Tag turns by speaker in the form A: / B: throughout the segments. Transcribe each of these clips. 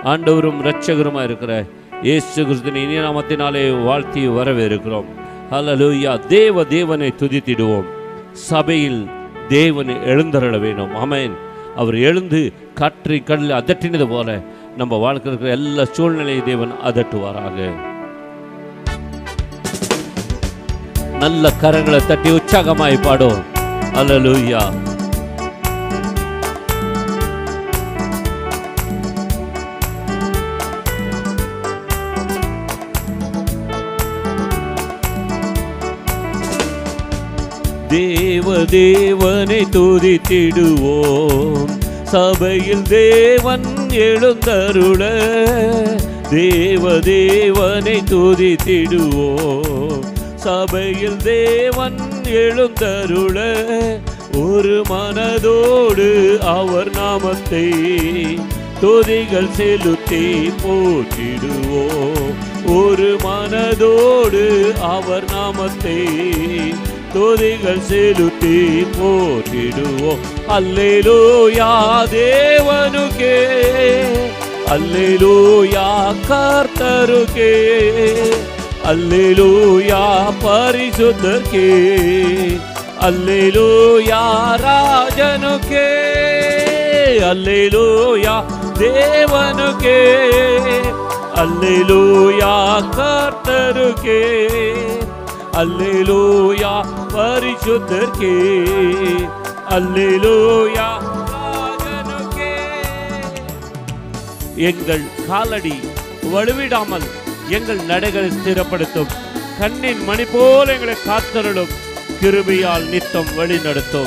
A: ஆண்டவரும் இரட்சகருமா இருக்கிற இயேசு கிறிஸ்துவின் இனிய நாமத்தினாலே வாழ்த்தி வரவேற்கிறோம் ஹalleluya தேவ தேவனை துதித்திடுவோம் சபையில் தேவனை எழுந்தருள வேண்டும் ஆமென் அவர் எழுந்து காற்றை கடலில் அதட்டினது போல நம்ம வாழ்க்கை இருக்கிற எல்லா சூழ்நிலையை தேவன் அதட்டுவாராக நல்ல கரங்களை தட்டி உற்சாகமாய் பாடும் அல்லேலூயா தேவ தேவனை துதித்திடுவோம் சபையில் தேவன் எழுந்தருள தேவ தேவனை துதித்திடுவோம் சபையில் தேவன் எழுந்தருள ஒரு மனதோடு அவர் நாமத்தை துதிகள் செலுத்தி போற்றிடுவோம் ஒரு மனதோடு அவர் நாமத்தை துதிகள் செலுத்தி போற்றிடுவோம் அல்லேலூயா தேவனுக்கே அல்லேலூயா கர்த்தருக்கே அல்லேலூயா பரிசுத்தர்க்கே அல்லேலூயா ராஜனுக்கே அல்லேலூயா தேவனுக்கே அல்லேலூயா கர்த்தருக்கே அல்லேலூயா பரிசுத்தர்க்கே அல்லேலூயா ராஜனுக்கே எங்கள் காலடி வலுவிடாமல் எங்கள் நடைகளை ஸ்திரப்படுத்தும் கண்ணின் மணி போல எங்களை காத்தருளும் கிருபையால் நித்தம் வழி நடத்தும்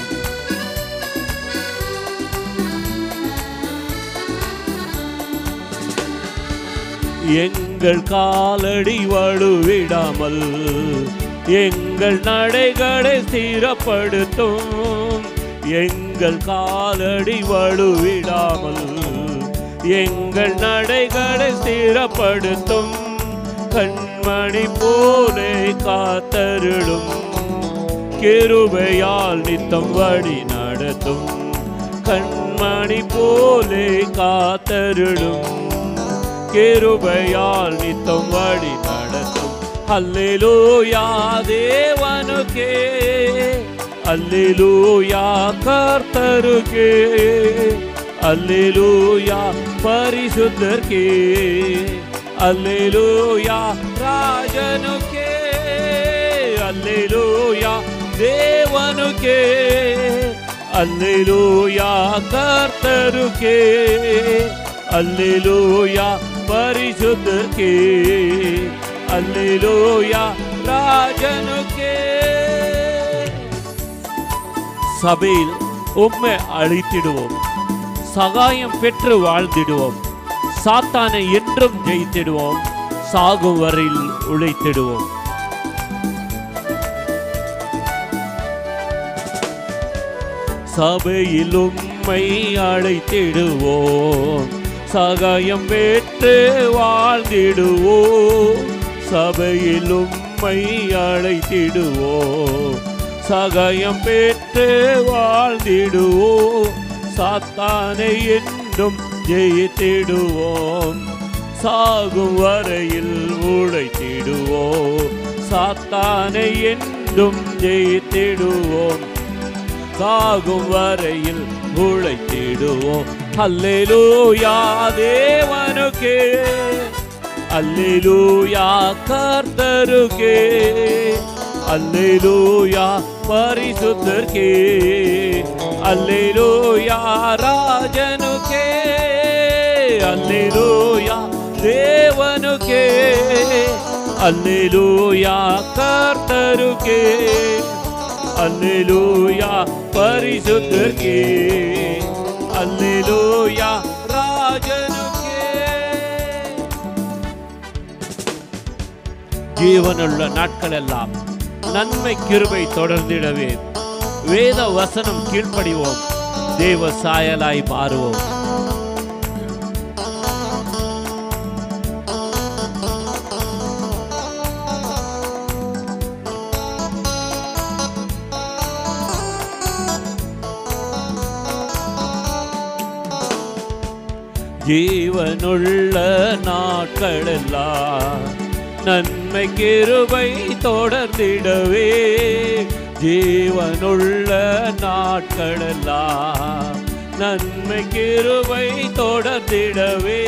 A: எங்கள் காலடி வலுவிடாமல் எங்கள் நடைகளை ஸ்திரப்படுத்தும் எங்கள் காலடி வலுவிடாமல் எங்கள் நடைகளை ஸ்திரப்படுத்தும் கண்மணி போலே காத்தருளும் கிருபையால் நித்தம் வழி நடத்தும் கண்மணி போலே காத்தருளும் கிருபையால் நித்தம் வழி நடத்தும் அல்லேலூயா தேவனுக்கே அல்லேலூயா கர்த்தருக்கே அல்லேலூயா பரிசுத்தர்க்கே அல்லேலூயா ராஜனுக்கே அல்லேலூயா தேவனுக்கே அல்லேலூயா கர்த்தருக்கே அல்லேலூயா பரிசுத்தர்க்கே அல்லேலூயா ராஜனுக்கே சபையில் உம்மை அழித்திடுவோம் சகாயம் பெற்று வாழ்ந்திடுவோம் சாத்தானை என்றும் ஜெயித்திடுவோம் சாகும் வரையில் உழைத்திடுவோம் சபையில் உம்மை அழைத்திடுவோம் சகாயம் பெற்று வாழ்ந்திடுவோம் சபையில் உம்மை அழைத்திடுவோம் சகாயம் பெற்று வாழ்ந்திடுவோம் சாத்தானை என்றும் ஜெயித்திடுவோம் சாகும் வரையில் உழைத்திடுவோம் சாத்தானை என்றும் ஜெயித்திடுவோம் சாகும் வரையில் உழைத்திடுவோம் அல்லேலூயா தேவனுக்கே அல்லேலூயா கர்த்தருக்கே அல்லேலூயா பரிசுத்தர்க்கே அல்லேலூயா ராஜனுக்கே அல்லேலூயா தேவனுக்கே அல்லேலூயா கர்த்தருக்கே அல்லேலூயா பரிசுத்தர்க்கே அல்லேலூயா ராஜனுக்கே ஜீவனுள்ள நாட்களெல்லாம் நன்மை கிருபை தொடர்ந்திடவே வேத வசனம் கீழ்ப்படிவோம் தேவ சாயலாய் மாறுவோம் ஜீவனுள்ள நாட்களெல்லாம் நன்மை கிருபை தொடர்ந்திடவே ஜீவனுள்ள நாட்களெல்லாம் நன்மை கிருபை தொடர்ந்திடவே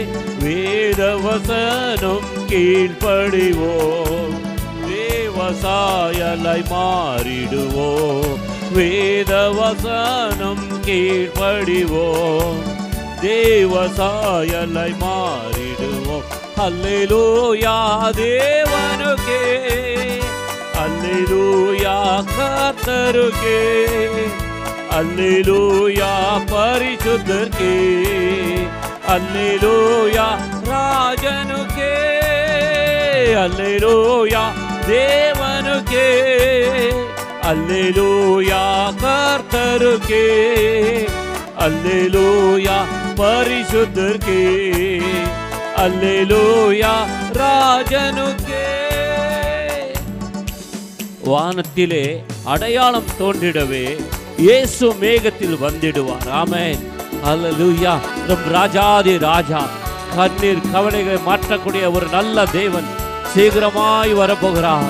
A: வேதவசனம் கீழ்ப்படிவோம் தேவசாயலை மாறிடுவோம் வேதவசனம் கீழ்ப்படிவோம் தேவசாயலை மாறிடுவோம் அல்லேலூயா தேவனுக்கே அல்லேலூயா கர்த்தருக்கே அல்லேலூயா பரிசுத்தர்க்கே அல்லேலூயா ராஜனுக்கே அல்லேலூயா தேவனுக்கே அல்லேலூயா கர்த்தருக்கே அல்லேலூயா பரிசுத்தர்க்கே அல்லேலூயா ராஜனுக்கே வானத்திலே அடையாளம் தோன்றிடவே இயேசு மேகத்தில் வந்திடுவார் ஆமென் அல்லேலூயா நம் ராஜாதி ராஜா கண்ணீர் கவலைகளை மாற்றக்கூடிய ஒரு நல்ல தேவன் சீக்கிரமாய் வரப்போகிறார்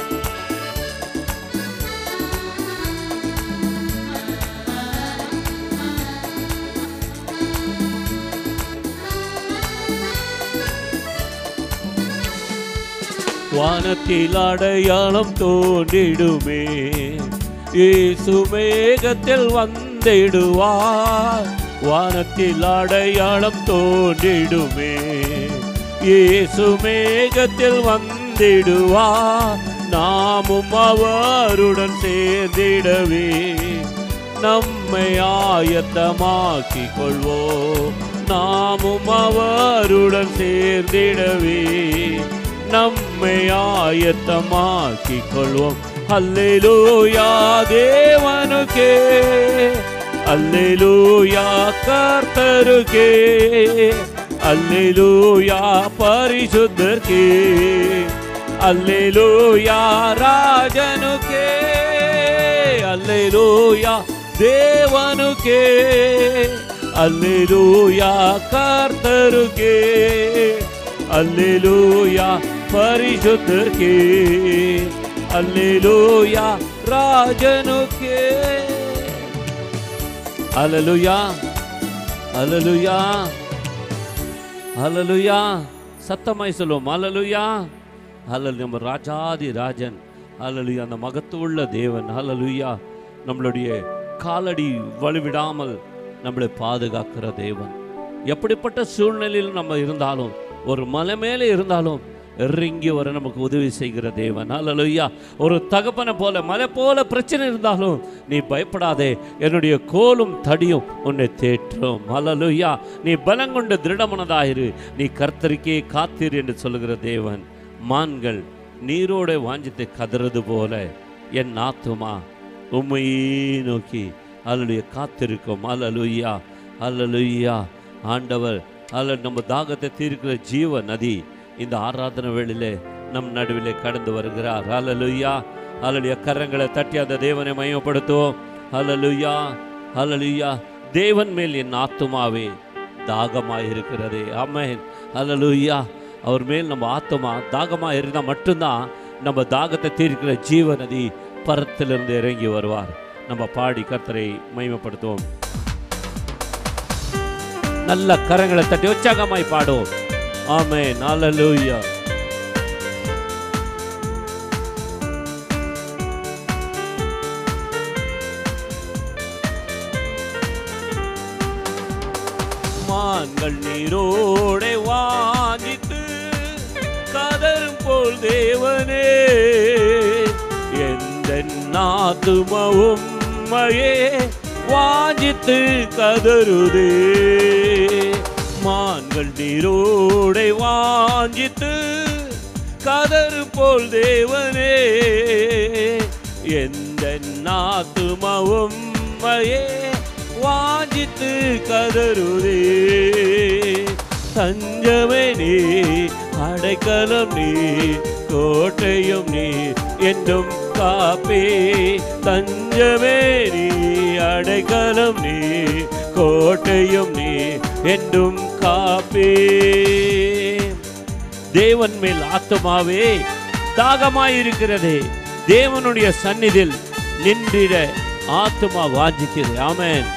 A: வானத்தில் அடையாளம் தோன்றிடுமே இயேசு மேகத்தில் வந்திடுவார் வானத்தில் அடையாளம் தோன்றிடுமே இயேசு மேகத்தில் வந்திடுவார் நாமும் அவருடன் சேர்ந்திடவே நம்மை ஆயத்தமாக்கிக் கொள்வோம் நாமும் அவருடன் சேர்ந்திடவே நம்மை ஆயத்தமாக்கிக் கொள்வோம் அல்லேலூயா தேவனுக்கே அல்லேலூயா கர்த்தருக்கே அல்லேலூயா பரிசுத்தர்க்கே அல்லேலூயா ராஜனுக்கே அல்லேலூயா தேவனுக்கே அல்லேலூயா கர்த்தருக்கே அல்லேலூயா பரிசுத்தர்க்கே அல்லேலூயா ராஜனுக்கே அல்லேலூயா அல்லேலூயா அல்லேலூயா சத்தமாய் சொல்லுவோம் அல்லேலூயா அல்லல் நம்ம ராஜாதி ராஜன் அல்லேலூயா அந்த மகத்துவமுள்ள தேவன் அல்லேலூயா நம்மளுடைய காலடி வலுவிடாமல் நம்மளை பாதுகாக்கிற தேவன் எப்படிப்பட்ட சூழ்நிலையில் நம்ம இருந்தாலும் ஒரு மலை மேலே இருந்தாலும் இறங்கி வர நமக்கு உதவி செய்கிற தேவன் அல்லலுயா ஒரு தகப்பனை போல மலை போல பிரச்சனை இருந்தாலும் நீ பயப்படாதே என்னுடைய கோலும் தடியும் உன்னை தேற்றும் அல்லலுயா நீ பலங்கொண்ட திருடமனதாயிரு நீ கர்த்தருக்கே காத்தீர் என்று சொல்லுகிற தேவன் மான்கள் நீரோட வாஞ்சித்து கதறது போல என் ஆத்துமா உம்மையே நோக்கி அல்லலுயா காத்திருக்கும் அல்லலுயா அல்லலுயா ஆண்டவர் அல்ல நம்ம தாகத்தை தீர்க்கிற ஜீவ நதி இந்த ஆராதனை வேளையிலே நம் நடுவிலே கடந்து வருகிறார் அல்லலுயா அல்லலுயா கரங்களை தட்டி அந்த தேவனை மையப்படுத்துவோம் அல்லலுயா அல்லலுயா தேவன் மேல் என் ஆத்துமாவே தாகமாய் இருக்கிறதே ஆமென் அல்லலுயா அவர் மேல் நம்ம ஆத்துமா தாகமாக இருந்தால் மட்டும்தான் நம்ம தாகத்தை தீர்க்கிற ஜீவ நதி பரத்திலிருந்து இறங்கி வருவார் நம்ம பாடி கர்த்தரை மகிமைப்படுத்துவோம் நல்ல கரங்களை தட்டி உற்சாகமாய் பாடுவோம் ஆமென் ஹalleluya மான்கள் நீரோடே வாஞ்சித்து கதரும் போல் தேவனே எந்த நாத்துமவும் மையே வாஞ்சித்து கதறுதே மான்கள் நீரோடை வாஞ்சித்து கதறு போல் தேவனே எந்த நாத்துமவும் மையே வாஞ்சித்து கதறுதே தஞ்சமே நீ அடைக்கலம் நீ கோட்டையும் நீ என்றும் காப்பே தஞ்சமே நீ அடைக்கலம் நீ கோட்டையும் நீ என்றும் காப்பே தேவன் மேல் ஆத்துமாவே தாகமாயிருக்கிறதே தேவனுடைய சந்நிதில் நின்றிட ஆத்துமா வாஞ்சிக்கிறது ஆமென்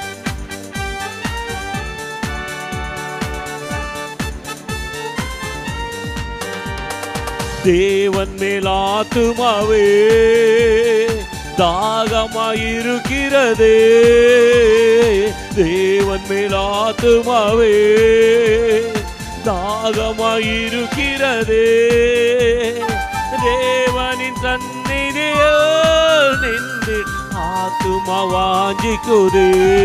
A: தேவன் மேல் ஆத்துமாவே தாகமாயிருக்கிறதே தேவன் மேல் ஆத்துமாவே தாகமாயிருக்கிறதே தேவனின் சந்நிதியில் நின்று ஆத்துமா வாஞ்சிக்குதே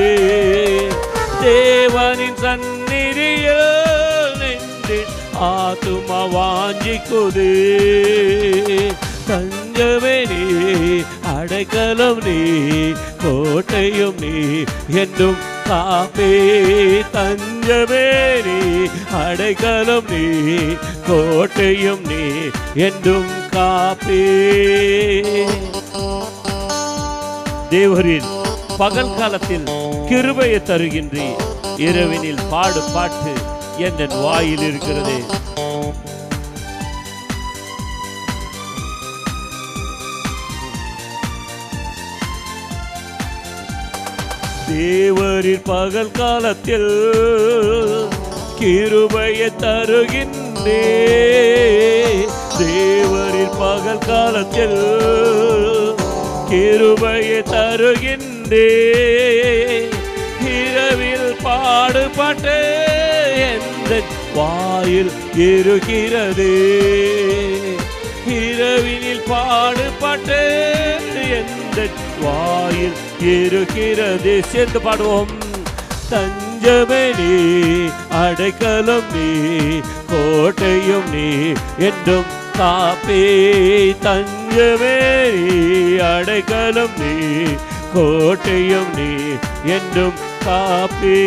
A: தேவனின் சந்நிதியில் நின்று ஆத்துமா வாஞ்சிக்குதே தஞ்சமே நீ அடைக்கலம் நீ கோட்டையும் நீ என்றும் காப்பே தஞ்சமே நீ அடைக்கலம் நீ கோட்டையும் நீ என்றும் காப்பே தேவரின் பகல் காலத்தில் கிருபையை தருகின்றி இரவினில் பாடு பாட்டு என் வாயில் இருக்கிறது தேவரின் பகல் காலத்தில் கிருபையை தருகின்றே தேவரின் பகல் காலத்தில் கிருபையை தருகின்றே இரவில் பாடுபட்டு எந்த வாயில் இருக்கிறது இரவினில் பாடுபட்டு எந்த வாயில் இருக்கிறது சேர்ந்து பாடுவோம் தஞ்சமே நீ அடைக்கலம் நீ கோட்டையும் நீ என்றும் காப்பே தஞ்சமே நீ அடைக்கலம் நீ கோட்டையும் நீ என்றும் காப்பே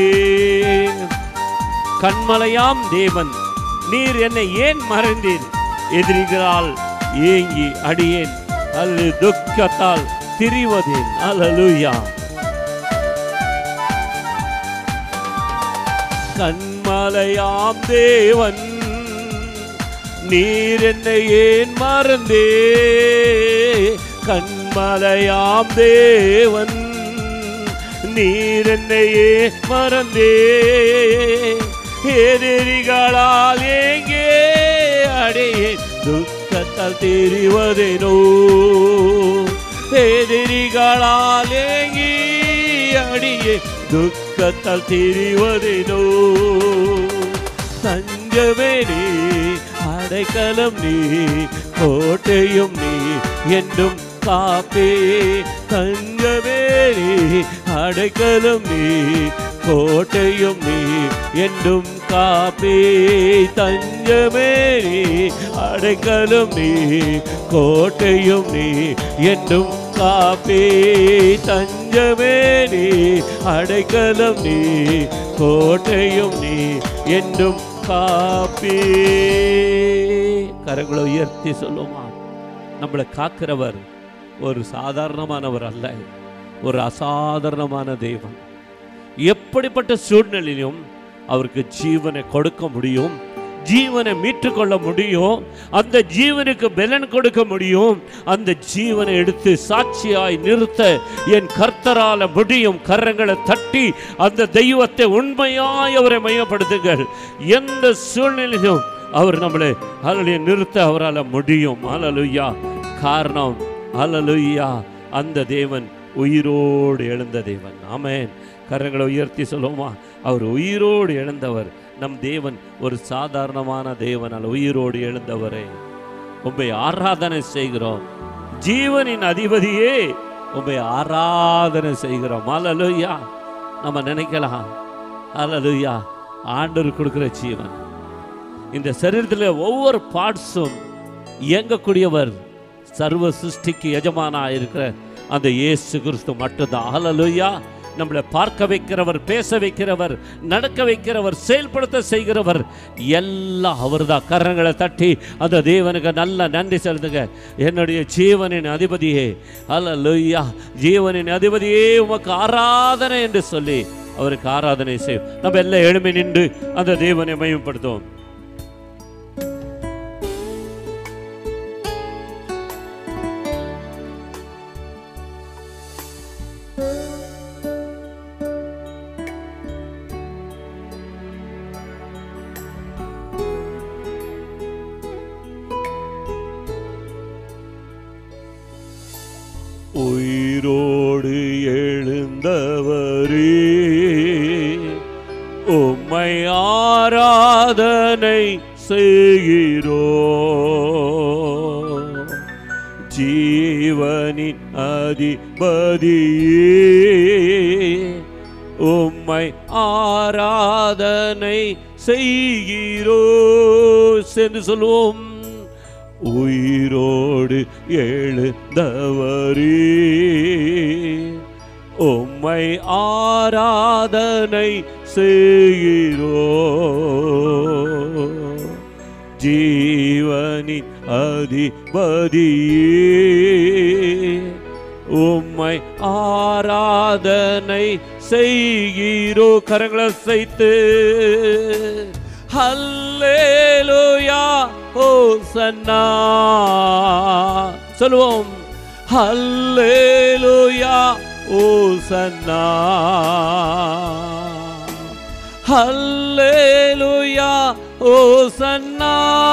A: கண்மலையாம் தேவன் நீர் என்னை ஏன் மறந்தீர் எதிரிகளால் ஏங்கி அடியேன் அல்லு துக்கத்தால் திரிவதேன் அல்லலுயா கண்மலையாம் தேவன் நீர் என்னை ஏன் மறந்தே கண்மலையாம் தேவன் நீர் என்னை ஏன் மறந்தே எதிரிகளால் ஏங்கே அடையே துக்கத்தால் தெரிவதேனோ எதிரிகளால் ஏங்கி அடியே துக்கத்தால் தெரிவதேனோ தஞ்சமே நீ அடைக்கலம் நீ கோட்டையும் நீ என்றும் காப்பே தஞ்சமே நீ அடைக்கலம் நீ கோட்டையும் நீ என்றும் காப்பே தஞ்சமே நீ அடைக்கலம் நீ கோட்டையும் நீ என்றும் காப்பே தஞ்சமே நீ அடைக்கலம் நீ கோட்டையும் நீ என்றும் காப்பே கரங்களை உயர்த்தி சொல்லுமா நம்மளை காக்கிறவர் ஒரு சாதாரணமானவர் அல்ல ஒரு அசாதாரணமான தெய்வம் எப்படிப்பட்ட சூழ்நிலையிலும் அவருக்கு ஜீவனை கொடுக்க முடியும் ஜீவனை மீட்டுக்கொள்ள முடியும் அந்த ஜீவனுக்கு பலன் கொடுக்க முடியும் அந்த ஜீவனை எடுத்து சாட்சியாய் நிறுத்த என் கர்த்தரால முடியும் கரங்களை தட்டி அந்த தெய்வத்தை உண்மையாய் அவரை மையப்படுத்துங்கள் எந்த சூழ்நிலையிலும் அவர் நம்மளை அலலிய நிறுத்த அவரால் முடியும் அலலுயா காரணம் அலலுயா அந்த தேவன் உயிரோடு எழுந்த தேவன் ஆமென் கரங்களை உயர்த்தி சொல்லுவோமா அவர் உயிரோடு எழுந்தவர் நம் தேவன் ஒரு சாதாரணமான தேவன் அல்ல உயிரோடு எழுந்தவரே உம்மை ஆராதனை செய்கிறோம் ஜீவனின் அதிபதியே உம்மை ஆராதனை செய்கிறோம் அலலுயா நம்ம நினைக்கலாம் அலலுயா ஆண்டவர் கொடுக்கிற ஜீவன் இந்த சரீரத்தில் ஒவ்வொரு பார்ட்ஸும் இயங்கக்கூடியவர் சர்வ சிருஷ்டிக்கு எஜமானா இருக்கிற அந்த இயேசு கிறிஸ்து மட்டும்தான் ஹalleluya நம்மளை பார்க்க வைக்கிறவர் பேச வைக்கிறவர் நடக்க வைக்கிறவர் செயல்படுத்த செய்கிறவர் எல்லாம் அவர்தான் கரங்களை தட்டி அந்த தேவனுக்கு நல்ல நன்றி செலுத்துங்க என்னுடைய ஜீவனின் அதிபதியே ஹalleluya ஜீவனின் அதிபதியே உமக்கு ஆராதனை என்று சொல்லி அவருக்கு ஆராதனை செய்யும் நம்ம எல்லாம் எழுமை நின்று அந்த தேவனை மயப்படுத்துவோம் உயிரோடு எழுந்தவரே உம்மை ஆராதனை செய்கிறோ ஜீவனின் அதிபதியே உம்மை ஆராதனை செய்கிறோ சென்று சொல்லுவோம் உயிரோடு எழுந்தவரே உம்மை ஆராதனை செய்கிறோ ஜீவனின் அதிபதியே உம்மை ஆராதனை செய்கிறோ கரங்களை செய்து ஹல்லேலூயா ஹோசன்னா சொல்லுவோம் ஹல்லேலூயா ஓசன்னா ஹல்லேலூயா ஓசன்னா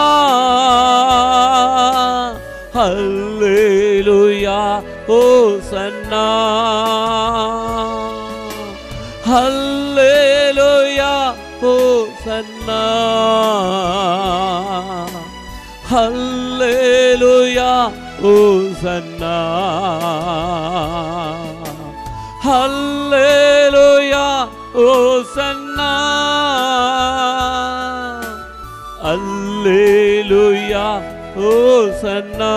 A: ஹல்லேலூயா ஓசன்னா ஹல்லேலூயா ஓசன்னா ஹல்லேலூயா ஓசன்னா ஹல்லேலூயா ஓசன்னா அல்லேலூயா ஓசன்னா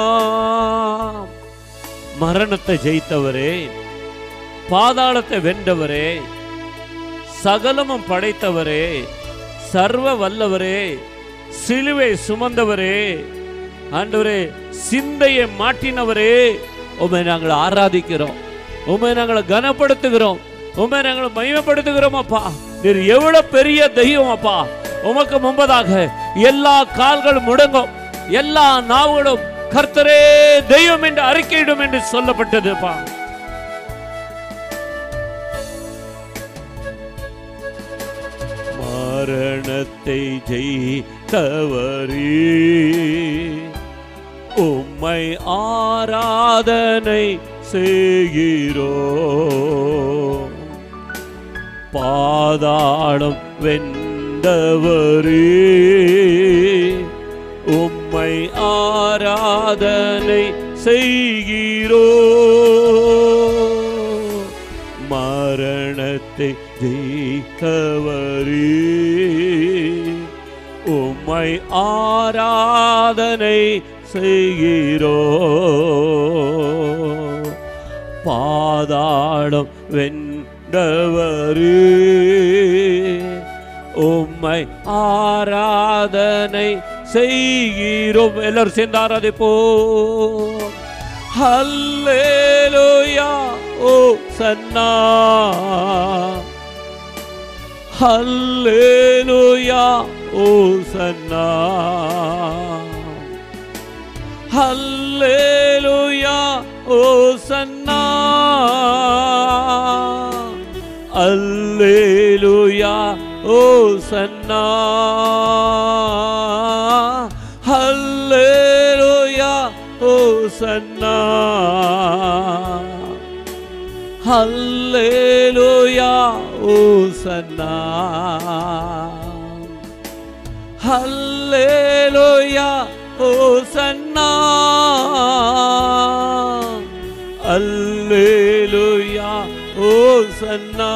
A: மரணத்தை ஜெயித்தவரே பாதாளத்தை வென்றவரே சகலமும் படைத்தவரே சர்வ வல்லவரே சிலுவை சுமந்தவரே ஆண்டவரே சிந்தையை மாட்டினவரே உமை நாங்கள் ஆராதிக்கிறோம் உமை நாங்கள் கனப்படுத்துகிறோம் உமை நாங்கள் மகிமைப்படுத்துகிறோம் அப்பா நீர் எவ்வளவு பெரிய தெய்வம் அப்பா உமக்கு முன்பதாக எல்லா கால்களும் முடங்கும் எல்லா நாவுகளும் கர்த்தரே தெய்வம் என்று அறிக்கையிடும் என்று சொல்லப்பட்டதுப்பா மரணத்தை ஜெயித்தவரே உம்மை ஆராதனை செய்கிறோ பாதாளம் வென்றவரே உம்மை ஆராதனை செய்கிறோ மரணத்தை ஜெயித்தவரே உம்மை ஆராதனை செய்கிறோ பாதாளம் வென்றவரே உம்மை ஆராதனை செய்கிறோம் எல்லாரும் சேர்ந்து ஆராதிப்போம் ஹல்லேலூயா ஓ சன்னா ஹல்லேலூயா ஓ சன்னா ஹல்லேலூயா ஓ சன்னா அல்லேலூயா ஓ சன்னா ஹல்லேலூயா ஓ சன்னா ஹல்லேலூயா ஓ சன்னா ஹல்லேலூயா ஓ சன்னா அல்லேலூயா ஓ சன்னா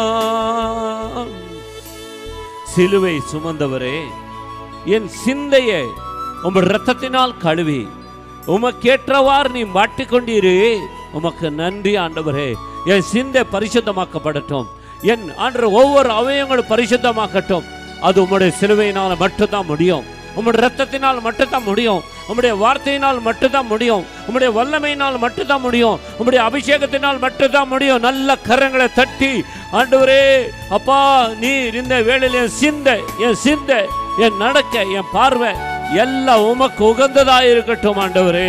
A: சிலுவை சுமந்தவரே என் சிந்தையை உமது இரத்தத்தினால் கழுவி உமக்கேற்றவாறு நீ மாட்டிக்கொண்டீரே உமக்கு நன்றி ஆண்டவரே என் சிந்தை பரிசுத்தமாக்கப்படட்டும் என் ஆண்டு ஒவ்வொரு அவயங்களும் பரிசுத்தமாக்கட்டும் அது உம்முடைய சிலுவையினால் மட்டும்தான் முடியும் உம்முடைய ரத்தத்தினால் மட்டும்தான் முடியும் உம்முடைய வார்த்தையினால் மட்டும்தான் முடியும் உம்முடைய வல்லமையினால் மட்டும்தான் முடியும் உம்முடைய அபிஷேகத்தினால் மட்டும்தான் முடியும் நல்ல கரங்களை தட்டி ஆண்டவரே அப்பா நீர் இந்த வேளையில் என் சிந்தை என் சிந்தை என் நடக்க என் பார்வை எல்லாம் உமக்கு உகந்ததா இருக்கட்டும் ஆண்டவரே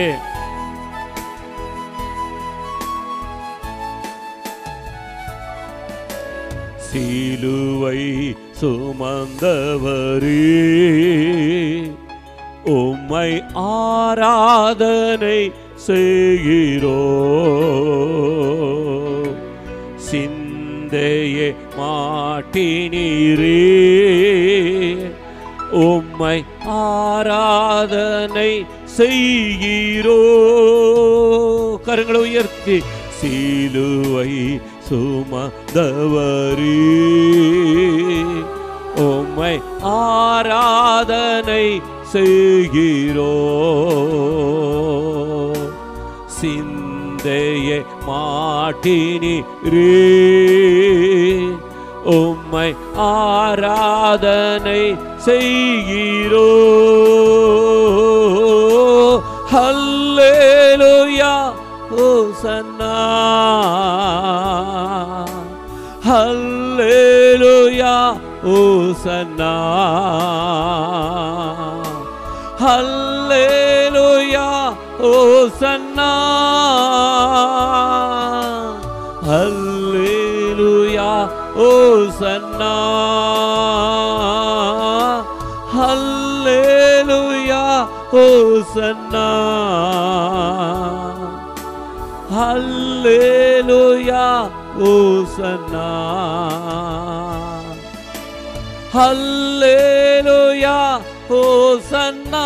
A: சிலுவை சுமந்தவரே உம்மை ஆராதனை செய்கிறோ சிந்தையே மாட்டினீரே உம்மை ஆராதனை செய்கிறோ கரங்களை உயர்த்தி சிலுவை சுமந்தவரே உம்மை ஆராதனை செய்கிறோ சிந்தையே மாட்டினீரே உம்மை ஆராதனை செய்கிறோ ஹல்லேலூயா ஓசன்னா ஹல்லேலூயா ஓசன்னா ஹல்லேலூயா ஓசன்னா ஹல்லேலூயா ஓசன்னா ஹல்லேலூயா ஓசன்னா ஹல்லேலூயா ஓசன்னா ஹல்லேலூயா ஓசன்னா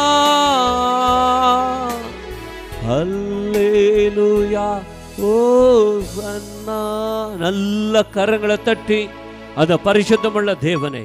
A: ஹல்லேலூயா ஓசன்னா நல்ல கரங்களை தட்டி அந்த பரிசுத்தமுள்ள தேவனை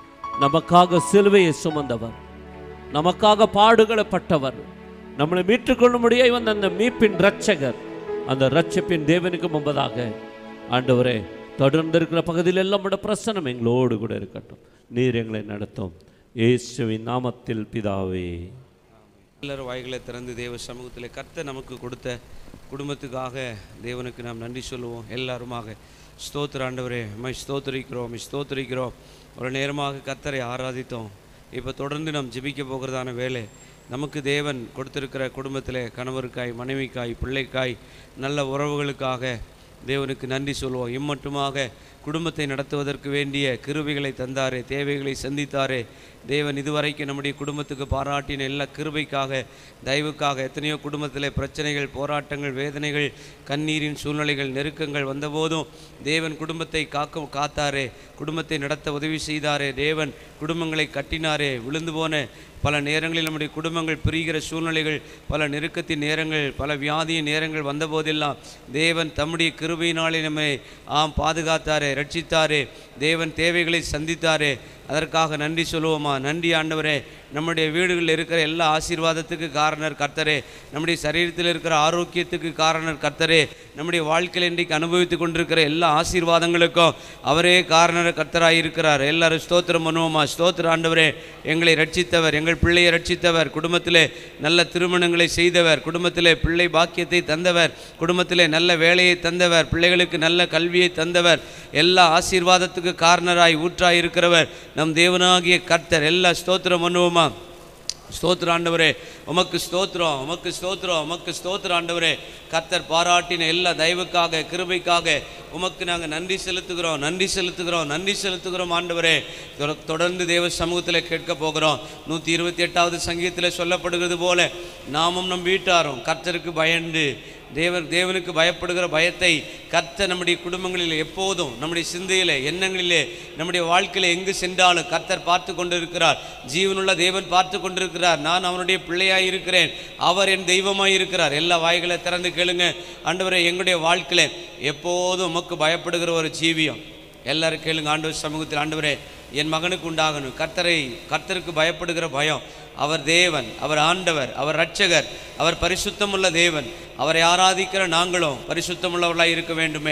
A: நமக்காக சிலுவையை சுமந்தவர் நமக்காக பாடுகளை பட்டவர் நம்மளை மீட்டுக்கொள்ள முடிய வந்த அந்த மீட்பின் ரட்சகர் அந்த ரட்சப்பின் தேவனுக்கு முன்பதாக ஆண்டவரே தொடர்ந்து இருக்கிற பகுதியில் எல்லாம் உடைய பிரசனம் எங்களோடு கூட இருக்கட்டும் நீர் எங்களை நடத்தும் இயேசுவின் நாமத்தில் பிதாவே
B: எல்லாரும் வாய்களை திறந்து தேவ சமூகத்தில் கர்த்தர் நமக்கு கொடுத்த குடும்பத்துக்காக தேவனுக்கு நாம் நன்றி சொல்லுவோம் எல்லாருமாக ஸ்தோத்திர ஆண்டவரே மை ஸ்தோத்திரிக்கிறோம் மை ஸ்தோத்திரிக்கிறோம் ஒரு நேரமாக கர்த்தரை ஆராதித்தோம் இப்போ தொடர்ந்து நாம் ஜெபிக்க போகிறதான வேலை நமக்கு தேவன் கொடுத்திருக்கிற குடும்பத்தில் கணவருக்காய் மனைவிக்காய் பிள்ளைக்காய் நல்ல உறவுகளுக்காக தேவனுக்கு நன்றி சொல்வோம் இம்மட்டுமாக குடும்பத்தை நடத்துவதற்கு வேண்டிய கிருபைகளை தந்தாரே தேவைகளை சந்தித்தாரே தேவன் இதுவரைக்கும் நம்முடைய குடும்பத்துக்கு பாராட்டின எல்லா கிருபைக்காக தயவுக்காக எத்தனையோ குடும்பத்தில் பிரச்சனைகள் போராட்டங்கள் வேதனைகள் கண்ணீரின் சூழ்நிலைகள் நெருக்கங்கள் வந்தபோதும் தேவன் குடும்பத்தை காக்க காத்தாரே குடும்பத்தை நடத்த உதவி செய்தாரே தேவன் குடும்பங்களை கட்டினாரே விழுந்து போன பல நேரங்களில் நம்முடைய குடும்பங்கள் பிரிகிற சூழ்நிலைகள் பல நெருக்கத்தின் நேரங்கள் பல வியாதியின் நேரங்கள் வந்தபோதெல்லாம் தேவன் தம்முடைய கிருபையினாலே நம்மை ஆம் பாதுகாத்தாரே ரட்சித்தாரே தேவன் தேவைகளை சந்தித்தாரே அதற்காக நன்றி சொல்லுவோமா நன்றி ஆண்டவரே நம்முடைய வீடுகளில் இருக்கிற எல்லா ஆசீர்வாதத்துக்கு காரணர் கர்த்தரே நம்முடைய சரீரத்தில் இருக்கிற ஆரோக்கியத்துக்கு காரணர் கர்த்தரே நம்முடைய வாழ்க்கையில் இன்றைக்கு அனுபவித்து கொண்டிருக்கிற எல்லா ஆசீர்வாதங்களுக்கும் அவரே காரணர் கர்த்தராக இருக்கிறார் எல்லாரும் ஸ்தோத்திரம் பண்ணுவோமா ஸ்தோத்திர ஆண்டவரே எங்களை ரட்சித்தவர் எங்கள் பிள்ளையை ரட்சித்தவர் குடும்பத்திலே நல்ல திருமணங்களை செய்தவர் குடும்பத்திலே பிள்ளை பாக்கியத்தை தந்தவர் குடும்பத்திலே நல்ல வேலையை தந்தவர் பிள்ளைகளுக்கு நல்ல கல்வியை தந்தவர் எல்லா ஆசீர்வாதத்துக்கு காரணராய் ஊற்றாய் இருக்கிறவர் நம் தேவனாகிய கர்த்தர் எல்லா ஸ்தோத்திரம் பண்ணுவோமா ஸ்தோத்திர ஆண்டவரே உமக்கு ஸ்தோத்திரம் உமக்கு ஸ்தோத்திரம் உமக்கு ஸ்தோத்திர ஆண்டவரே கர்த்தர் பாராட்டின எல்லா தயவுக்காக கிருபைக்காக உமக்கு நாங்கள் நன்றி செலுத்துகிறோம் நன்றி செலுத்துகிறோம் நன்றி செலுத்துகிறோம் ஆண்டவரே தொட- தொடர்ந்து தேவ சமூகத்தில் கேட்க போகிறோம் நூற்றி இருபத்தி எட்டாவது சங்கீதத்தில் சொல்லப்படுகிறது போல நாமும் நம் வீட்டாரும் கர்த்தருக்கு பயந்து தேவன் தேவனுக்கு பயப்படுகிற பயத்தை கர்த்தர் நம்முடைய குடும்பங்களில் எப்போதும் நம்முடைய சிந்தையிலே எண்ணங்களிலே நம்முடைய வாழ்க்கையில எங்கு சென்றாலும் கர்த்தர் பார்த்து கொண்டிருக்கிறார் ஜீவனுள்ள தேவன் பார்த்து கொண்டிருக்கிறார் நான் அவனுடைய பிள்ளையாய் இருக்கிறேன் அவர் என் தெய்வமாய் இருக்கிறார் எல்லா வாய்களை திறந்து கேளுங்க ஆண்டவரே எங்களுடைய வாழ்க்கையில எப்போதும் உமக்கு பயப்படுகிற ஒரு ஜீவியம் எல்லாரும் கேளுங்க ஆண்டவர் சமூகத்தில் ஆண்டவரே என் மகனுக்கு உண்டாகணும் கர்த்தரை கர்த்தருக்கு பயப்படுகிற பயம் அவர் தேவன் அவர் ஆண்டவர் அவர் ரட்சகர் அவர் பரிசுத்தமுள்ள தேவன் அவரை ஆராதிக்கிற நாங்களும் பரிசுத்தமுள்ளவர்களாய் இருக்க வேண்டுமே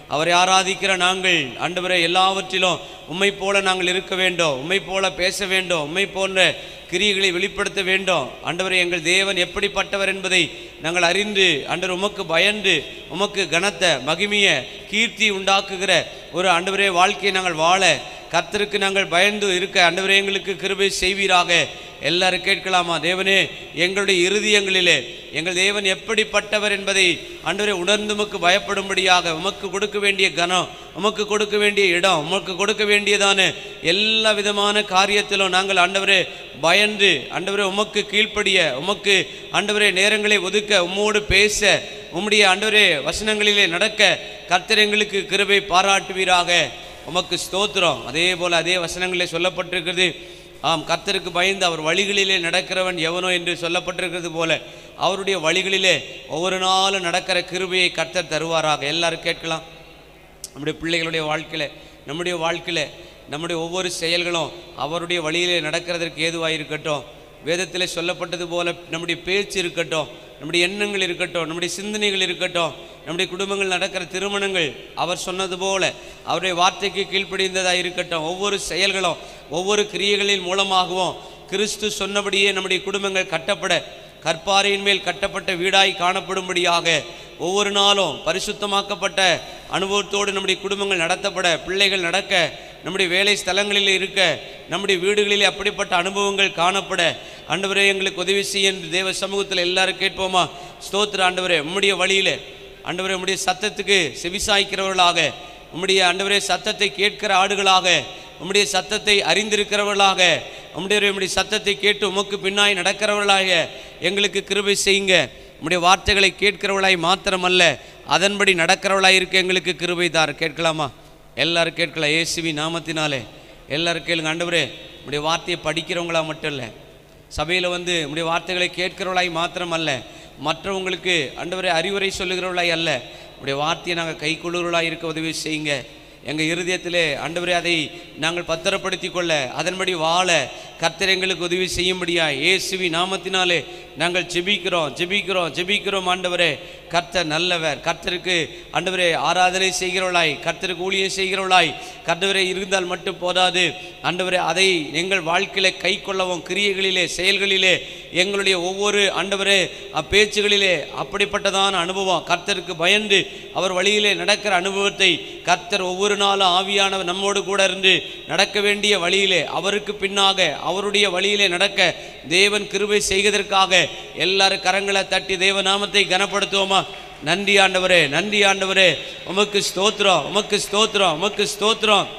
B: அவரை ஆராதிக்கிற நாங்கள் ஆண்டவரே எல்லாவற்றிலும் உம்மை போல நாங்கள் இருக்க வேண்டும் உம்மை போல பேச வேண்டும் உம்மை போன்ற கிரியைகளை வெளிப்படுத்த வேண்டும் ஆண்டவரே எங்கள் தேவன் எப்படிப்பட்டவர் என்பதை நாங்கள் அறிந்து ஆண்டவர் உமக்கு பயந்து உமக்கு கனத்த மகிமைய கீர்த்தி உண்டாக்குகிற ஒரு ஆண்டவரே வாழ்க்கையை நாங்கள் வாழ கர்த்தருக்கு நாங்கள் பயந்து இருக்க ஆண்டவரே எங்களுக்கு கிருபை செய்வீராக எல்லாரும் கேட்கலாமா தேவனே எங்களுடைய இருதயங்களிலே எங்கள் தேவன் எப்படிப்பட்டவர் என்பதை ஆண்டவரே உணர்ந்து உமக்கு பயப்படும்படியாக உமக்கு கொடுக்க வேண்டிய கனம் உமக்கு கொடுக்க வேண்டிய இடம் உமக்கு கொடுக்க வேண்டியதான எல்லா விதமான காரியத்திலும் நாங்கள் ஆண்டவரே பயந்து ஆண்டவரே உமக்கு கீழ்ப்படிய உமக்கு ஆண்டவரே நேரங்களை ஒதுக்க உம்மோடு பேச உம்முடைய ஆண்டவரே வசனங்களிலே நடக்க கர்த்தர் எங்களுக்கு கிருபை பாராட்டுவீராக உமக்கு ஸ்தோத்திரம் அதே போல அதே வசனங்களிலே சொல்லப்பட்டிருக்கிறது ஆம் கர்த்தருக்கு பயந்து அவர் வழிகளிலே நடக்கிறவன் எவனோ என்று சொல்லப்பட்டிருக்கிறது போல அவருடைய வழிகளிலே ஒவ்வொரு நாளும் நடக்கிற கிருபையை கர்த்தர் தருவாராக எல்லாரும் கேட்கலாம் நம்முடைய பிள்ளைகளுடைய வாழ்க்கையில் நம்முடைய வாழ்க்கையில் நம்முடைய ஒவ்வொரு செயல்களும் அவருடைய வழியிலே நடக்கிறதற்கு ஏதுவாக இருக்கட்டும் வேதத்தில் சொல்லப்பட்டது போல நம்முடைய பேச்சு இருக்கட்டும் நம்முடைய எண்ணங்கள் இருக்கட்டும் நம்முடைய சிந்தனைகள் இருக்கட்டும் நம்முடைய குடும்பங்கள் நடக்கிற திருமணங்கள் அவர் சொன்னது போல அவருடைய வார்த்தைக்கு கீழ்ப்படிந்ததாக இருக்கட்டும் ஒவ்வொரு செயல்களும் ஒவ்வொரு கிரியைகளின் மூலமாகவும் கிறிஸ்து சொன்னபடியே நம்முடைய குடும்பங்கள் கட்டப்பட கற்பாறையின் மேல் கட்டப்பட்ட வீடாய் காணப்படும்படியாக ஒவ்வொரு நாளும் பரிசுத்தமாக்கப்பட்ட அனுபவத்தோடு நம்முடைய குடும்பங்கள் நடத்தப்பட பிள்ளைகள் நடக்க நம்முடைய வேலை ஸ்தலங்களில் இருக்க நம்முடைய வீடுகளிலே அப்படிப்பட்ட அனுபவங்கள் காணப்பட ஆண்டவரே எங்களுக்கு உதவி செய்ய என்று தேவ சமூகத்தில் எல்லாரும் கேட்போமா ஸ்தோத்திர ஆண்டவரே உம்முடைய வழியிலே ஆண்டவரே உம்முடைய சத்தத்துக்கு செவிசாய்க்கிறவர்களாக உம்முடைய ஆண்டவரே சத்தத்தை கேட்கிற ஆடுகளாக உம்முடைய சத்தத்தை அறிந்திருக்கிறவர்களாக உம்முடைய உம்முடைய சத்தத்தை கேட்டு உமக்கு பின்னாய் நடக்கிறவர்களாக எங்களுக்கு கிருபை செய்யுங்க உம்முடைய வார்த்தைகளை கேட்கிறவர்களாய் மாத்திரமல்ல அதன்படி நடக்கிறவர்களாய் இருக்க எங்களுக்கு கிருபை தார் கேட்கலாமா எல்லாரும் கேட்கலாம் இயேசுவி நாமத்தினாலே எல்லாரும் கேளுங்க ஆண்டவரே உம்முடைய வார்த்தையை படிக்கிறவங்களா மட்டும் இல்லை சபையில் வந்து உம்முடைய வார்த்தைகளை கேட்கிறவர்களாய் மாத்திரமல்ல மற்றவங்களுக்கு ஆண்டவரே அறிவுரை சொல்லுகிறவர்களாய் அல்ல உம்முடைய வார்த்தையை நாங்கள் கை கொள்ளுகிறவர்களாய் இருக்க உதவி செய்யுங்க எங்கள் இருதயத்திலே ஆண்டவரே அதை நாங்கள் பத்திரப்படுத்தி கொள்ள அதன்படி வாழ கர்த்தர் எங்களுக்கு உதவி செய்யும்படியா இயேசுவி நாமத்தினாலே நாங்கள் ஜெபிக்கிறோம் ஜெபிக்கிறோம் ஜெபிக்கிறோம் ஆண்டவரே கர்த்தர் நல்லவர் கர்த்தருக்கு ஆண்டவரே ஆராதனை செய்கிறவளாய் கர்த்தருக்கு ஊழியம் செய்கிறவளாய் கர்த்தவரே இருந்தால் மட்டும் போதாது ஆண்டவரே அதை எங்கள் வாழ்க்கையிலே கை கொள்ளவும் கிரியைகளிலே செயல்களிலே எங்களுடைய ஒவ்வொரு ஆண்டவரே பேச்சுகளிலே அப்படிப்பட்டதான அனுபவம் கர்த்தருக்கு பயந்து அவர் வழியிலே நடக்கிற அனுபவத்தை கர்த்தர் ஒவ்வொரு நாளும் ஆவியானவர் நம்மோடு கூட இருந்து நடக்க வேண்டிய வழியிலே அவருக்கு பின்னாக அவருடைய வழியிலே நடக்க தேவன் கிருபை செய்வதற்காக எல்லாரும் கரங்களை தட்டி தேவ நாமத்தை கனப்படுத்துவோமா நன்றி ஆண்டவரே நன்றி ஆண்டவரே உமக்கு ஸ்தோத்திரம் உமக்கு ஸ்தோத்திரம் உமக்கு ஸ்தோத்திரம்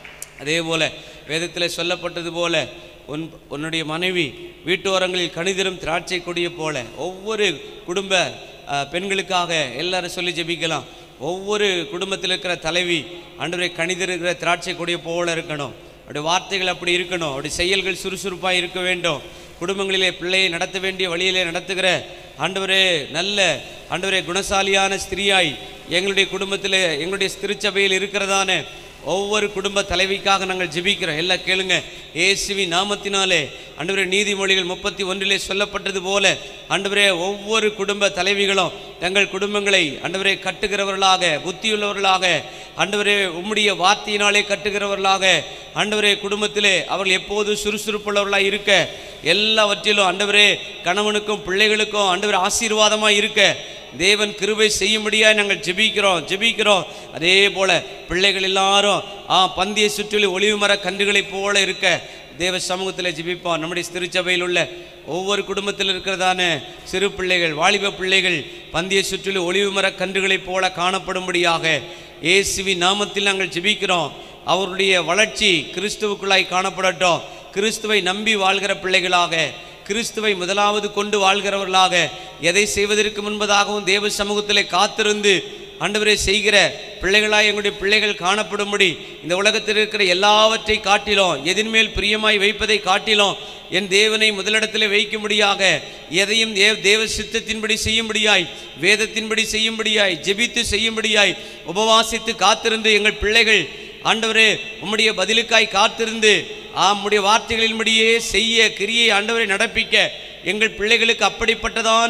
B: அதே போல வேதத்தில் சொல்லப்பட்டது போல உன் உன்னுடைய மனைவி வீட்டோரங்களில் கணிதரும் திராட்சை கொடியை போல ஒவ்வொரு குடும்ப அஹ், பெண்களுக்காக எல்லாரும் சொல்லி ஜெபிக்கலாம் ஒவ்வொரு குடும்பத்தில் இருக்கிற தலைவி ஆண்டவரை கணிதர் இருக்கிற திராட்சை கொடியை போல இருக்கணும் அவருடைய வார்த்தைகள் அப்படி இருக்கணும் அவருடைய செயல்கள் சுறுசுறுப்பாக இருக்க வேண்டும் குடும்பங்களிலே பிள்ளையை நடத்த வேண்டிய வழியிலே நடத்துகிற ஆண்டவரே நல்ல ஆண்டவரே குணசாலியான ஸ்திரீயாய் எங்களுடைய குடும்பத்தில் எங்களுடைய திருச்சபையில் இருக்கிறதான ஒவ்வொரு குடும்ப தலைவிக்காக நாங்கள் ஜெபிக்கிறோம் எல்லாம் கேளுங்க இயேசுவி நாமத்தினாலே ஆண்டவரே நீதிமொழிகள் முப்பத்தி ஒன்றிலே சொல்லப்பட்டது போல ஆண்டவரே ஒவ்வொரு குடும்ப தலைவிகளும் தங்கள் குடும்பங்களை ஆண்டவரே கட்டுகிறவர்களாக புத்தியுள்ளவர்களாக ஆண்டவரே உம்முடைய வார்த்தையினாலே கட்டுகிறவர்களாக ஆண்டவரே குடும்பத்திலே அவர்கள் எப்போது சுறுசுறுப்புள்ளவர்களாக இருக்க எல்லாவற்றிலும் ஆண்டவரே கணவனுக்கும் பிள்ளைகளுக்கும் ஆண்டவர் ஆசீர்வாதமாக இருக்க தேவன் கிருபை செய்யும்படியா நாங்கள் ஜெபிக்கிறோம் ஜெபிக்கிறோம் அதே போல பிள்ளைகள் எல்லாரும் ஆ பந்திய சுற்றிலும் ஒளிவு மர கன்றுகளைப் போல இருக்க தேவ சமூகத்தில் ஜெபிப்போம் நம்முடைய திருச்சபையில் உள்ள ஒவ்வொரு குடும்பத்தில் இருக்கிறதான சிறு பிள்ளைகள் வாலிப பிள்ளைகள் பந்திய சுற்றிலும் ஒளிவு மர கன்றுகளைப் போல காணப்படும்படியாக இயேசுவி நாமத்தில் நாங்கள் ஜெபிக்கிறோம் அவருடைய வளர்ச்சி கிறிஸ்துவுக்குள்ளாய் காணப்படட்டும் கிறிஸ்துவை நம்பி வாழ்கிற பிள்ளைகளாக கிறிஸ்துவை முதலாவது கொண்டு வாழ்கிறவர்களாக எதை செய்வதற்கு முன்பதாகவும் தேவ சமூகத்திலே காத்திருந்து ஆண்டவரே செய்கிற பிள்ளைகளாய் எங்களுடைய பிள்ளைகள் காணப்படும்படி இந்த உலகத்தில் இருக்கிற எல்லாவற்றை காட்டிலும் எதின் மேல் பிரியமாய் வைப்பதை காட்டிலும் என் தேவனை முதலிடத்தில் வைக்கும்படியாக எதையும் தேவ தேவ சித்தத்தின்படி செய்யும்படியாய் வேதத்தின்படி செய்யும்படியாய் ஜெபித்து செய்யும்படியாய் உபவாசித்து காத்திருந்து எங்கள் பிள்ளைகள் ஆண்டவரே உம்முடைய பதிலுக்காய் காத்திருந்து ஆம் உம்முடைய வார்த்தைகளின்படியே செய்ய கிரியை ஆண்டவரை நடப்பிக்க எங்கள் பிள்ளைகளுக்கு அப்படிப்பட்டதான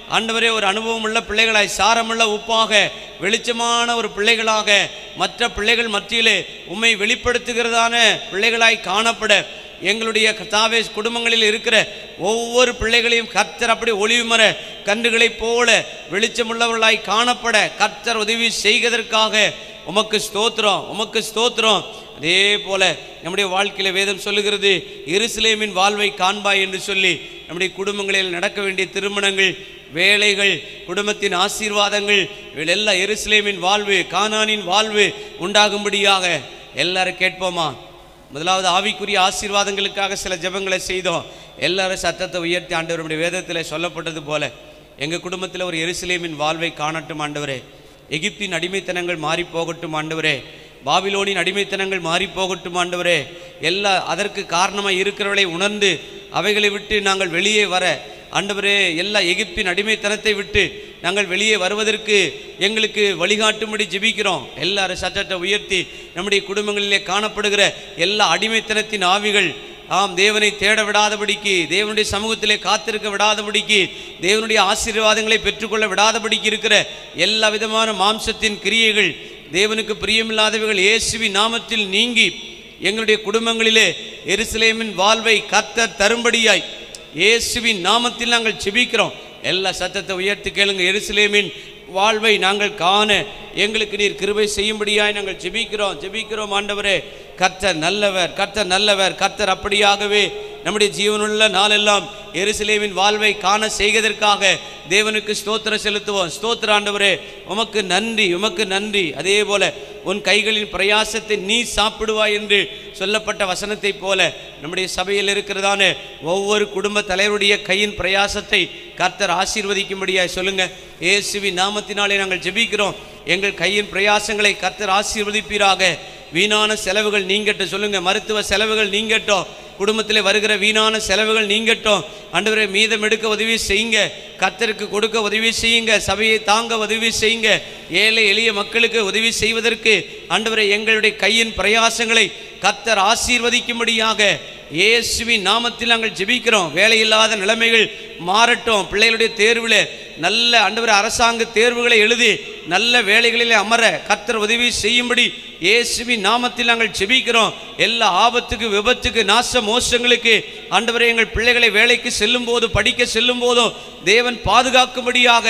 B: ஆண்டவரே ஒரு அனுபவம் உள்ள பிள்ளைகளாய் சாரமுள்ள உப்பாக வெளிச்சமான ஒரு பிள்ளைகளாக மற்ற பிள்ளைகள் மத்தியிலே உம்மை வெளிப்படுத்துகிறதான பிள்ளைகளாய் காணப்பட எங்களுடைய கர்த்தாவே குடும்பங்களில் இருக்கிற ஒவ்வொரு பிள்ளைகளையும் கர்த்தர் அப்படி ஒளிவுமர கன்றுகளைப் போல வெளிச்சமுள்ளவர்களாய் காணப்பட கர்த்தர் உதவி செய்வதற்காக உமக்கு ஸ்தோத்திரம் உமக்கு ஸ்தோத்திரம் அதே போல நம்முடைய வாழ்க்கையில வேதம் சொல்லுகிறது எருசலேமின் வாழ்வை காண்பாய் என்று சொல்லி நம்முடைய குடும்பங்களில் நடக்க வேண்டிய திருமணங்கள் வேலைகள் குடும்பத்தின் ஆசீர்வாதங்கள் இவையெல்லாம் எருசலேமின் வாழ்வு கானானின் வாழ்வு உண்டாகும்படியாக எல்லாரும் கேட்போமா முதலாவது ஆவிக்குரிய ஆசீர்வாதங்களுக்காக சில ஜெபங்களை செய்தோம் எல்லாரும் சத்தத்தை உயர்த்தி ஆண்டவருடைய வேதத்தில் சொல்லப்பட்டது போல எங்கள் குடும்பத்தில் ஒரு எருசலேமின் வாழ்வை காணட்டும் ஆண்டவரே எகிப்தின் அடிமைத்தனங்கள் மாறி போகட்டும் ஆண்டவரே பாபிலோனின் அடிமைத்தனங்கள் மாறி போகட்டும் ஆண்டவரே எல்லா அதற்கு காரணமாக இருக்கிறவர்களை உணர்ந்து அவைகளை விட்டு நாங்கள் வெளியே வர ஆண்டவரே எல்லா எகிப்தின் அடிமைத்தனத்தை விட்டு நாங்கள் வெளியே வருவதற்கு எங்களுக்கு வழிகாட்டும்படி ஜெபிக்கிறோம் எல்லாரும் சத்தத்தை உயர்த்தி நம்முடைய குடும்பங்களிலே காணப்படுகிற எல்லா அடிமைத்தனத்தின் ஆவிகள் ஆம் தேவனை தேட விடாதபடிக்கு தேவனுடைய சமூகத்திலே காத்திருக்க விடாதபடிக்கு தேவனுடைய ஆசீர்வாதங்களை பெற்றுக்கொள்ள விடாதபடிக்கு இருக்கிற எல்லா விதமான மாம்சத்தின் கிரியைகள் தேவனுக்கு பிரியமில்லாதவைகள் இயேசுவின் நாமத்தில் நீங்கி எங்களுடைய குடும்பங்களிலே எருசலேமின் வாழ்வை கர்த்தர் தரும்படியாய் இயேசுவின் நாமத்தில் நாங்கள் ஜெபிக்கிறோம் எல்லா சத்தத்தை உயர்த்தி கேளுங்க எருசலேமின் வாழ்வை நாங்கள் காண எங்களுக்கு நீர் கிருபை செய்யும்படியாய் நாங்கள் ஜெபிக்கிறோம் ஜெபிக்கிறோம் ஆண்டவரே கர்த்தர் நல்லவர் கர்த்தர் நல்லவர் கர்த்தர் அப்படியாகவே நம்முடைய ஜீவனுள்ள நாளெல்லாம் எருசலேமின் வாழ்வை காண செய்வதற்காக தேவனுக்கு ஸ்தோத்திரம் செலுத்துவோம் ஸ்தோத்திர ஆண்டவரே உமக்கு நன்றி உமக்கு நன்றி அதே போல உன் கைகளின் பிரயாசத்தை நீ சாப்பிடுவாய் என்று சொல்லப்பட்ட வசனத்தைப் போல நம்முடைய சபையில் இருக்கிறதான ஒவ்வொரு குடும்ப தலைவருடைய கையின் பிரயாசத்தை கர்த்தர் ஆசீர்வதிக்கும்படியாய் சொல்லுங்க இயேசுவின் நாமத்தினாலே நாங்கள் ஜெபிக்கிறோம் எங்கள் கையின் பிரயாசங்களை கர்த்தர் ஆசீர்வதிப்பீராக வீணான செலவுகள் நீங்கட்டும் சொல்லுங்க மருத்துவ செலவுகள் நீங்கட்டும் குடும்பத்திலே வருகிற வீணான செலவுகள் நீங்கட்டும் ஆண்டவரே மீதம் எடுக்க உதவி செய்யுங்க கர்த்தருக்கு கொடுக்க உதவி செய்யுங்க சபையை தாங்க உதவி செய்யுங்க ஏழை எளிய மக்களுக்கு உதவி செய்வதற்கு ஆண்டவரே எங்களுடைய கையின் பிரயாசங்களை கர்த்தர் ஆசீர்வதிக்கும்படியாக இயேசுவின் நாமத்தில் நாங்கள் ஜெபிக்கிறோம் வேலையில்லாத நிலைமைகள் மாறட்டும் பிள்ளைகளுடைய தேர்வில் நல்ல ஆண்டவர் அரசாங்க தேர்வுகளை எழுதி நல்ல வேலைகளிலே அமர கர்த்தர் உதவி செய்யும்படி இயேசுவின் நாமத்தில் நாங்கள் ஜெபிக்கிறோம் எல்லா ஆபத்துக்கு விபத்துக்கு நாச மோசங்களுக்கு ஆண்டவரே எங்கள் பிள்ளைகளை வேலைக்கு செல்லும் போது படிக்க செல்லும் போதும் தேவன் பாதுகாக்கும்படியாக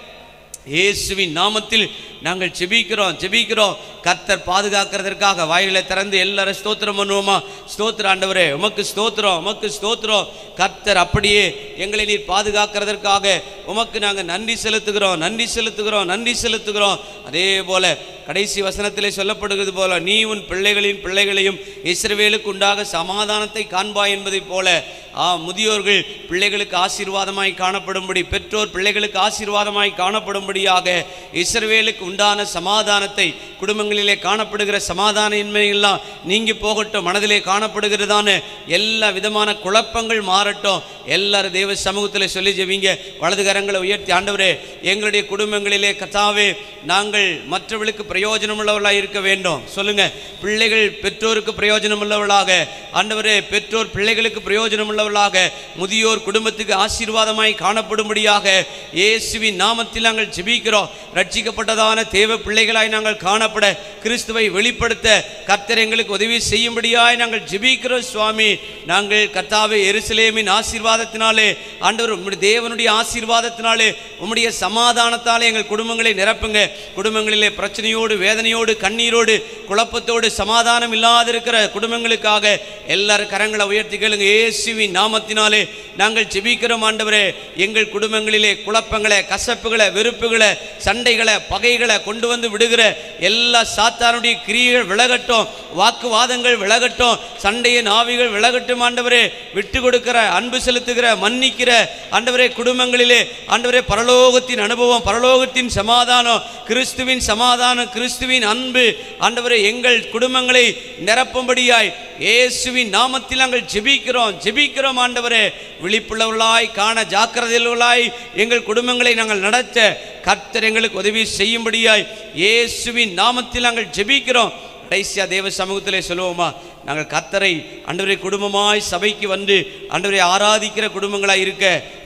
B: இயேசுவின் நாமத்தில் நாங்கள் ஜெபிக்கிறோம் ஜெபிக்கிறோம் கர்த்தர் பாதுகாக்கிறதற்காக வாயிலை திறந்து எல்லாரும் ஸ்தோத்திரம் பண்ணுவோமா ஸ்தோத்திர ஆண்டவரே உமக்கு ஸ்தோத்திரம் உமக்கு ஸ்தோத்திரம் கர்த்தர் அப்படியே எங்களை நீர் பாதுகாக்கிறதற்காக உமக்கு நாங்கள் நன்றி செலுத்துகிறோம் நன்றி செலுத்துகிறோம் நன்றி செலுத்துகிறோம் அதே போல கடைசி வசனத்திலே சொல்லப்படுகிறது போல நீ உன் பிள்ளைகளின் பிள்ளைகளையும் இஸ்ரவேலுக்கு உண்டாக சமாதானத்தை காண்பாய் என்பதைப் போல ஆ முதியோர்கள் பிள்ளைகளுக்கு ஆசீர்வாதமாய் காணப்படும்படி பெற்றோர் பிள்ளைகளுக்கு ஆசீர்வாதமாய் காணப்படும்படியாக இஸ்ரவேலுக்கு உண்டான சமாதானத்தை குடும்பங்களிலே காணப்படுகிற சமாதான இன்மையெல்லாம் நீங்கி போகட்டும் மனதிலே காணப்படுகிறதான எல்லா விதமான குழப்பங்கள் மாறட்டும் எல்லாரும் தேவ சமூகத்தில் சொல்லி ஜெபிங்க வலது கரங்களை உயர்த்தி ஆண்டவரே எங்களுடைய குடும்பங்களிலே கத்தாவே நாங்கள் மற்றவர்களுக்கு பிரயோஜனம் உள்ளவர்களாக இருக்க வேண்டும் சொல்லுங்க பிள்ளைகள் பெற்றோருக்கு பிரயோஜனம் உள்ளவர்களாக ஆண்டவரே பெற்றோர் பிள்ளைகளுக்கு பிரயோஜனம் உள்ளவர்களாக முதியோர் குடும்பத்துக்கு ஆசீர்வாதமாய் காணப்படும்படியாக இயேசுவின் நாமத்தில் நாங்கள் ஜெபிக்கிறோம் ரட்சிக்கப்பட்டதான தேவ பிள்ளைகளாய் நாங்கள் காணப்பட கிறிஸ்துவை வெளிப்படுத்த கர்த்தர் எங்களுக்கு உதவி செய்யும்படியாய் நாங்கள் ஜெபிக்கிறோம் சுவாமி நாங்கள் கர்த்தாவே எருசலேமின் ஆசீர்வாதத்தினாலே ஆண்டவர் உம்முடைய தேவனுடைய ஆசீர்வாதத்தினாலே உம்முடைய சமாதானத்தாலே எங்கள் குடும்பங்களை நிரப்புங்க குடும்பங்களிலே பிரச்சனையோடு வேதனையோடு கண்ணீரோடு குழப்பத்தோடு சமாதானம் இல்லாதிருக்கிற குடும்பங்களுக்காக எல்லாரும் கரங்களை உயர்த்தி கேளுங்க இயேசுவின் நாமத்தினாலே நாங்கள் ஜெபிக்கிறோம் ஆண்டவரே எங்கள் குடும்பங்களிலே குழப்பங்களை கசப்புகளை வெறுப்புகளை சண்டைகளை பகைகளை கொண்டு வந்து விடுகிற எல்லா சாத்தானுடைய கிரியைகள் விலகட்டும் வாக்குவாதங்கள் விலகட்டும் சண்டையின் ஆவிகள் விலகட்டும் ஆண்டவரே விட்டு கொடுக்கிற அன்பு செலுத்துகிற மன்னிக்கிற ஆண்டவரே குடும்பங்களிலே ஆண்டவரே பரலோகத்தின் அனுபவம் பரலோகத்தின் சமாதானம் கிறிஸ்துவின் சமாதானம் கிறிஸ்துவின் அன்பு ஆண்டவரே எங்கள் குடும்பங்களை நிரப்பும்படியாய் இயேசுவின் நாமத்தில் நாங்கள் ஜெபிக்கிறோம் ஜெபிக்கிறோம் ஆண்டவரே விழிப்புள்ளவர்களாய் காண ஜாக்கிரதையுள்ளவர்களாய் எங்கள் குடும்பங்களை நாங்கள் நடத்த கர்த்தர் எங்களுக்கு உதவி செய்யும்படியாய் இயேசுவின் நாமத்தில் நாங்கள் ஜெபிக்கிறோம் கடைசியா தேவ சமூகத்திலே சொல்லுவோமா நாங்கள் கர்த்தரை ஆண்டவரை குடும்பமாய் சபைக்கு வந்து ஆண்டவரை ஆராதிக்கிற குடும்பங்களாய் இருக்க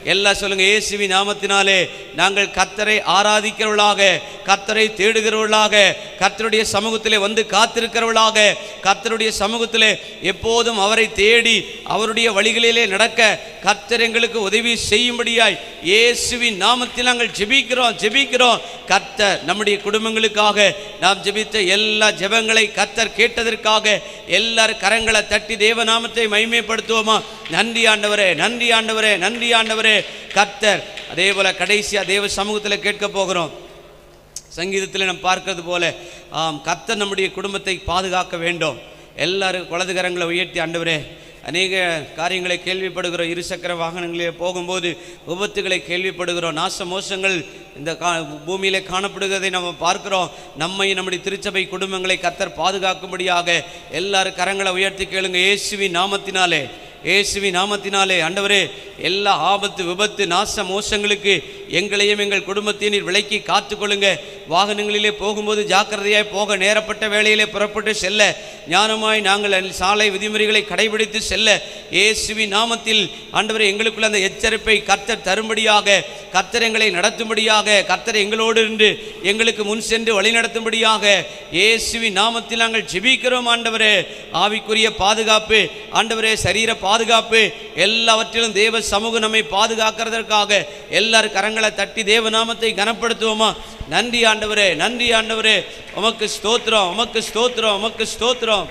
B: எல்லாம் சொல்லுங்க இயேசுவி நாமத்தினாலே நாங்கள் கத்தரை ஆராதிக்கிறவர்களாக கத்தரை தேடுகிறவர்களாக கத்தருடைய சமூகத்திலே வந்து காத்திருக்கிறவர்களாக கத்தருடைய சமூகத்திலே எப்போதும் அவரை தேடி அவருடைய வழிகளிலே நடக்க கர்த்தர் எங்களுக்கு உதவி செய்யும்படியாய் இயேசுவின் நாமத்தில் நாங்கள் ஜெபிக்கிறோம் ஜெபிக்கிறோம் கர்த்தர் நம்முடைய குடும்பங்களுக்காக நாம் ஜெபித்த எல்லா ஜெபங்களை கர்த்தர் கேட்டதற்காக எல்லாரும் கரங்களை தட்டி தேவநாமத்தை மகிமைப்படுத்துவோமா நன்றி ஆண்டவரே நன்றி ஆண்டவரே நன்றி ஆண்டவரே கர்த்தர் அதே போல கடைசியா தேவ சமூகத்தில் கேட்க போகிறோம் சங்கீதத்தில் நாம் பார்க்கிறது போல ஆம் கர்த்தர் நம்முடைய குடும்பத்தை பாதுகாக்க வேண்டும் எல்லாரும் குலது கரங்களை உயர்த்தி ஆண்டவரே அநேக காரியங்களை கேள்விப்படுகிறோம் இருசக்கர வாகனங்களிலே போகும்போது விபத்துகளை கேள்விப்படுகிறோம் நாச மோசங்கள் இந்த கா பூமியிலே காணப்படுகிறதை நம்ம பார்க்கிறோம் நம்மை நம்முடைய திருச்சபை குடும்பங்களை கத்தர் பாதுகாக்கும்படியாக எல்லாரும் கரங்களை உயர்த்தி கேளுங்க இயேசுவின் நாமத்தினாலே இயேசுவின் நாமத்தினாலே ஆண்டவரே எல்லா ஆபத்து விபத்து நாச மோசங்களுக்கு எங்களையும் எங்கள் குடும்பத்தையும் நீர் விலக்கி காத்துக்கொள்ளுங்க வாகனங்களிலே போகும்போது ஜாக்கிரதையாய் போக நேரப்பட்ட வேளையிலே புறப்பட்டு செல்ல ஞானமாய் நாங்கள் அந்த சாலை விதிமுறைகளை கடைபிடித்து செல்ல இயேசுவின் நாமத்தில் ஆண்டவரே எங்களுக்குள்ள அந்த எச்சரிப்பை கர்த்தர் தரும்படியாக கர்த்தர் எங்களை நடத்தும்படியாக கர்த்தர் எங்களோடு இருந்து எங்களுக்கு முன் சென்று வழி நடத்தும்படியாக இயேசுவின் நாமத்தில் நாங்கள் ஜெபிக்கிறோம் ஆண்டவரே ஆவிக்குரிய பாதுகாப்பு ஆண்டவரே சரீர பாதுகாப்பு எல்லாவற்றிலும் தேவ சமூகம் நம்மை பாதுகாக்கிறதற்காக எல்லாரும் கரங்களை தட்டி தேவ நாமத்தை கனப்படுத்துவோமா நன்றி ஆண்டவரே நன்றி ஆண்டவரே உமக்கு ஸ்தோத்திரம் உமக்கு ஸ்தோத்திரம் உமக்கு ஸ்தோத்திரம்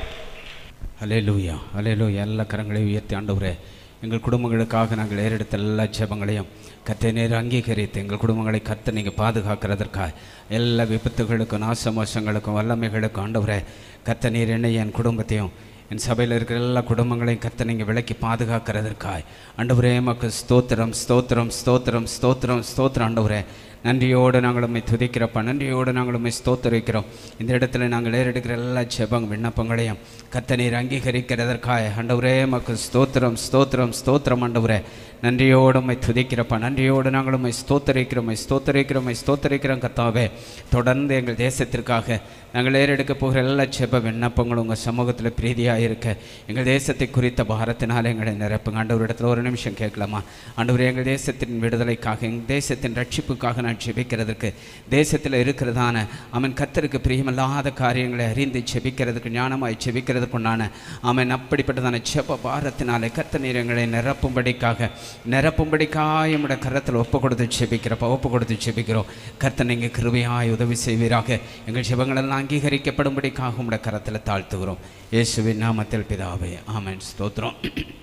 C: அலேலூயா அலேலூயா எல்லா கரங்களையும் உயர்த்தி ஆண்டவரே எங்கள் குடும்பங்களுக்காக நாங்கள் ஏறெடுத்த எல்லா ஜெபங்களையும் கத்தை நேரம் அங்கீகரித்து எங்கள் குடும்பங்களை கத்த நீங்கள் பாதுகாக்கிறதற்காக எல்லா விபத்துகளுக்கும் நாசமோசங்களுக்கும் வல்லமைகளுக்கும் ஆண்டவரே கத்த நீர் என்னை என் குடும்பத்தையும் என் சபையில் இருக்கிற எல்லா குடும்பங்களையும் கத்த நீங்கள் விலக்கி பாதுகாக்கிறதற்காய் ஆண்டவரே மக்கு ஸ்தோத்திரம் ஸ்தோத்திரம் ஸ்தோத்திரம் ஸ்தோத்திரம் ஸ்தோத்திரம் ஆண்டவரே நன்றியோடு நாங்கள் உம்மை துதிக்கிறப்ப நன்றியோடு நாங்கள் உம்மை ஸ்தோத்தரிக்கிறோம் இந்த இடத்துல நாங்கள் ஏறெடுக்கிற எல்லா ஜெபம் விண்ணப்பங்களையும் கத்த நீர் அங்கீகரிக்கிறதற்காக ஆண்டவரே மக்கு ஸ்தோத்திரம் ஸ்தோத்திரம் ஸ்தோத்திரம் ஆண்டவரே நன்றியோடு உம்மை துதிக்கிறப்ப நன்றியோடு நாங்கள் உம்மை ஸ்தோத்தரிக்கிறோம் உம்மை ஸ்தோத்தரிக்கிறோம் உம்மை ஸ்தோத்தரிக்கிறோம் கத்தாவே தொடர்ந்து எங்கள் தேசத்திற்காக நாங்கள் ஏறெடுக்க போகிற எல்லா ஜெப விண்ணப்பங்களும் உங்கள் சமூகத்தில் பிரீதியாக இருக்க எங்கள் தேசத்தை குறித்த பாரத்தினால எங்களை நிரப்புங்க ஆண்டவர் இடத்துல ஒரு நிமிஷம் கேட்கலாமா ஆண்டவர் எங்கள் தேசத்தின் விடுதலைக்காக எங்கள் தேசத்தின் ரட்சிப்புக்காக நான் ஜெபிக்கிறதுக்கு தேசத்தில் இருக்கிறதான அவன் கத்தருக்கு பிரியமில்லாத காரியங்களை அறிந்து ஜெபிக்கிறதுக்கு ஞானமாய் ஜெபிக்கிறதுக்குண்டான அவன் அப்படிப்பட்டதான ஜெப பாரத்தினாலே கத்த நீர் எங்களை நிரப்பும்படிக்காக நிரப்பும்படிக்காக நம்முடைய கரத்தில் ஒப்பு கொடுத்து ஜெபிக்கிறப்ப ஒப்பு கொடுத்து ஜெபிக்கிறோம் கர்த்தன் நீங்கள் கிருபையாய் உதவி செய்வீராக எங்கள் ஜெபங்களெல்லாம் அங்கீகரிக்கப்படும்படிக்காக உம்முடைய கரத்தில் தாழ்த்துகிறோம் இயேசுவின் நாமத்தில் பிதாவே ஆமென் ஸ்தோத்திரம்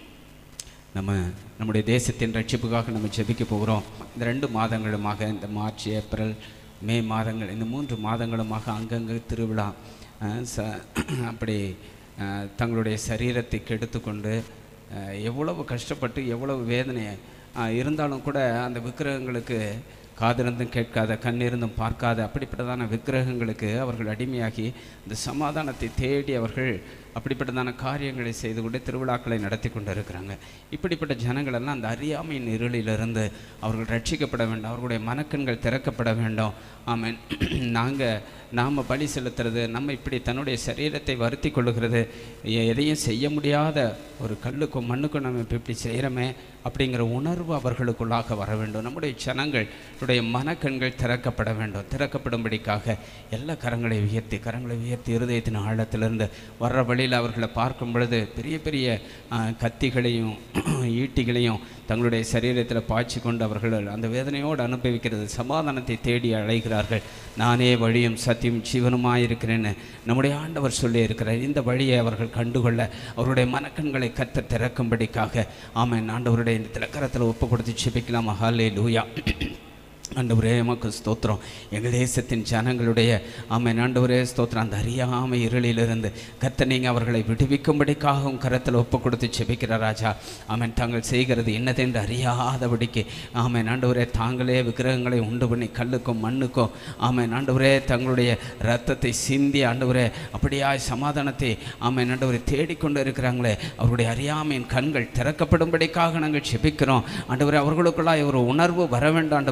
C: நம்ம நம்முடைய தேசத்தின் ரட்சிப்புக்காக நம்ம ஜெபிக்க போகிறோம் இந்த ரெண்டு மாதங்களுமாக இந்த மார்ச் ஏப்ரல் மே மாதங்கள் இந்த மூன்று மாதங்களுமாக அங்கங்கே திருவிழா அஹ், ச அப்படி அஹ், தங்களுடைய சரீரத்தை கெடுத்துக்கொண்டு அஹ், எவ்வளவு கஷ்டப்பட்டு எவ்வளவு வேதனை அஹ், இருந்தாலும் கூட அந்த விக்கிரகங்களுக்கு காதிருந்தும் கேட்காத கண்ணிருந்தும் பார்க்காத அப்படிப்பட்டதான விக்கிரகங்களுக்கு அவர்கள் அடிமையாகி இந்த சமாதானத்தை தேடி அவர்கள் அப்படிப்பட்டதான காரியங்களை செய்து கொண்டு திருவிழாக்களை நடத்தி கொண்டு இருக்கிறாங்க இப்படிப்பட்ட ஜனங்கள் எல்லாம் அந்த அறியாமையின் இருளிலிருந்து அவர்கள் ரட்சிக்கப்பட வேண்டும் அவர்களுடைய மனக்கண்கள் திறக்கப்பட வேண்டும் ஆமென் நாங்கள் நாம் பலி செலுத்துறது நம்ம இப்படி தன்னுடைய சரீரத்தை வருத்தி கொள்ளுகிறது எ- எதையும் செய்ய முடியாத ஒரு கல்லுக்கும் மண்ணுக்கும் நம்ம இப்ப இப்படி செய்கிறோமே அப்படிங்கிற உணர்வு அவர்களுக்குள்ளாக வர வேண்டும் நம்முடைய ஜனங்களுடைய மனக்கண்கள் திறக்கப்பட வேண்டும் திறக்கப்படும்படிக்காக எல்லா கரங்களை உயர்த்தி கரங்களை உயர்த்தி இருதயத்தின் ஆழத்திலிருந்து வர்ற வழியில் அவர்களை பார்க்கும் பொழுது பெரிய பெரிய ஆ, கத்திகளையும் ஈட்டிகளையும் தங்களுடைய சரீரத்தில் பாய்ச்சி கொண்டு அவர்கள் அந்த வேதனையோடு அனுபவிக்கிறது சமாதானத்தை தேடி அழைகிறார்கள் நானே வழியும் சத்தியம் ஜீவனுமாயிருக்கிறேன்னு நம்முடைய ஆண்டவர் சொல்லி இருக்கிறார் இந்த வழியை அவர்கள் கண்டுகொள்ள அவருடைய மனக்கண்களை கத்த திறக்கும்படிக்காக ஆமென் ஆண்டவருடைய இந்த திலக்கரத்தில் ஒப்பு கொடுத்து செபிக்கலாம் ஹாலே லூயா ஆண்டவரே எமக்கு ஸ்தோத்திரம் எங்கள் தேசத்தின் ஜனங்களுடைய ஆமென் ஆண்டவரே ஸ்தோத்திரம் அந்த அறியாமை இருளிலிருந்து கத்த நீங்கள் அவர்களை விடுவிக்கும்படிக்காகவும் கரத்தில் ஒப்பு கொடுத்து செபிக்கிற ராஜா ஆமென் தாங்கள் செய்கிறது என்னதென்று அறியாதபடிக்கு ஆமென் ஆண்டவரே தாங்களே விக்கிரகங்களை உண்டு பண்ணி கல்லுக்கும் மண்ணுக்கும் ஆமென் ஆண்டவரே தங்களுடைய ரத்தத்தை சிந்தி ஆண்டவரே அப்படியாய் சமாதானத்தை ஆமென் ஆண்டவரை தேடிக்கொண்டு இருக்கிறாங்களே அவருடைய அறியாமையின் கண்கள் திறக்கப்படும்படிக்காக நாங்கள் செபிக்கிறோம் ஆண்டவரே அவர்களுக்குள்ளாய் ஒரு உணர்வு வர வேண்டும் ஆண்டவரை படித்த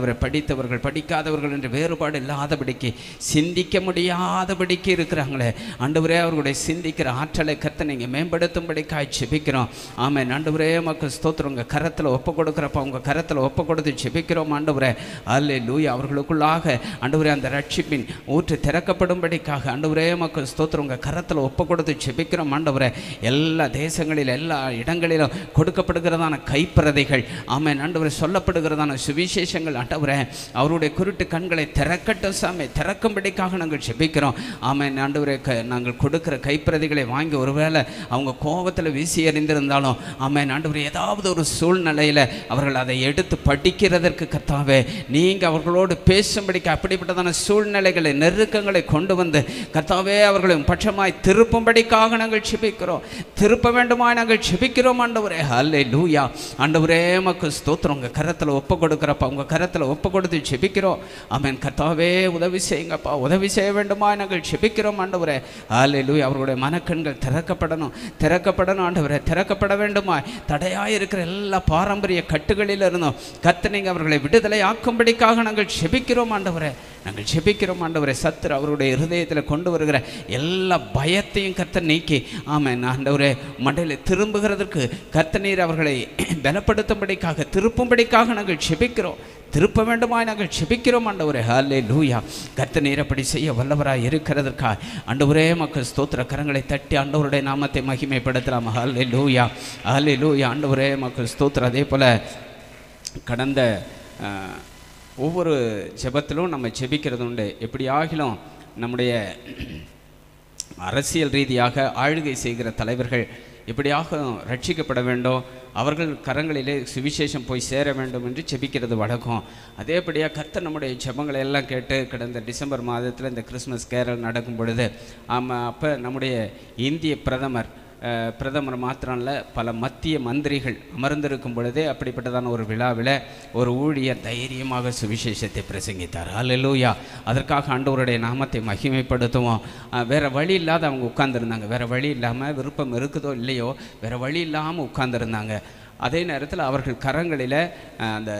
C: படித்தவர்கள் படிக்காதவர்கள் என்ற வேறுபாடு இல்லாதபடிக்கு சிந்திக்க முடியாதபடிக்கு இருக்கிறாங்களே ஆண்டவரே அவர்களுடைய சிந்திக்கிற ஆற்றலை கத்த நீங்கள் மேம்படுத்தும்படிக்காய் செபிக்கிறோம் ஆமென் ஆண்டவரே மக்கள் ஸ்தோத்திரம் உங்கள் கரத்தில் ஒப்பு கொடுக்குறப்ப உங்கள் கரத்தில் ஒப்பு கொடுத்து செபிக்கிறோம் ஆண்டவரே அல்லே லூயா அவர்களுக்குள்ளாக ஆண்டவரே அந்த ரட்சிப்பின் ஊற்று திறக்கப்படும்படிக்காக ஆண்டவரே மக்கள் ஸ்தோத்திரம் உங்கள் கரத்தில் ஒப்பு கொடுத்து செபிக்கிறோம் ஆண்டவரே எல்லா தேசங்களில் எல்லா இடங்களிலும் கொடுக்கப்படுகிறதான கைப்பிரதைகள் ஆமென் ஆண்டவரே சொல்லப்படுகிறதான சுவிசேஷங்கள் ஆண்டவரே அவருடைய குருட்டு கண்களை திறக்கட்டும் சாமி திறக்கும்படிக்காக நாங்கள் செபிக்கிறோம் ஆமென் ஆண்டவரே க நாங்கள் கொடுக்கிற கைப்பிரதிகளை வாங்கி ஒருவேளை அவங்க கோபத்தில் வீசி எறிந்திருந்தாலும் ஆமென் ஆண்டவரே ஏதாவது ஒரு சூழ்நிலையில் அவர்கள் அதை எடுத்து படிக்கிறதற்கு கத்தாவே நீங்கள் அவர்களோடு பேசும்படிக்கு அப்படிப்பட்டதான சூழ்நிலைகளை நெருக்கங்களை கொண்டு வந்து கர்த்தாவே அவர்களை பட்சமாய் திருப்பும்படிக்காக நாங்கள் செபிக்கிறோம் திருப்ப வேண்டுமாய் நாங்கள் செபிக்கிறோம் ஆண்டவரே ஹல்லே லூயா ஆண்டவரே மக்கு ஸ்தோத்திரம் உங்கள் கரத்தில் ஒப்பு கொடுக்குறப்ப உங்கள் கரத்தில் ஒப்பு கொடுத்து செபிக்கிறோம் ஆமென் கர்த்தாவே உதவி செய்யுங்கப்பா உதவி செய்ய வேண்டுமா நாங்கள் செபிக்கிறோம் ஆண்டவரே ஹல்லே லூயா அவர்களுடைய மனக்கண்கள் திறக்கப்படணும் திறக்கப்படணும் ஆண்டவரே திறக்கப்பட வேண்டுமா தடையாக இருக்கிற எல்லா பாரம்பரிய கட்டுகளில் இருந்தும் கத்து நீங்கள் அவர்களை விடுதலை ஆக்கும்படிக்காக நாங்கள் செபிக்கிறோம் ஆண்டவரே நாங்கள் செபிக்கிறோம் ஆண்டவரே சத்துரு அவருடைய இருதயத்தில் கொண்டு வருகிற எல்லா பயத்தையும் கத்த நீக்கி ஆமென் ஆண்டவரே மண்டையில் திரும்புகிறதற்கு கத்த நீர் அவர்களை பலப்படுத்தும்படிக்காக திருப்பும்படிக்காக நாங்கள் செபிக்கிறோம் திருப்ப வேண்டுமாய் நாங்கள் செபிக்கிறோம் ஆண்டவரே ஹாலே லூயா கத்த நீர் அப்படி செய்ய வல்லவராய் இருக்கிறதற்கா ஆண்டவரே மக்கள் ஸ்தோத்திர கரங்களை தட்டி ஆண்டவருடைய நாமத்தை மகிமைப்படுத்தலாம் ஹாலே லூயா ஹாலே லூயா ஆண்டவரே மக்கள் ஸ்தோத்திரம் அதே போல் கடந்த அஹ், ஒவ்வொரு ஜெபத்திலும் நம்ம ஜெபிக்கிறது உண்டு எப்படி ஆகிலும் நம்முடைய அரசியல் ரீதியாக ஆளுகை செய்கிற தலைவர்கள் எப்படியாக ரட்சிக்கப்பட வேண்டும் அவர்கள் கரங்களிலே சுவிசேஷம் போய் சேர வேண்டும் என்று செபிக்கிறது வழக்கம் அதேபடியாக கர்த்தர் நம்முடைய ஜெபங்களை எல்லாம் கேட்டு கடந்த டிசம்பர் மாதத்தில் இந்த கிறிஸ்மஸ் கேரல் நடக்கும் பொழுது ஆமாம் அப்போ நம்முடைய இந்திய பிரதமர் அஹ், பிரதமர் மாத்திரம் இல்ல பல மத்திய மந்திரிகள் அமர்ந்திருக்கும் பொழுதே அப்படிப்பட்டதான ஒரு விழாவில் ஒரு ஊழியர் தைரியமாக சுவிசேஷத்தை பிரசங்கித்தார் அல்லேலூயா அதற்காக ஆண்டவருடைய நாமத்தை மகிமைப்படுத்துவோம் அஹ், வேற வழி இல்லாத அவங்க உட்கார்ந்திருந்தாங்க வேற வழி இல்லாமல் விருப்பம் இருக்குதோ இல்லையோ வேற வழி இல்லாமல் உட்கார்ந்திருந்தாங்க அதே நேரத்தில் அவர்கள் கரங்களில் அஹ், அந்த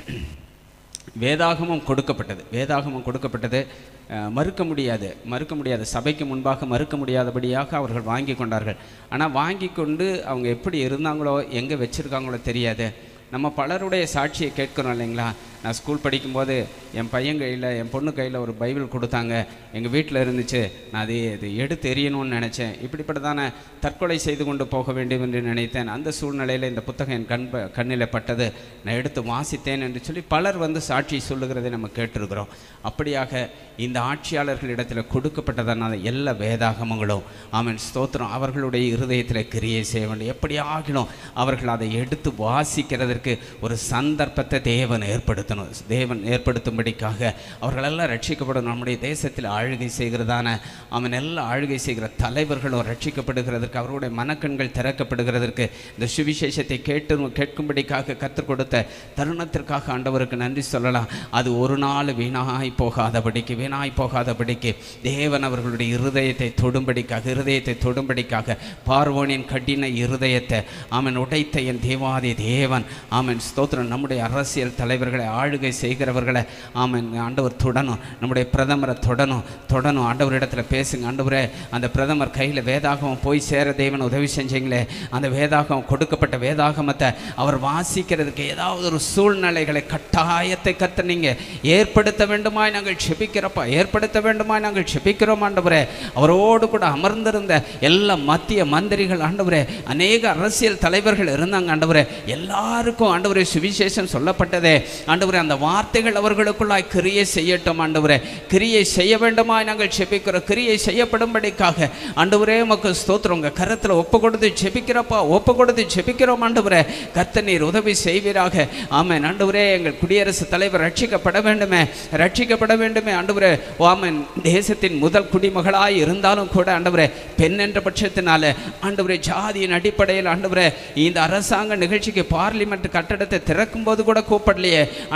C: வேதாகமம் கொடுக்கப்பட்டது வேதாகமம் கொடுக்கப்பட்டது அஹ், மறுக்க முடியாது மறுக்க முடியாது சபைக்கு முன்பாக மறுக்க முடியாதபடியாக அவர்கள் வாங்கி கொண்டார்கள் ஆனால் வாங்கி கொண்டு அவங்க எப்படி இருந்தாங்களோ எங்கே வச்சுருக்காங்களோ தெரியாது நம்ம பலருடைய சாட்சியை கேட்கிறோம் இல்லைங்களா நான் ஸ்கூல் படிக்கும்போது என் பையன் கையில் என் பொண்ணு கையில் ஒரு பைபிள் கொடுத்தாங்க எங்கள் வீட்டில் இருந்துச்சு நான் அதை இது எடுத்து எறியணும்னு நினச்சேன் இப்படிப்பட்டதான தற்கொலை செய்து கொண்டு போக வேண்டும் என்று நினைத்தேன் அந்த சூழ்நிலையில் இந்த புத்தகம் என் கண் ப- கண்ணில் பட்டது நான் எடுத்து வாசித்தேன் என்று சொல்லி பலர் வந்து சாட்சி சொல்லுகிறதை நம்ம கேட்டிருக்கிறோம் அப்படியாக இந்த ஆட்சியாளர்களிடத்தில் கொடுக்கப்பட்டதான எல்லா வேதாகமங்களும் ஆமென் ஸ்தோத்திரம் அவர்களுடைய இருதயத்தில் கிரியை செய்ய வேண்டும் எப்படி ஆகிலும் அவர்கள் அதை எடுத்து வாசிக்கிறதற்கு ஒரு சந்தர்ப்பத்தை தேவன் ஏற்படுத்தணும் தேவன் ஏற்படுத்தும்படிக்காக அவர்களெல்லாம் ரட்சிக்கப்படும் நம்முடைய தேசத்தில் ஆளுகை செய்கிறதான அவன் எல்லாம் ஆளுகை செய்கிற தலைவர்களும் ரட்சிக்கப்படுகிறதற்கு அவருடைய மனக்கண்கள் திறக்கப்படுகிறதற்கு இந்த சுவிசேஷத்தை கேட்டு கேட்கும்படிக்காக கற்றுக் கொடுத்த தருணத்திற்காக ஆண்டவருக்கு நன்றி சொல்லலாம் அது ஒரு நாள் வீணாய் போகாதபடிக்கு வீணாய் போகாதபடிக்கு தேவன் அவர்களுடைய இருதயத்தை தொடும்படிக்காக இருதயத்தை தொடும்படிக்காக பார்வோனின் கடின இருதயத்தை அவன் உடைத்த என் தேவாதி தேவன் ஆமென் ஸ்தோத்திரம் நம்முடைய அரசியல் தலைவர்களை ஆளுகை செய்கிறவர்களை ஆமென் ஆண்டவர் தொடணும் நம்முடைய பிரதமரை தொடணும் தொடணும் ஆண்டவரிடத்துல பேசுங்க ஆண்டவரே அந்த பிரதமர் கையில் வேதாகமம் போய் சேர தேவன் உதவி செஞ்சீங்களே அந்த வேதாகமம் கொடுக்கப்பட்ட வேதாகமத்தை அவர் வாசிக்கிறதுக்கு ஏதாவது ஒரு சூழ்நிலைகளை கட்டாயத்தை கத்த நீங்க ஏற்படுத்த வேண்டுமாய் நாங்கள் செபிக்கிறப்பா ஏற்படுத்த வேண்டுமாய் நாங்கள் செபிக்கிறோம் ஆண்டவரே அவரோடு கூட அமர்ந்திருந்த எல்லா மத்திய மந்திரிகள் ஆண்டவரே அநேக அரசியல் தலைவர்கள் இருந்தாங்க ஆண்டவரே எல்லாருக்கும் ஆண்டவரே சுவிசேஷம் சொல்லப்பட்டதே ஆண்டவரே அந்த வார்த்தைகள் அவர்களுக்குள்ளாய் கிரியை செய்யட்டும் ஆண்டவரே கிரியை செய்ய வேண்டுமாய் நாங்கள் செபிக்கிறோம் கிரியை செய்யப்படும்படிக்காக ஆண்டவரே உமக்கு ஸ்தோத்திரம் உங்க கரத்தில் ஒப்பு கொடுத்து செபிக்கிறப்பா ஒப்பு கொடுத்து செபிக்கிறோம் ஆண்டவரே கர்த்த நீர் உதவி செய்வீராக ஆமென் ஆண்டவரே எங்கள் குடியரசுத் தலைவர் ரட்சிக்கப்பட வேண்டுமே ரட்சிக்கப்பட வேண்டுமே ஆண்டவரே ஓ ஆமென் தேசத்தின் முதல் குடிமகளாய் இருந்தாலும் கூட ஆண்டவரே பெண் என்ற பட்சத்தினால ஆண்டவரே ஜாதியின் அடிப்படையில் ஆண்டவரே இந்த அரசாங்க நிகழ்ச்சிக்கு பார்லிமெண்ட் கட்டடத்தை திறக்கும் போது கூட கூப்பிடலையே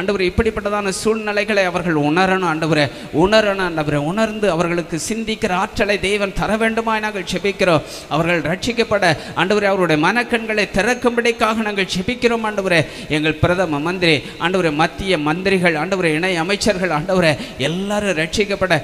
C: ஆண்டவரே இப்படிப்பட்டதான சூழ்நிலைகளை அவர்கள் உணரணும் ஆண்டவரே உணரணும் ஆண்டவரே உணர்ந்து அவர்களுக்கு சிந்திக்கிற ஆற்றலை தேவன் தர வேண்டுமாய் நாங்கள் செபிக்கிறோம் அவர்கள் ரட்சிக்கப்பட ஆண்டவரே அவருடைய மனக்கண்களை திறக்கும்படிக்காக நாங்கள் செபிக்கிறோம் ஆண்டவரே எங்கள் பிரதம மந்திரி ஆண்டவரே மத்திய மந்திரிகள் ஆண்டவரே இணை அமைச்சர்கள் ஆண்டவரே எல்லாரும் ரட்சிக்கப்பட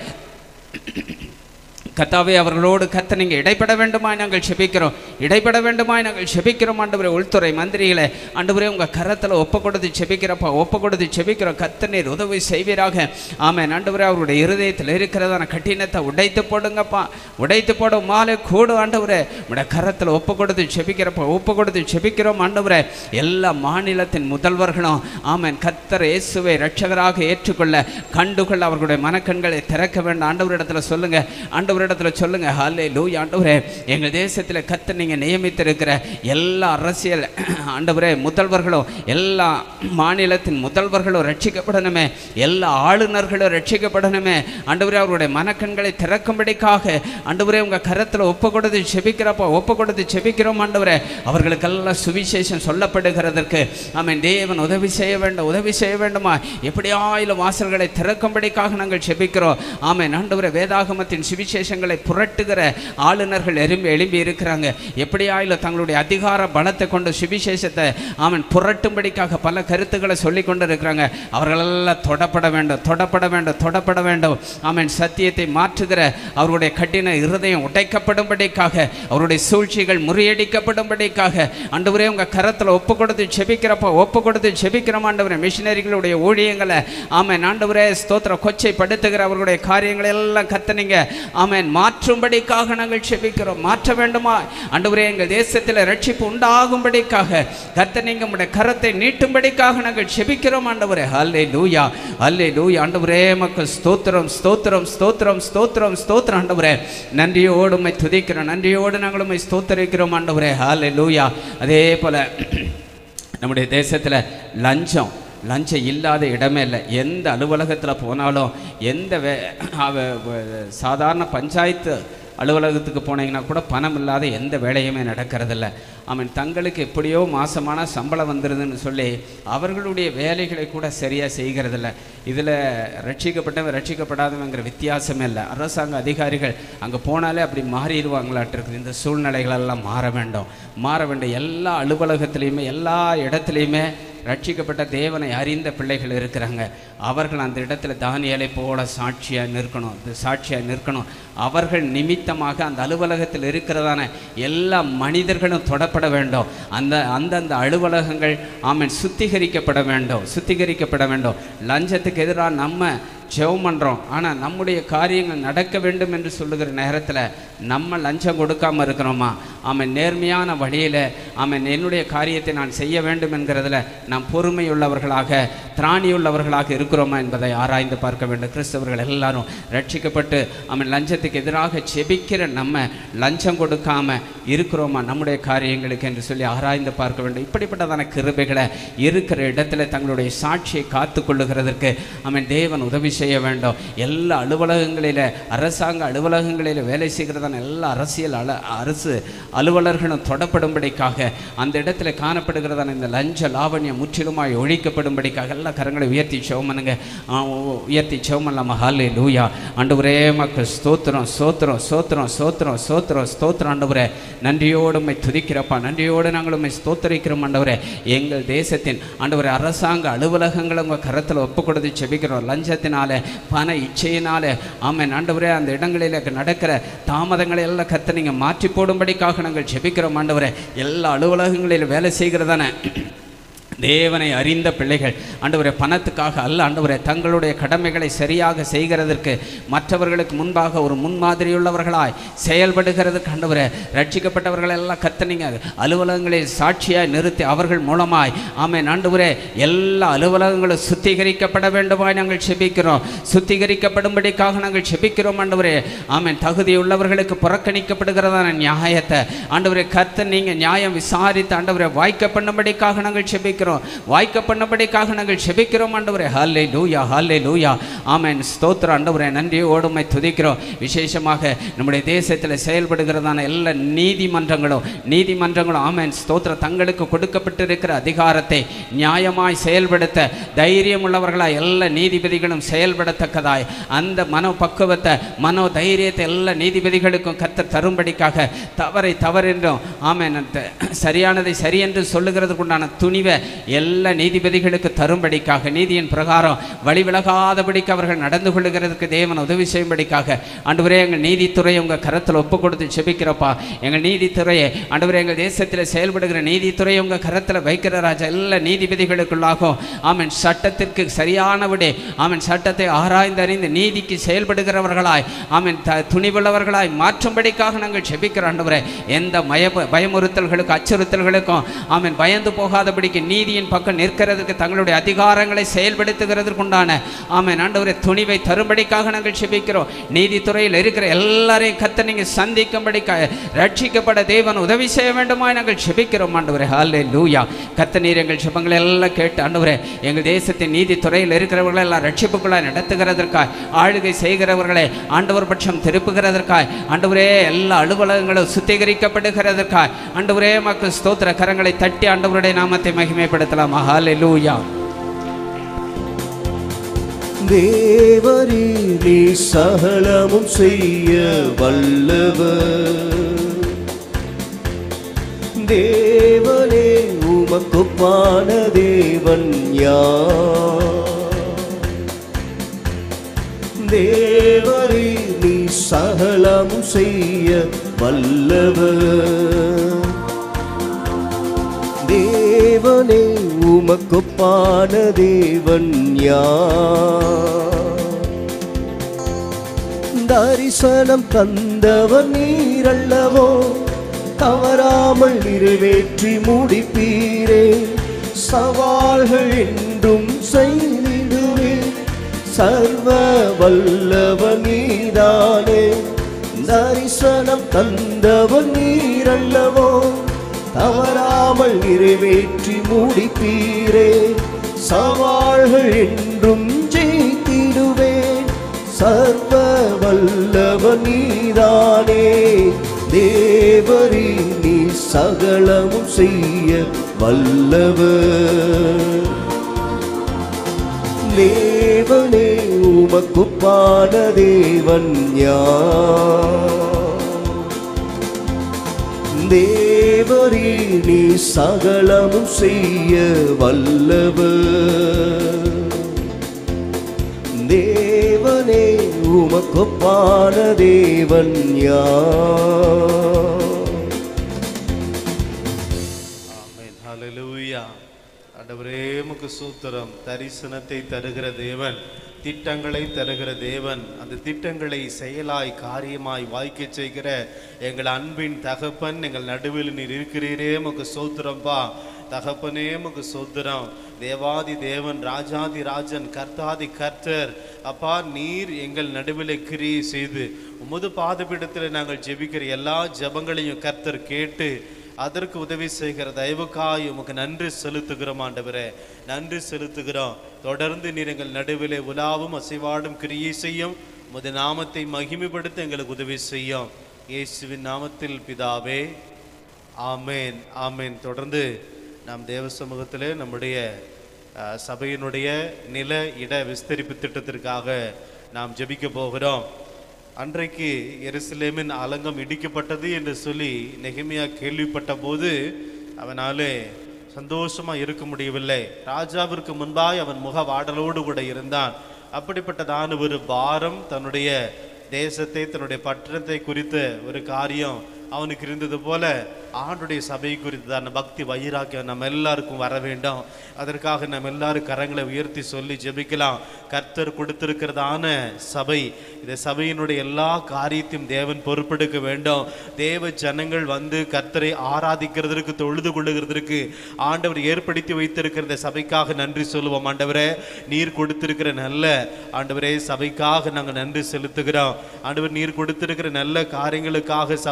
C: கத்தாவே அவர்களோடு கத்த நீங்க இடைப்பட வேண்டுமாய் நாங்கள் செபிக்கிறோம் இடைப்பட வேண்டுமாய் நாங்கள் செபிக்கிறோம் ஆண்டவரே உள்துறை மந்திரிகளை ஆண்டவரே உங்க கரத்துல ஒப்பு கொடுத்து செபிக்கிறப்பா ஒப்பு கொடுத்து செபிக்கிறோம் கத்த நீர் உதவி செய்வீராக ஆமென் ஆண்டவரே அவருடைய இருதயத்தில் இருக்கிறதான கட்டினத்தை உடைத்து போடுங்கப்பா உடைத்து போடும் மாலை கூடு ஆண்டவரே உடைய கரத்துல ஒப்பு கொடுத்து செபிக்கிறப்பா ஒப்பு கொடுத்து செபிக்கிறோம் ஆண்டவரே எல்லா மாநிலத்தின் முதல்வர்களும் ஆமென் கத்தர் இயேசுவை ரட்சகராக ஏற்றுக்கொள்ள கண்டுகொள்ள அவர்களுடைய மனக்கண்களை திறக்க வேண்டும் ஆண்டவரிடத்துல சொல்லுங்க ஆண்டவரிடத்துல சொல்லுங்க ஹாலே லூய் ஆண்டவரே எங்கள் தேசத்தில் கத்த நீங்க நியமித்திருக்கிற எல்லா அரசியல் ஆண்டவரே முதல்வர்களும் எல்லா மாநிலத்தின் முதல்வர்களும் ரட்சிக்கப்படணுமே எல்லா ஆளுநர்களும் ரட்சிக்கப்படணுமே ஆண்டவரே அவருடைய மனக்கண்களை திறக்கும்படிக்காக ஆண்டவரே உங்க கரத்துல ஒப்பு கொடுத்து செபிக்கிறப்போ ஒப்பு கொடுத்து செபிக்கிறோம் ஆண்டவரே அவர்களுக்கெல்லாம் சுவிசேஷம் சொல்லப்படுகிறதற்கு ஆமென் தேவன் உதவி செய்ய வேண்டும் உதவி செய்ய வேண்டுமா எப்படியாயிலும் வாசல்களை திறக்கும்படிக்காக நாங்கள் செபிக்கிறோம் ஆமென் ஆண்டவரே வேதாகமத்தின் சுவிசேஷங்களை புரட்டுகிற ஆளுநர்கள் எழும்பி எழும்பி இருக்கிறாங்க எப்படியாயிலும் தங்களுடைய அதிகார பலத்தை கொண்டு சுவிசேஷத்தை ஆமென் புரட்டும்படிக்காக பல கருத்துக்களை சொல்லி கொண்டு இருக்கிறாங்க அவர்களெல்லாம் தொடப்பட வேண்டும் தொடப்பட வேண்டும் தொடப்பட வேண்டும் ஆமென் சத்தியத்தை மாற்றுகிற அவருடைய கட்டின இருதயம் உடைக்கப்படும்படிக்காக அவருடைய சூழ்ச்சிகள் முறியடிக்கப்படும்படிக்காக ஆண்டவரே உங்க கரத்துல ஒப்பு கொடுத்து செபிக்கிறப்ப ஒப்பு கொடுத்து செபிக்கிறோம் ஆண்டவரே மிஷினரிகளுடைய ஊழியங்களை ஆமென் ஆண்டவரே ஸ்தோத்திர கொச்சை படுத்துகிற அவர்களுடைய காரியங்களை எல்லாம் கத்தனிங்க ஆமென் மாற்றும்படிக்காக நாங்கள் செபிக்கிறோம் மாற்ற வேண்டுமா ஆண்டவரே எங்கள் தேசத்தில் ரட்சிப்பு உண்டாகும்படிக்காக கத்தனிங்க உடைய கரத்தை நீட்டும்படிக்காக நாங்கள் செபிக்கிறோம் ஆண்டவரே அல்லே லூயா அல்லே லூயா ஆண்டவரே மக்கள் ஸ்தோத்திரம் ஸ்தோத்திரம் ஸ்தோத்திரம் ஸ்தோத்திரம் ஸ்தோத்திரம் ஆண்டவரே நன்றியோடு உம்மை துதிக்கிறோம் நன்றியோடு நாங்கள் உம்மை ஸ்தோத்தரிக்கிறோம் ஆண்டவரே ஹாலே லூயா அதே போல நம்முடைய தேசத்தில் லஞ்சம் லஞ்சம் இல்லாத இடமே இல்லை எந்த அலுவலகத்தில் போனாலும் எந்த வே அவ- வ- சாதாரண பஞ்சாயத்து அலுவலகத்துக்கு போனீங்கன்னா கூட பணம் இல்லாத எந்த வேலையுமே நடக்கிறதில்ல அவன் தங்களுக்கு எப்படியோ மாசமான சம்பளம் வந்துடுதுன்னு சொல்லி அவர்களுடைய வேலைகளை கூட சரியாக செய்கிறதில்ல இதில் ரட்சிக்கப்பட்டவன் ரட்சிக்கப்படாதவங்கிற வித்தியாசமே இல்லை அரசாங்க அதிகாரிகள் அங்கே போனாலே அப்படி மாறிடுவாங்களாட்டு இருக்குது இந்த சூழ்நிலைகளெல்லாம் மாற வேண்டும் மாற வேண்டும் எல்லா அலுவலகத்துலேயுமே எல்லா இடத்துலையுமே ரட்சிக்கப்பட்ட தேவனை அறிந்த பிள்ளைகள் இருக்கிறாங்க அவர்கள் அந்த இடத்துல தானியலை போல சாட்சியாக நிற்கணும் இது சாட்சியாக நிற்கணும் அவர்கள் நிமித்தமாக அந்த அலுவலகத்தில் இருக்கிறதான எல்லா மனிதர்களும் தொடப்பட வேண்டும் அந்த அந்தந்த அலுவலகங்கள் ஆமென் சுத்திகரிக்கப்பட வேண்டும் சுத்திகரிக்கப்பட வேண்டும் லஞ்சத்துக்கு எதிராக நம்ம ஜெபம் பண்ணுறோம் ஆனால் நம்முடைய காரியங்கள் நடக்க வேண்டும் என்று சொல்லுகிற நேரத்தில் நம்ம லஞ்சம் கொடுக்காம இருக்கிறோமா ஆமென் நேர்மையான வழியில் ஆமென் என்னுடைய காரியத்தை நான் செய்ய வேண்டும் என்கிறதுல நாம் பொறுமையுள்ளவர்களாக திராணியுள்ளவர்களாக இருக்கிறோமா என்பதை ஆராய்ந்து பார்க்க வேண்டும் கிறிஸ்தவர்கள் எல்லாரும் ரட்சிக்கப்பட்டு ஆமென் லஞ்சத்துக்கு எதிராக செபிக்கிற நம்ம லஞ்சம் கொடுக்காம இருக்கிறோமா நம்முடைய காரியங்களுக்கு என்று சொல்லி ஆராய்ந்து பார்க்க வேண்டும் இப்படிப்பட்டதான கிருபைகளை இருக்கிற இடத்துல தங்களுடைய சாட்சியை காத்து கொள்ளுகிறதற்கு ஆமென் தேவன் உதவி செய்ய வேண்டும் எல்லா அலுவலகங்களில் அரசாங்க அலுவலகங்களில் வேலை செய்கிறதான எல்லா அரசியல் அல அரசு அலுவலர்களும் தொடப்படும்படிக்காக அந்த இடத்துல காணப்படுகிறதான இந்த லஞ்ச லாவண்யம் முற்றிலுமாய் ஒழிக்கப்படும்படிக்காக எல்லா கரங்களை உயர்த்தி செவமனுங்க உயர்த்தி செவமல்லாம ஹாலே லூயா ஆண்டவரே மக்கள் ஸ்தோத்திரம் ஸ்தோத்திரம் ஸ்தோத்திரம் ஸ்தோத்திரம் ஸ்தோத்திரம் ஸ்தோத்திரம் ஆண்டவரே நன்றியோடு உம்மை துதிக்கிறப்பா நன்றியோடு நாங்கள் உம்மை ஸ்தோத்தரிக்கிறோம் ஆண்டவரே எங்கள் தேசத்தின் ஆண்டவரே அரசாங்க அலுவலகங்களை உங்கள் கரத்தில் ஒப்பு கொடுத்து செபிக்கிறோம் லஞ்சத்தினால பண இச்சையினால ஆமென் ஆண்டவரே அந்த இடங்களில் நடக்கிற தாமதங்களை எல்லாம் கத்த நீங்கள் மாற்றி போடும்படிக்காக நாங்கள் செபிக்கிறோம் ஆண்டவரே எல்லா அலுவலகங்களிலும் வேலை செய்கிறதான தேவனை அறிந்த பிள்ளைகள் ஆண்டவரே பணத்துக்காக அல்ல ஆண்டவரே தங்களுடைய கடமைகளை சரியாக செய்கிறதற்கு மற்றவர்களுக்கு முன்பாக ஒரு முன்மாதிரியுள்ளவர்களாய் செயல்படுகிறதுக்கு ஆண்டவரே ரட்சிக்கப்பட்டவர்கள் எல்லாம் கத்தனிங்க அலுவலகங்களில் சாட்சியாய் நிறுத்தி அவர்கள் மூலமாய் ஆமே ஆண்டவரே எல்லா அலுவலகங்களும் சுத்திகரிக்கப்பட வேண்டுமாய் நாங்கள் செபிக்கிறோம் சுத்திகரிக்கப்படும்படிக்காக நாங்கள் செபிக்கிறோம் ஆண்டவரே ஆமென் தகுதியுள்ளவர்களுக்கு புறக்கணிக்கப்படுகிறதான நியாயத்தை ஆண்டவரே கர்த்தர் நீங்க நியாயம் விசாரித்து ஆண்டவரே வாய்க்க பண்ணும்படிக்காக நாங்கள் செபிக்கிறோம் துதிக்கிறோம் வாய்க்க பண்ணபடிக்காக நாங்கள் செபிக்கிறோம் ஆண்டவரே ஹாலே லூயா ஹாலே லூயா ஆமென் ஸ்தோத்திரம் ஆண்டவரே நன்றியோடுமை துதிக்கிறோம் விசேஷமாக நம்முடைய தேசத்தில் செயல்படுகிறதான எல்லா நீதிமன்றங்களும் நீதிமன்றங்களும் ஆமென் ஸ்தோத்திரம் தங்களுக்கு கொடுக்கப்பட்டிருக்கிற அதிகாரத்தை நியாயமாய் செயல்படுத்த தைரியம் உள்ளவர்களாய் எல்லா நீதிபதிகளும் செயல்படத்தக்கதாய் அந்த மனோ பக்குவத்தை மனோ தைரியத்தை எல்லா நீதிபதிகளுக்கும் கத்த தரும்படிக்காக தவறை தவறென்றும் ஆமென் அந்த சரியானதை சரி என்று சொல்லுகிறதுக்குண்டான துணிவை எல்லா நீதிபதிகளுக்கு தரும்படிக்காக நீதியின் பிரகாரம் வழி விலகாதபடிக்கு அவர்கள் நடந்து கொள்ளுகிறதுக்கு தேவன் உதவி செய்யும்படிக்காக ஆண்டவரே எங்கள் நீதித்துறையை உங்கள் கரத்தில் ஒப்பு கொடுத்து செபிக்கிறப்பா எங்கள் நீதித்துறையை ஆண்டவரே எங்கள் தேசத்தில் செயல்படுகிற நீதித்துறையை உங்கள் கரத்தில் வைக்கிற ராஜா எல்லா நீதிபதிகளுக்குள்ளாகும் ஆமென் சட்டத்திற்கு சரியானபடி ஆமென் சட்டத்தை ஆராய்ந்து அறிந்து நீதிக்கு செயல்படுகிறவர்களாய் ஆமென் த துணிவுள்ளவர்களாய் மாற்றும்படிக்காக நாங்கள் செபிக்கிறோம் ஆண்டவரே எந்த மய பயமுறுத்தல்களுக்கும் அச்சுறுத்தல்களுக்கும் ஆமென் பயந்து போகாதபடிக்கு நீதியின் பக்கம் நிற்கிறதுக்கு தங்களுடைய அதிகாரங்களை செயல்படுத்துகிறதுக்குண்டான ஆமென் ஆண்டவரே துணிவை தரும்படிக்காக நாங்கள் செபிக்கிறோம் நீதித்துறையில் இருக்கிற எல்லாரையும் கத்த நீங்கள் சந்திக்கும்படிக்காக ரட்சிக்கப்பட தேவன் உதவி செய்ய வேண்டுமாய் நாங்கள் செபிக்கிறோம் ஆண்டவரே ஹாலே லூயா கத்த நீர் எங்கள் செபங்களை எல்லாம் கேட்டு ஆண்டவரே எங்கள் தேசத்தின் நீதித்துறையில் இருக்கிறவர்களை எல்லாம் ரட்சிப்புக்குள்ளாய் நடத்துகிறதற்காய் ஆளுகை செய்கிறவர்களை ஆண்டவர் பட்சம் திருப்புகிறதற்காய் ஆண்டவரே எல்லா அலுவலகங்களும் சுத்திகரிக்கப்படுகிறதற்காய் ஆண்டவரே மக்கள் ஸ்தோத்திர கரங்களை தட்டி ஆண்டவருடைய நாமத்தை மகிமைப்படுத்தலாம் ஹாலே லூயா
D: தேவரே நீ சகலமும் செய்ய வல்லவர் தேவனே உமக்குப்பான தேவன் யார் தேவரே நீ சகலமும் செய்ய வல்லவர் தேவனே உமக்குப்பான தேவன் யார் தரிசனம் தந்தவர் நீரல்லவோ தவறாமல் நிறைவேற்றி முடிப்பீரே சவால்கள் என்றும் செய்திடுவே சர்வ வல்லவ நீதானே தரிசனம் தந்தவர் நீரல்லவோ தவறாமல் நிறைவேற்றி முடிப்பீரே சவால்கள் என்றும் ஜெயித்திடுவேன் சர்வ வல்லவ நீதானே தேவரி நீ சகலமும் செய்ய வல்லவர் தேவனே உமக்குப்பான தேவன் யார் தேவரே நீ சகலமும் செய்ய வல்லவர் தேவனே உமக்குப்பான தேவன் யார்
E: ஆமென் ஹalleluya ஆண்டவரே உமக்கு சூத்திரம் தரிசனத்தை தருகிற தேவன் திட்டங்களை தருகிற தேவன் அந்த திட்டங்களை செயலாய் காரியமாய் வாய்க்கச் செய்கிற எங்கள் அன்பின் தகப்பன் எங்கள் நடுவில் நீர் இருக்கிறீரே உமக்கு சூத்திரம்பா தகப்பனே உமக்கு சோத்திரம் தேவாதி தேவன் ராஜாதி ராஜன் கர்த்தாதி கர்த்தர் அப்பா நீர் எங்கள் நடுவிலே கிரியை செய்து உமது பாதபீடத்தில் நாங்கள் ஜெபிக்கிற எல்லா ஜெபங்களையும் கர்த்தர் கேட்டு அதற்கு உதவி செய்கிற தயவுக்காய் உமக்கு நன்றி செலுத்துகிறோம் ஆண்டவரே நன்றி செலுத்துகிறோம் தொடர்ந்து நீர் எங்கள் நடுவிலே உலாவும் அசைவாடும் கிரியை செய்யும் உமது நாமத்தை மகிமைப்படுத்த எங்களுக்கு உதவி செய்யும் இயேசுவின் நாமத்தில் பிதாவே ஆமேன் ஆமேன் தொடர்ந்து நாம் தேவ சமூகத்திலே நம்முடைய அஹ், சபையினுடைய நில இட விஸ்தரிப்பு திட்டத்திற்காக நாம் ஜெபிக்க போகிறோம் அன்றைக்கு எருசலேமின் அலங்கம் இடிக்கப்பட்டது என்று சொல்லி நெகமியா கேள்விப்பட்ட போது அவனாலே சந்தோஷமா இருக்க முடியவில்லை ராஜாவிற்கு முன்பாய் அவன் முக வாடலோடு கூட இருந்தான் அப்படிப்பட்டதான ஒரு பாரம் தன்னுடைய தேசத்தை தன்னுடைய பட்டணத்தை குறித்த ஒரு காரியம் அவனுக்கு இருந்தது போல ஆண்டுடைய சபை குறித்ததான பக்தி வைராக்கியம் நம்ம எல்லாருக்கும் வர வேண்டும் அதற்காக நம்ம எல்லாரும் கரங்களை உயர்த்தி சொல்லி ஜெபிக்கலாம் கர்த்தர் கொடுத்திருக்கிறதான சபை இந்த சபையினுடைய எல்லா காரியத்தையும் தேவன் பொறுப்பெடுக்க வேண்டும் தேவ ஜனங்கள் வந்து கர்த்தரை ஆராதிக்கிறதற்கு தொழுது கொள்ளுகிறதற்கு ஆண்டவர் ஏற்படுத்தி வைத்திருக்கிற இந்த சபைக்காக நன்றி சொல்லுவோம் ஆண்டவரே நீர் கொடுத்திருக்கிற நல்ல ஆண்டவரே சபைக்காக நாங்கள் நன்றி செலுத்துகிறோம் ஆண்டவர் நீர் கொடுத்திருக்கிற நல்ல காரியங்களுக்காக சபையினுடைய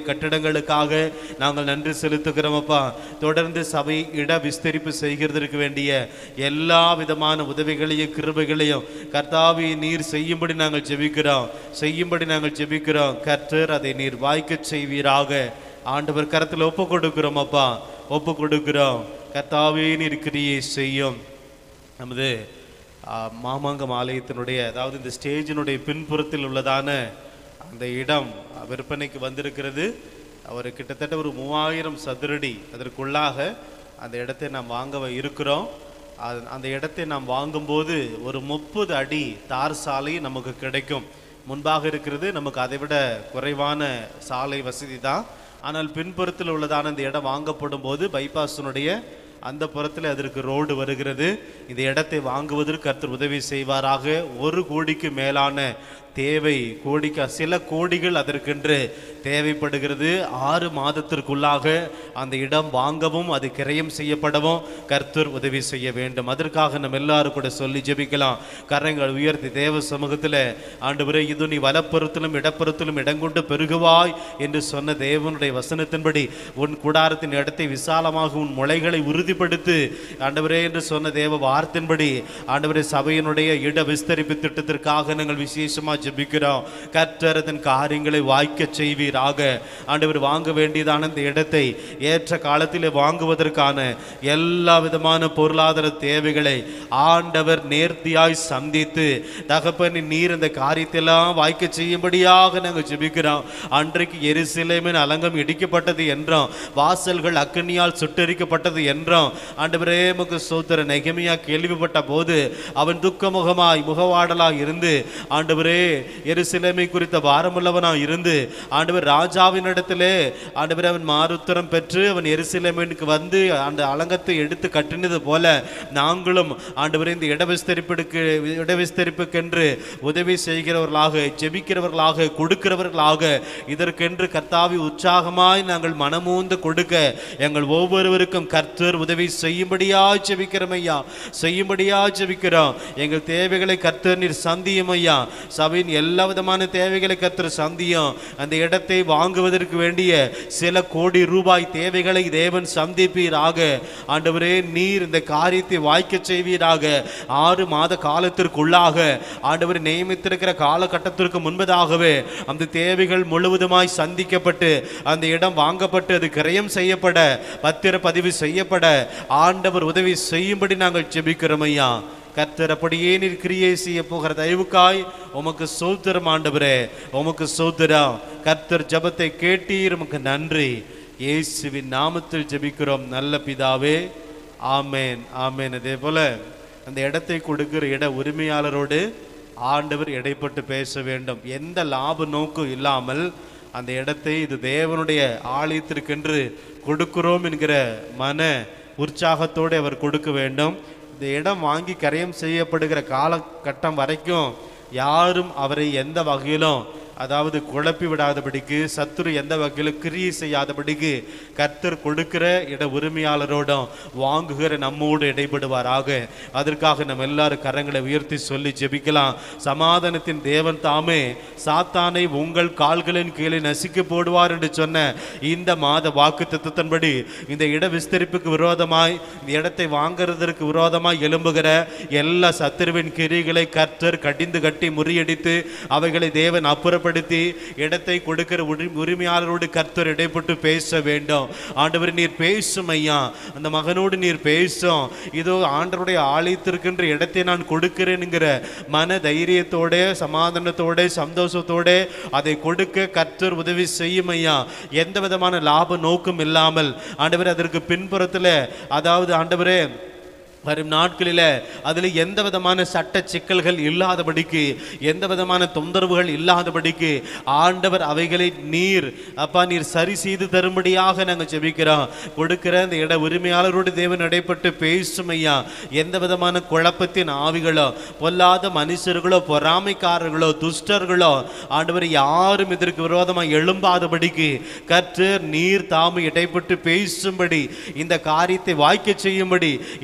E: கட்டடங்களுக்காக நாங்கள் நன்றி செலுத்துகிறோம் அப்பா தொடர்ந்து சபை இட விஸ்தரிப்பு செய்கிறதற்கு வேண்டிய எல்லா விதமான உதவிகளையும் கிருபைகளையும் கர்த்தாவி நீர் செய்யும்படி நாங்கள் ஜெபிக்கிறோம் செய்யும்படி நாங்கள் ஜெபிக்கிறோம் கர்த்தர் அதை நீர் வாய்க்கச் செய்வீராக ஆண்டவர் கரத்தில் ஒப்பு கொடுக்கிறோம் அப்பா ஒப்பு கொடுக்கிறோம் கர்த்தாவே நீர் கிரியை செய்யும் நமது ஆ, மாமாங்கம் ஆலயத்தினுடைய அதாவது இந்த ஸ்டேஜினுடைய பின்புறத்தில் உள்ளதான அந்த இடம் விற்பனைக்கு வந்திருக்கிறது அவர் கிட்டத்தட்ட ஒரு மூவாயிரம் சதுரடி அதற்குள்ளாக அந்த இடத்தை நாம் வாங்க இருக்கிறோம் அது- அந்த இடத்தை நாம் வாங்கும்போது ஒரு முப்பது அடி தார் சாலை நமக்கு கிடைக்கும் முன்பாக இருக்கிறது நமக்கு அதைவிட குறைவான சாலை வசதி தான் ஆனால் பின்புறத்தில் உள்ளதான இந்த இடம் வாங்கப்படும் போது பைபாஸினுடைய அந்த புறத்தில் அதற்கு ரோடு வருகிறது இந்த இடத்தை வாங்குவதற்கு கர்த்தர் உதவி செய்வாராக ஒரு கோடிக்கு மேலான தேவை கோடிக்கு சில கோடிகள் அதற்கென்று தேவைப்படுகிறது ஆறு மாதத்திற்குள்ளாக அந்த இடம் வாங்கவும் அது கிரயம் செய்யப்படவும் கர்த்தர் உதவி செய்ய வேண்டும் அதற்காக நம்ம எல்லாரும் கூட சொல்லி ஜெபிக்கலாம் கரங்கள் உயர்த்தி தேவ சமூகத்தில் ஆண்டவரே இது நீ வலப்புறத்திலும் இடப்புறத்திலும் இடங்கொண்டு பெருகுவாய் என்று சொன்ன தேவனுடைய வசனத்தின்படி உன் கூடாரத்தின் இடத்தை விசாலமாக உன் முளைகளை உறுதிப்படுத்து ஆண்டவரே என்று சொன்ன தேவ வார்த்தையின்படி ஆண்டவரே சபையினுடைய இட விஸ்தரிப்பு திட்டத்திற்காக நாங்கள் விசேஷமாக ஜெபிக்கிறோம் கர்த்தர் அதன் காரியங்களை வாய்க்கச் செய்வீராக ஆண்டவர் வாங்க வேண்டியதான இந்த இடத்தை ஏற்ற காலத்திலே வாங்குவதற்கான எல்லா விதமான பொருளாதார தேவைகளை ஆண்டவர் நேர்த்தியாய் சந்தித்து தகப்பனின் நீர் இந்த காரியத்தெல்லாம் வாய்க்க செய்யும்படியாக நாங்கள் ஜெபிக்கிறோம் அன்றைக்கு எருசலேமின் அலங்கம் இடிக்கப்பட்டது என்றும் வாசல்கள் அக்கினியால் சுட்டரிக்கப்பட்டது என்றும் ஆண்டவரே முக சோத்திர நெகமியா கேள்விப்பட்ட போது அவன் துக்கமுகமாய் முகவாடலாய் இருந்து ஆண்டவரே எருசலேமை குறித்த பாரமுள்ளவனாய் இருந்து ஆண்டவர் ராஜாவின் இடத்திலே ஆண்டவர் அவன் மாறுத்தரம் பெற்று அவன் எருசலேமிற்கு வந்து அந்த அலங்கத்தை எடுத்து கட்டினது போல நாங்களும் ஆண்டவரே இந்த இடவிஸ்தரிப்பிற்கு இடவிஸ்தரிப்புக்கென்று உதவி செய்கிறவர்களாக ஜெபிக்கிறவர்களாக கொடுக்கிறவர்களாக இதற்கென்று கர்த்தாவி உற்சாகமாய் நாங்கள் மனமூந்து கொடுக்க எங்கள் ஒவ்வொருவருக்கும் கர்த்தர் உதவி செய்யும்படியா ஜெபிக்கிறோம் ஐயா செய்யும்படியா ஜெபிக்கிறோம் எங்கள் தேவைகளை கர்த்தர் நீர் சந்தியும் ஐயா சபையின் எல்லா விதமான தேவைகளை கர்த்தர் சந்தியும் அந்த இடத்தை வாங்குவதற்கு வேண்டிய சில கோடி ரூபாய் தேவைகளை தேவன் சந்திப்பீராக ஆண்டவரே நீர் இந்த காரியத்தை வாய்க்கச் செய்வீராக ஆறு மாத காலத்திற்குள்ளாக ஆண்டவர் நியமித்திருக்கிற காலகட்டத்திற்கு முன்பதாகவே அந்த தேவைகள் முழுவதுமாய் சந்திக்கப்பட்டு அந்த இடம் வாங்கப்பட்டு அது கிரயம் செய்யப்பட பத்திர பதிவு செய்யப்பட ஆண்டவர் உதவி செய்யும்படி நாங்கள் ஜெபிக்கிறோம் ஐயா கர்த்தர் அப்படியே நீர் கிரியை செய்ய போகிற தயவுக்காய் உமக்கு சோத்திரம் ஆண்டவரே உமக்கு சோத்திரம் கர்த்தர் ஜெபத்தை கேட்டீர் உமக்கு நன்றி இயேசுவின் நாமத்தில் ஜெபிக்கிறோம் நல்ல பிதாவே ஆமேன் ஆமேன் அதே போல அந்த இடத்தை கொடுக்கிற இட உரிமையாளரோடு ஆண்டவர் இடைப்பட்டு பேச வேண்டும் எந்த லாப நோக்கும் இல்லாமல் அந்த இடத்தை இது தேவனுடைய ஆலயத்திற்கென்று கொடுக்கிறோம் என்கிற மன உற்சாகத்தோடு அவர் கொடுக்க வேண்டும் இந்த இடம் வாங்கி கரையம் செய்யப்படுகிற காலகட்டம் வரைக்கும் யாரும் அவரை எந்த வகையிலும் அதாவது குழப்பி விடாதபடிக்கு சத்துரு எந்த வகையிலும் கிரியை செய்யாதபடிக்கு கர்த்தர் கொடுக்கிற இட உரிமையாளரோடும் வாங்குகிற நம்மோடு இடைபடுவாராக அதற்காக நம்ம எல்லாரும் கரங்களை உயர்த்தி சொல்லி ஜெபிக்கலாம் சமாதானத்தின் தேவன் தாமே சாத்தானை உங்கள் கால்களின் கீழே நசுக்கி போடுவார் என்று சொன்ன இந்த மாத வாக்கு தத்துவத்தின்படி இந்த இட விஸ்தரிப்புக்கு விரோதமாய் இந்த இடத்தை வாங்குறதற்கு விரோதமாய் எழும்புகிற எல்லா சத்துருவின் கிரிகளை கர்த்தர் கடிந்து கட்டி முறியடித்து அவைகளை தேவன் அப்புறப்படுத்தி இடத்தை கொடுக்கிற உரி- உரிமையாளரோடு கர்த்தர் இடைப்பட்டு பேச வேண்டும் ஆண்டவர் நீர் பேசும் ஐயா அந்த மகனோடு நீர் பேசும் இதோ ஆண்டவருடைய ஆலயத்திற்கென்ற இடத்தை நான் கொடுக்கிறேனுங்கிற மன தைரியத்தோட சமாதானத்தோட சந்தோஷத்தோட அதை கொடுக்க கர்த்தர் உதவி செய்யும் ஐயா எந்த விதமான லாப நோக்கம் இல்லாமல் ஆண்டவர் அதற்கு பின்புறத்தில் அதாவது ஆண்டவரே வரும் நாட்களில் அதில் எந்த விதமான சட்ட சிக்கல்கள் இல்லாதபடிக்கு எந்த விதமான தொந்தரவுகள் இல்லாதபடிக்கு ஆண்டவர் அவைகளை நீர் அப்பா நீர் சரி செய்து தரும்படியாக நாங்கள் ஜெபிக்கிறோம் கொடுக்கிற அந்த இட உரிமையாளரோடு தேவன் இடைப்பட்டு பேசும் ஐயா எந்த விதமான குழப்பத்தின் ஆவிகளோ பொல்லாத மனுஷர்களோ பொறாமைக்காரர்களோ துஷ்டர்களோ ஆண்டவர் யாரும் இதற்கு விரோதமாக எழும்பாதபடிக்கு கர்த்தர் நீர் தாமு இடைப்பட்டு பேசும்படி இந்த காரியத்தை வாய்க்க செய்யும்படி இந்த இடத்தை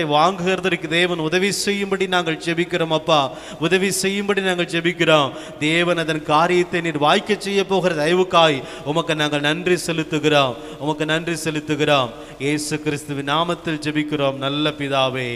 E: வாங்குகிறதற்கு தேவன் உதவி செய்யும்படி நாங்கள் ஜெபிக்கிறோம் அப்பா உதவி செய்யும்படி நாங்கள் ஜெபிக்கிறோம் தேவன் அதன் காரியத்தை நீர் வாய்க்க செய்ய போகிற தயவுக்காய் உமக்கு நாங்கள் நன்றி செலுத்துகிறோம் உமக்கு நன்றி செலுத்துகிறோம் இயேசு கிறிஸ்துவின் நாமத்தில் ஜெபிக்கிறோம் நல்ல பிதாவே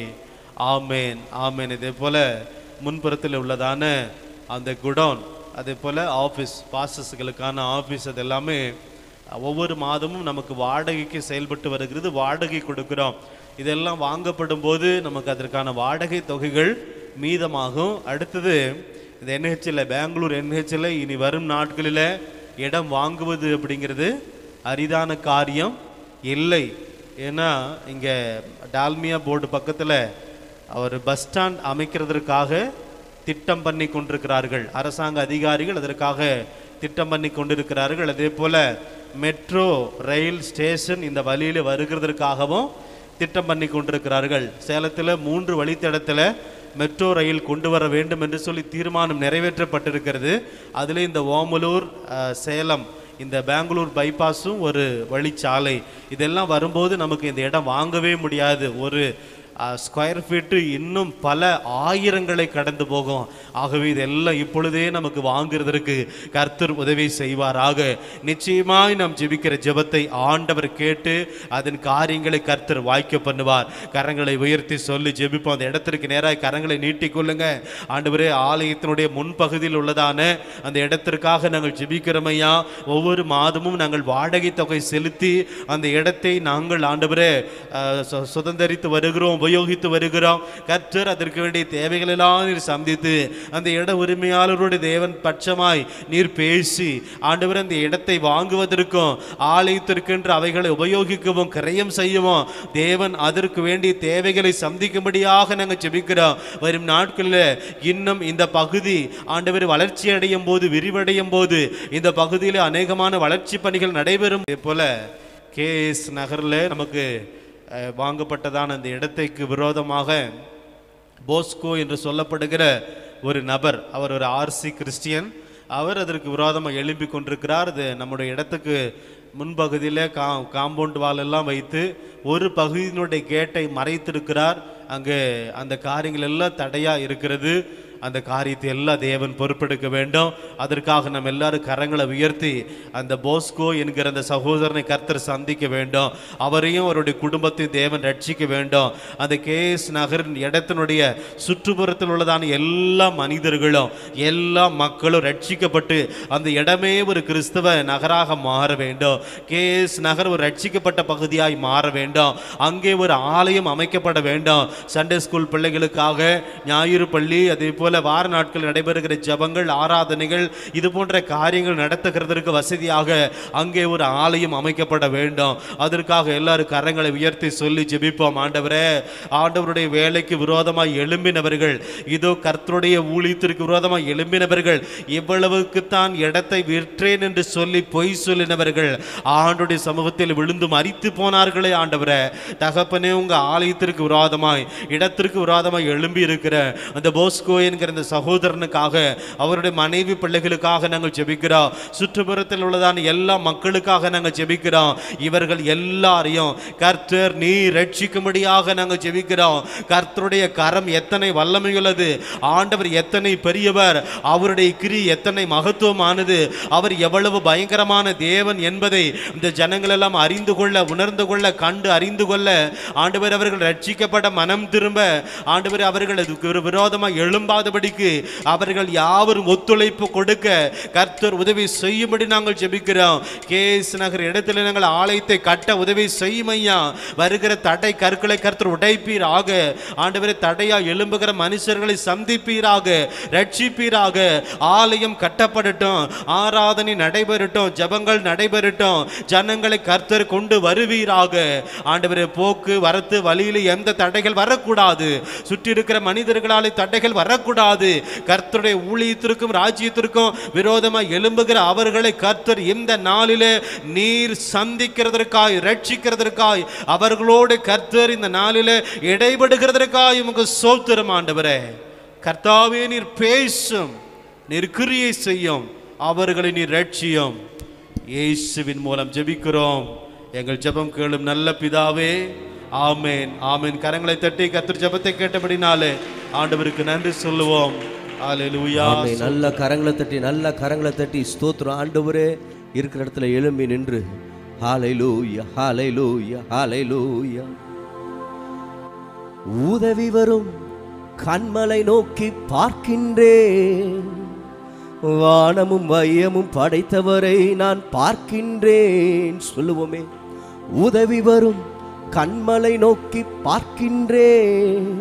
E: ஆமேன் ஆமேன் இதே போல முன்புறத்தில் உள்ளதான அந்த குடோன் அதே போல் ஆஃபீஸ் பாசஸ்களுக்கான ஆஃபீஸ் அது எல்லாமே ஒவ்வொரு மாதமும் நமக்கு வாடகைக்கு செயல்பட்டு வருகிறது வாடகை கொடுக்கிறோம் இதெல்லாம் வாங்கப்படும் போது நமக்கு அதற்கான வாடகை தொகைகள் மீதமாகும் அடுத்தது இந்த என்ஹெச்சில் பெங்களூர் என்ஹெச்சில் இனி வரும் நாட்களில் இடம் வாங்குவது அப்படிங்கிறது அரிதான காரியம் இல்லை ஏன்னா இங்கே டால்மியா போர்டு பக்கத்தில் அவர் பஸ் ஸ்டாண்ட் அமைக்கிறதற்காக திட்டம் பண்ணி கொண்டிருக்கிறார்கள் அரசாங்க அதிகாரிகள் அதற்காக திட்டம் பண்ணி கொண்டிருக்கிறார்கள் அதே போல மெட்ரோ ரயில் ஸ்டேஷன் இந்த வழியில் வருகிறதற்காகவும் திட்டம் பண்ணி கொண்டிருக்கிறார்கள் சேலத்தில் மூன்று வழித்தடத்தில் மெட்ரோ ரயில் கொண்டு வர வேண்டும் என்று சொல்லி தீர்மானம் நிறைவேற்றப்பட்டிருக்கிறது அதில் இந்த ஓமலூர் அஹ், சேலம் இந்த பெங்களூர் பைபாஸும் ஒரு வழிச்சாலை இதெல்லாம் வரும்போது நமக்கு இந்த இடம் வாங்கவே முடியாது ஒரு ஸ்கொயர் ஃபீட்டு இன்னும் பல ஆயிரங்களை கடந்து போகும் ஆகவே இதெல்லாம் இப்பொழுதே நமக்கு வாங்குறதற்கு கர்த்தர் உதவி செய்வாராக நிச்சயமாய் நாம் ஜெபிக்கிற ஜெபத்தை ஆண்டவர் கேட்டு அதன் காரியங்களை கர்த்தர் வாய்க்க பண்ணுவார் கரங்களை உயர்த்தி சொல்லி ஜெபிப்போம் அந்த இடத்திற்கு நேராக கரங்களை நீட்டிக்கொள்ளுங்க ஆண்டவரே ஆலயத்தினுடைய முன்பகுதியில் உள்ளதான அந்த இடத்திற்காக நாங்கள் ஜெபிக்கிறோமையா ஒவ்வொரு மாதமும் நாங்கள் வாடகை தொகை செலுத்தி அந்த இடத்தை நாங்கள் ஆண்டவரே அஹ், சு- சுதந்தரித்து வருகிறோம் உபயோகித்து வருகிறோம் கர்த்தர் அதற்கு வேண்டிய தேவைகளெல்லாம் நீர் சந்தித்து அந்த இட உரிமையாளருடைய தேவன் பட்சமாய் நீர் பேசி ஆண்டவர் அந்த இடத்தை வாங்குவதற்கும் ஆலயத்திற்கென்று அவைகளை உபயோகிக்கவும் கிரயம் செய்யவும் தேவன் அதற்கு வேண்டிய தேவைகளை சந்திக்கும்படியாக நாங்கள் ஜெபிக்கிறோம் வரும் நாட்களில் இன்னும் இந்த பகுதி ஆண்டவர் வளர்ச்சி அடையும் போது விரிவடையும் போது இந்த பகுதியில் அநேகமான வளர்ச்சி பணிகள் நடைபெறும் இதே போல கேஎஸ் நகரில் நமக்கு அஹ், வாங்கப்பட்டதான அந்த இடத்தைக்கு விரோதமாக போஸ்கோ என்று சொல்லப்படுகிற ஒரு நபர் அவர் ஒரு ஆர்சி கிறிஸ்டியன் அவர் அதற்கு விரோதமாக எழும்பி கொண்டிருக்கிறார் அது நம்முடைய இடத்துக்கு முன்பகுதியில் கா காம்பவுண்ட் வால் எல்லாம் வைத்து ஒரு பகுதியினுடைய கேட்டை மறைத்திருக்கிறார் அங்கே அந்த காரியங்கள் எல்லாம் தடையாக இருக்கிறது அந்த காரியத்தை எல்லாம் தேவன் பொறுப்பெடுக்க வேண்டும் அதற்காக நம்ம எல்லாரும் கரங்களை உயர்த்தி அந்த போஸ்கோ என்கிற அந்த சகோதரனை கர்த்தர் சந்திக்க வேண்டும் அவரையும் அவருடைய குடும்பத்தையும் தேவன் ரட்சிக்க வேண்டும் அந்த கேஎஸ் நகரின் இடத்தினுடைய சுற்றுப்புறத்தில் உள்ளதான எல்லா மனிதர்களும் எல்லா மக்களும் ரட்சிக்கப்பட்டு அந்த இடமே ஒரு கிறிஸ்தவ நகராக மாற வேண்டும் கேஎஸ் நகர் ஒரு ரட்சிக்கப்பட்ட பகுதியாய் மாற வேண்டும் அங்கே ஒரு ஆலயம் அமைக்கப்பட வேண்டும் சண்டே ஸ்கூல் பிள்ளைகளுக்காக ஞாயிறு பள்ளி அதே போல வார நாட்கள் நடைபெறுகிற ஜபங்கள் ஆராதனைகள் இது போன்ற காரியங்கள் நடத்துகிறதற்கு வசதியாக அங்கே ஒரு ஆலயம் அமைக்கப்பட வேண்டும் அதற்காக எல்லாரும் கரங்களை உயர்த்தி சொல்லி ஜெபிப்போம் ஆண்டவரே ஆண்டவருடைய வேலைக்கு விரோதமாய் எழும்பினவர்கள் இதோ கர்த்தருடைய ஊழியத்திற்கு விரோதமாய் எழும்பினவர்கள் இவ்வளவுக்குத்தான் இடத்தை விற்றேன் என்று சொல்லி பொய் சொல்லினவர்கள் ஆண்டுடைய சமூகத்தில் விழுந்து மறித்து போனார்களே ஆண்டவரே தகப்பனே உங்க ஆலயத்திற்கு விரோதமாய் இடத்திற்கு விரோதமாய் எழும்பி இருக்கிற அந்த போஸ்கோ என்கிற இந்த சகோதரனுக்காக அவருடைய மனைவி பிள்ளைகளுக்காக நாங்கள் ஜெபிக்கிறோம் சுற்றுப்புறத்தில் உள்ளதான எல்லா மக்களுக்காக நாங்கள் ஜெபிக்கிறோம் இவர்கள் எல்லாரையும் கர்த்தர் நீ ரட்சிக்கும்படியாக நாங்கள் ஜெபிக்கிறோம் கர்த்தருடைய கரம் எத்தனை வல்லமையுள்ளது ஆண்டவர் எத்தனை பெரியவர் அவருடைய கிரி எத்தனை மகத்துவமானது அவர் எவ்வளவு பயங்கரமான தேவன் என்பதை இந்த ஜனங்கள் எல்லாம் அறிந்து கொள்ள உணர்ந்து கொள்ள கண்டு அறிந்து கொள்ள ஆண்டவர் அவர்கள் ரட்சிக்கப்பட மனம் திரும்ப ஆண்டவர் அவர்கள் அதுக்கு ஒரு விரோதமாக எழும்பாதபடிக்கு அவர்கள் யாவரும் ஒத்துழைப்பு கொடுக்க கர்த்தர் உதவி செய்யும்படி நாங்கள் ஜெபிக்கிறோம் கேஸ் நகர் இடத்துல நாங்கள் ஆலயத்தை கட்ட உதவி செய்யும் ஐயா வருகிற தடை கற்களை கர்த்தர் உடைப்பீராக ஆண்டவரை தடையா எழும்புகிற மனுஷர்களை சந்திப்பீராக ரட்சிப்பீராக ஆலயம் கட்டப்படட்டும் ஆராதனை நடைபெறட்டும் ஜபங்கள் நடைபெறட்டும் ஜனங்களை கர்த்தர் கொண்டு வருவீராக ஆண்டவரே போக்கு வரத்து வழியில் எந்த தடைகள் வரக்கூடாது சுற்றி இருக்கிற மனிதர்களாலே தடைகள் வரக்கூடாது கர்த்தருடைய ஊழியத்திற்கும் ராஜ்யத்திற்கும் விரோதமாக எழும்புகிற அவர்களை கர்த்தர் இந்த நாளிலே நீர் சந்திக்கிறதற்காய் ரட்சிக்கிறதற்காய் அவர்களோடு கர்த்தர் இந்த நாளிலே இடைபடுகிறதற்காய் உமக்கு சோத்திரம் ஆண்டவரே கர்த்தாவே நீர் பேசும் நீர் கிரியை செய்யும் அவர்களை நீர் ரட்சியும் இயேசுவின் மூலம் ஜெபிக்கிறோம் எங்கள் ஜெபம் கேளும் நல்ல பிதாவே ஆமேன் ஆமேன் கரங்களை தட்டி கத்திர ஜெபத்தை கேட்டபடினாலே ஆண்டவருக்கு நன்றி சொல்லுவோம் ஹalleluya
D: ஆமென். நல்ல கரங்களை தட்டி நல்ல கரங்களை தட்டி ஸ்தோத்திரம் ஆண்டவரே இருக்கிற இடத்துல எழும்பி நின்று ஹalleluya ஹalleluya ஹalleluya உதவி வரும் கண்மலை நோக்கி பார்க்கின்றேன் வானமும் வையமும் படைத்தவரை நான் பார்க்கின்றேன் சொல்லுவோமே உதவி வரும் கண்மலை நோக்கி பார்க்கின்றேன்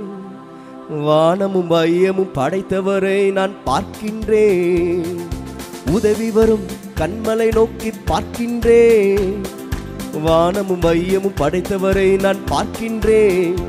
D: வானமும் வையமும் படைத்தவரை நான் பார்க்கின்றேன் உதவி வரும் கண்மலை நோக்கி பார்க்கின்றேன் வானமும் வையமும் படைத்தவரை நான் பார்க்கின்றேன்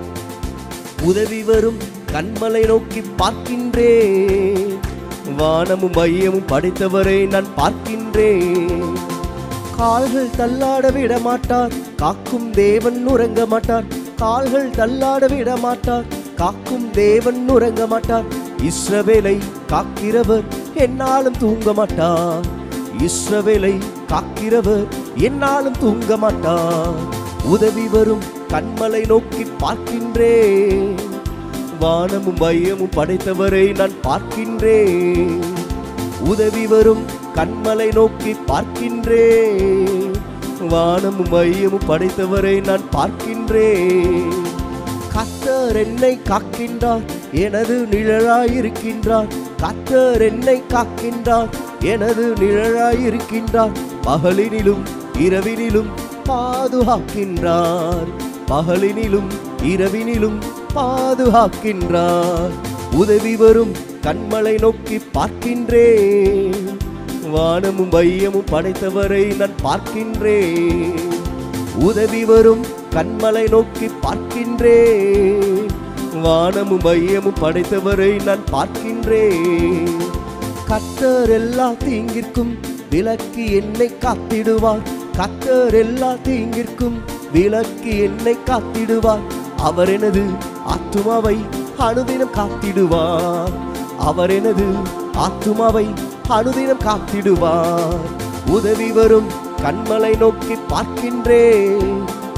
D: உதவி வரும் கண்மலை நோக்கி பார்க்கின்றேன் வானமும் மையமும் படைத்தவரை நான் பார்க்கின்றேன் கால்கள் தள்ளாட விட மாட்டார் காக்கும் தேவன் உறங்க மாட்டார் கால்கள் தள்ளாட விட மாட்டார் காக்கும் தேவன் உறங்க மாட்டார் இஸ்ரவேலை காக்கிறவர் என்னாலும் தூங்க மாட்டார் இஸ்ரவேலை காக்கிறவர் என்னாலும் தூங்க மாட்டார் உதவி வரும் கண்மலை நோக்கி பார்க்கின்றேன் வானமும் மையமும் படைத்தவரை நான் பார்க்கின்றேன் உதவி வரும் கண்மலை நோக்கி பார்க்கின்றேன் வானமும் மையமும் படைத்தவரை நான் பார்க்கின்றேன் கத்தர் என்னை காக்கின்றார் எனது நிழலாயிருக்கின்றார் கத்தர் என்னை காக்கின்றார் எனது நிழலாயிருக்கின்றார் பகலினிலும் இரவினிலும் பாதுகாக்கின்றார் பகலினிலும் இரவினிலும் பாதுகாக்கின்றார் உதவி வரும் கண்மலை நோக்கி பார்க்கின்றேன் வானமும் வையமும் படைத்தவரை நான் பார்க்கின்றேன் உதவி வரும் கண்மலை நோக்கி பார்க்கின்றேன் வானமும் மையமும் படைத்தவரை நான் பார்க்கின்றேன் கத்தர் எல்லா தீங்கிற்கும் விலக்கி என்னை காத்திடுவார் கத்தர் எல்லா தீங்கிற்கும் விலக்கி என்னை காத்திடுவார் அவர் எனது ஆத்துமாவை அனுதினம் காத்திடுவார் அவர் எனது ஆத்துமாவை அனுதினம் காத்திடுவார் உதவி வரும் கண்மலை நோக்கி பார்க்கின்றேன்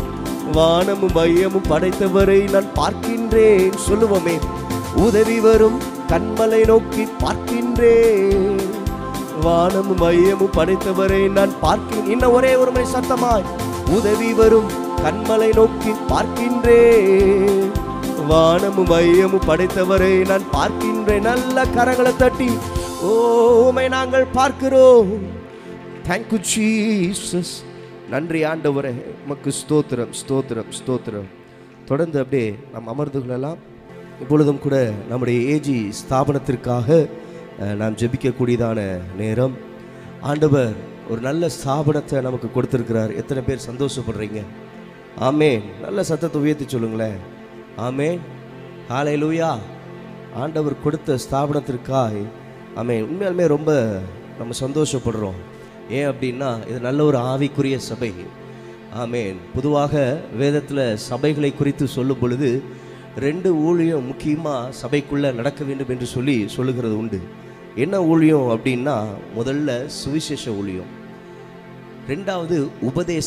D: வானமும் மையமும் படைத்தவரை நான் பார்க்கின்றேன் சொல்லுவோமே உதவி வரும் கண்மலை நோக்கி பார்க்கின்றேன் வானமும் மையமும் படைத்தவரை நான் பார்க்கின் இன்னும் ஒரே ஒரு முறை சத்தமாய் உதவி வரும் கண்மலை நோக்கி பார்க்கின்றேன் வானமும் மையமும் படைத்தவரை நான் பார்க்கின்றேன் நல்ல கரங்களை தட்டி ஓ உமை நாங்கள் பார்க்கிறோம் தேங்க்யூ ஜீசஸ் நன்றி ஆண்டவரே உமக்கு ஸ்தோத்திரம் ஸ்தோத்திரம் ஸ்தோத்திரம் தொடர்ந்து அப்படியே நாம் அமர்ந்து கொள்ளலாம் இப்பொழுதும் கூட நம்முடைய ஏஜி ஸ்தாபனத்திற்காக அஹ், நாம் ஜெபிக்கக்கூடியதான நேரம் ஆண்டவர் ஒரு நல்ல ஸ்தாபனத்தை நமக்கு கொடுத்திருக்கிறார் எத்தனை பேர் சந்தோஷப்படுறீங்க ஆமேன் நல்ல சத்தத்தை உயர்த்தி சொல்லுங்களேன் ஆமேன் ஹாலே லூயா ஆண்டவர் கொடுத்த ஸ்தாபனத்திற்காய் ஆமேன் உண்மையாலுமே ரொம்ப நம்ம சந்தோஷப்படுறோம் ஏன் அப்படின்னா இது நல்ல ஒரு ஆவிக்குரிய சபை ஆமேன் பொதுவாக வேதத்தில் சபைகளை குறித்து சொல்லும் பொழுது ரெண்டு ஊழியம் முக்கியமாக சபைக்குள்ளே நடக்க வேண்டும் என்று சொல்லி சொல்லுகிறது உண்டு என்ன ஊழியம் அப்படின்னா முதல்ல சுவிசேஷ ஊழியம் ரெண்டாவது உபதேச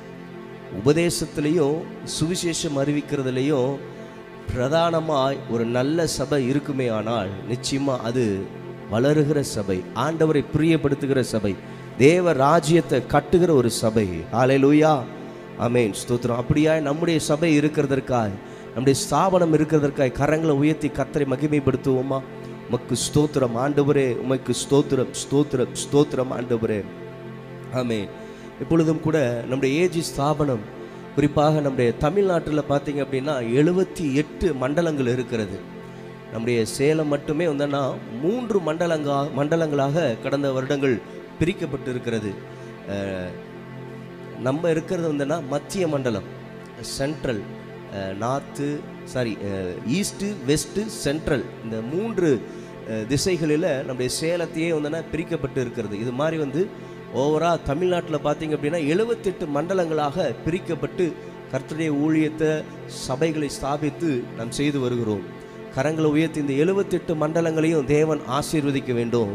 D: உபதேசத்திலையும் சுவிசேஷம் அறிவிக்கிறதுலையும் பிரதானமாய் ஒரு நல்ல சபை இருக்குமே ஆனால் நிச்சயமா அது வளருகிற சபை ஆண்டவரை பிரியப்படுத்துகிற சபை தேவ ராஜ்யத்தை கட்டுகிற ஒரு சபை ஹalleluya ஆமென் ஸ்தோத்திரம் அப்படியாய் நம்முடைய சபை இருக்கிறதற்காய் நம்முடைய ஸ்தாபனம் இருக்கிறதற்காய் கரங்களை உயர்த்தி கத்தரை மகிமைப்படுத்துவோமா உமக்கு ஸ்தோத்திரம் ஆண்டவரே உமக்கு ஸ்தோத்திரம் ஸ்தோத்திரம் ஸ்தோத்திரம் ஆண்டவரே ஆமென் இப்பொழுதும் கூட நம்முடைய ஏஜி ஸ்தாபனம் குறிப்பாக நம்முடைய தமிழ்நாட்டில் பார்த்தீங்க அப்படின்னா எழுபத்தி எட்டு மண்டலங்கள் இருக்கிறது நம்முடைய சேலம் மட்டுமே வந்தோன்னா மூன்று மண்டலங்கா மண்டலங்களாக கடந்த வருடங்கள் பிரிக்கப்பட்டு இருக்கிறது அஹ், நம்ம இருக்கிறது வந்துன்னா மத்திய மண்டலம் central north sorry east west central இந்த மூன்று அஹ், திசைகளில் நம்முடைய சேலத்தையே வந்துன்னா பிரிக்கப்பட்டு இருக்கிறது இது மாதிரி வந்து ஓவரா தமிழ்நாட்டில் பார்த்தீங்க அப்படின்னா எழுபத்தெட்டு மண்டலங்களாக பிரிக்கப்பட்டு கர்த்தருடைய ஊழியத்தை சபைகளை ஸ்தாபித்து நாம் செய்து வருகிறோம் கரங்களை உயர்த்தி இந்த எழுபத்தெட்டு மண்டலங்களையும் தேவன் ஆசீர்வதிக்க வேண்டும்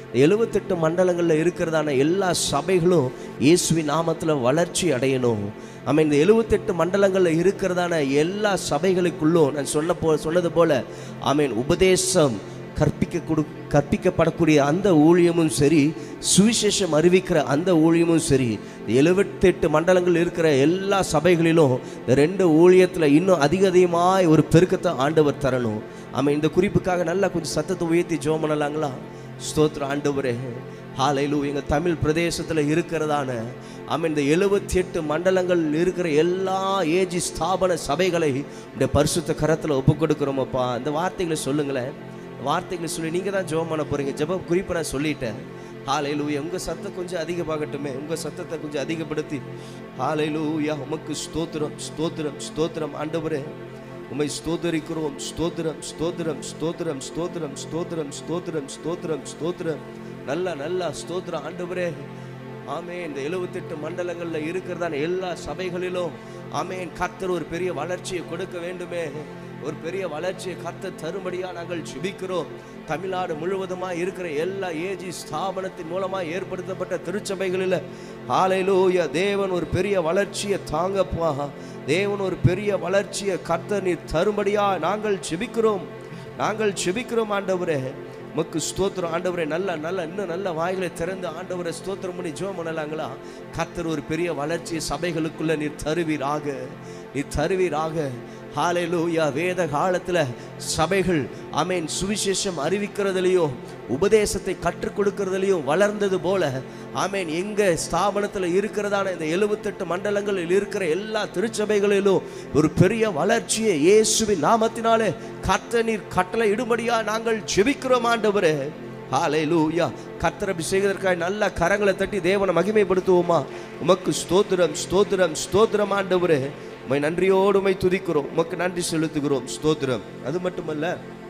D: எழுபத்தெட்டு மண்டலங்களில் இருக்கிறதான எல்லா சபைகளும் இயேசுவின் நாமத்தில் வளர்ச்சி அடையணும் ஆமாம் இந்த எழுபத்தெட்டு மண்டலங்களில் இருக்கிறதான எல்லா சபைகளுக்குள்ளும் நான் சொன்ன போ சொன்னது போல ஆமீன் உபதேசம் கற்பிக்க கொடு கற்பிக்கப்படக்கூடிய அந்த ஊழியமும் சரி சுவிசேஷம் அறிவிக்கிற அந்த ஊழியமும் சரி எழுபத்தெட்டு மண்டலங்கள் இருக்கிற எல்லா சபைகளிலும் இந்த ரெண்டு ஊழியத்தில் இன்னும் அதிக அதிகமாய் ஒரு பெருக்கத்தை ஆண்டவர் தரணும் ஆமாம் இந்த குறிப்புக்காக நல்லா கொஞ்சம் சத்தத்தை உயர்த்தி ஜோம் பண்ணலாங்களா ஸ்தோத்திர ஆண்டவரே ஹாலைலு எங்கள் தமிழ் பிரதேசத்தில் இருக்கிறதான ஆமாம் இந்த எழுபத்தி எட்டு மண்டலங்கள் இருக்கிற எல்லா ஏஜி ஸ்தாபன சபைகளை இந்த பரிசுத்த கரத்தில் ஒப்பு கொடுக்குறோமப்பா இந்த வார்த்தைகளை சொல்லுங்களேன் வார்த்தைகளை சொல்லி நீங்கள் தான் ஜெபம் பண்ண போகிறீங்க ஜெப குறிப்பை நான் சொல்லிட்டேன் ஹாலைலூயா உங்கள் சத்தம் கொஞ்சம் அதிகமாகட்டுமே உங்கள் சத்தத்தை கொஞ்சம் அதிகப்படுத்தி ஹாலைலூயா உமக்கு ஸ்தோத்திரம் ஸ்தோத்திரம் ஸ்தோத்திரம் ஆண்டவரே உம்மை ஸ்தோத்தரிக்கிறோம் ஸ்தோத்திரம் ஸ்தோத்திரம் ஸ்தோத்திரம் ஸ்தோத்திரம் ஸ்தோத்திரம் ஸ்தோத்திரம் ஸ்தோத்திரம் ஸ்தோத்திரம் நல்ல நல்ல ஸ்தோத்திரம் ஆண்டவரே ஆமே இந்த எழுபத்தெட்டு மண்டலங்களில் இருக்கிறதான எல்லா சபைகளிலும் ஆமேன் கர்த்தர் ஒரு பெரிய வளர்ச்சியை கொடுக்க வேண்டுமே ஒரு பெரிய வளர்ச்சியை கர்த்தர் தரும்படியா நாங்கள் ஜெபிக்கிறோம் தமிழ்நாடு முழுவதுமாக இருக்கிற எல்லா ஏஜி ஸ்தாபனத்தின் மூலமாக ஏற்படுத்தப்பட்ட திருச்சபைகளில் ஆலையிலூயா தேவன் ஒரு பெரிய வளர்ச்சியை தாங்கப்பா தேவன் ஒரு பெரிய வளர்ச்சியை கர்த்தர் நீர் தரும்படியா நாங்கள் ஜெபிக்கிறோம் நாங்கள் ஜெபிக்கிறோம் ஆண்டவரே உமக்கு ஸ்தோத்திரம் ஆண்டவரே நல்ல நல்ல இன்னும் நல்ல வாய்களை திறந்து ஆண்டவரை ஸ்தோத்திரம் பண்ணி ஜெபம் பண்ணலாங்களா கர்த்தர் ஒரு பெரிய வளர்ச்சி சபைகளுக்குள்ள நீர் தருவீராக நீர் தருவீராக ஹாலேலூயா வேத காலத்தில் சபைகள் அமேன் சுவிசேஷம் அறிவிக்கிறதுலையும் உபதேசத்தை கற்றுக் கொடுக்கறதுலையும் வளர்ந்தது போல ஆமேன் எங்க ஸ்தாபனத்தில் இருக்கிறதான இந்த எழுபத்தெட்டு மண்டலங்களில் இருக்கிற எல்லா திருச்சபைகளிலும் ஒரு பெரிய வளர்ச்சியை இயேசுவின் நாமத்தினாலே கர்த்த நீர் கட்டளை இடும்படியா நாங்கள் ஜெபிக்கிறோம் ஆண்டவரே ஹalleluya கர்த்தர் அபிஷேகத்திற்காக நல்ல கரங்களை தட்டி தேவனை மகிமைப்படுத்துவோமா உமக்கு ஸ்தோத்திரம் ஸ்தோத்திரம் ஸ்தோத்திரம் ஆண்டவரே உமை நன்றியோடு உமை துதிக்கிறோம் உமக்கு நன்றி செலுத்துகிறோம் ஸ்தோத்திரம் அது மட்டுமல்ல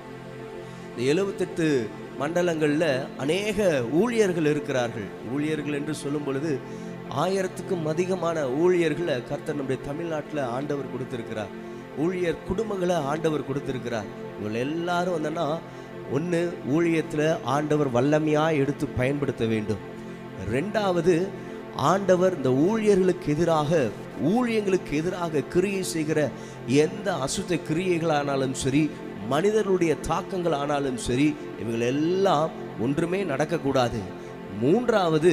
D: இந்த எழுபத்தெட்டு மண்டலங்களில் அநேக ஊழியர்கள் இருக்கிறார்கள் ஊழியர்கள் என்று சொல்லும் பொழுது ஆயிரத்துக்கும் அதிகமான ஊழியர்களை கர்த்தர் நம்முடைய தமிழ்நாட்டில் ஆண்டவர் கொடுத்திருக்கிறார் ஊழியர் குடும்பங்களை ஆண்டவர் கொடுத்திருக்கிறார் இவங்க எல்லாரும் வந்தோன்னா ஒன்று ஊழியத்தில் ஆண்டவர் வல்லமையாக எடுத்து பயன்படுத்த வேண்டும் ரெண்டாவது ஆண்டவர் இந்த ஊழியர்களுக்கு எதிராக ஊழியங்களுக்கு எதிராக கிரியை செய்கிற எந்த அசுத்த கிரியைகளானாலும் சரி மனிதர்களுடைய தாக்கங்கள் ஆனாலும் சரி இவங்கள் எல்லாம் ஒன்றுமே நடக்கக்கூடாது மூன்றாவது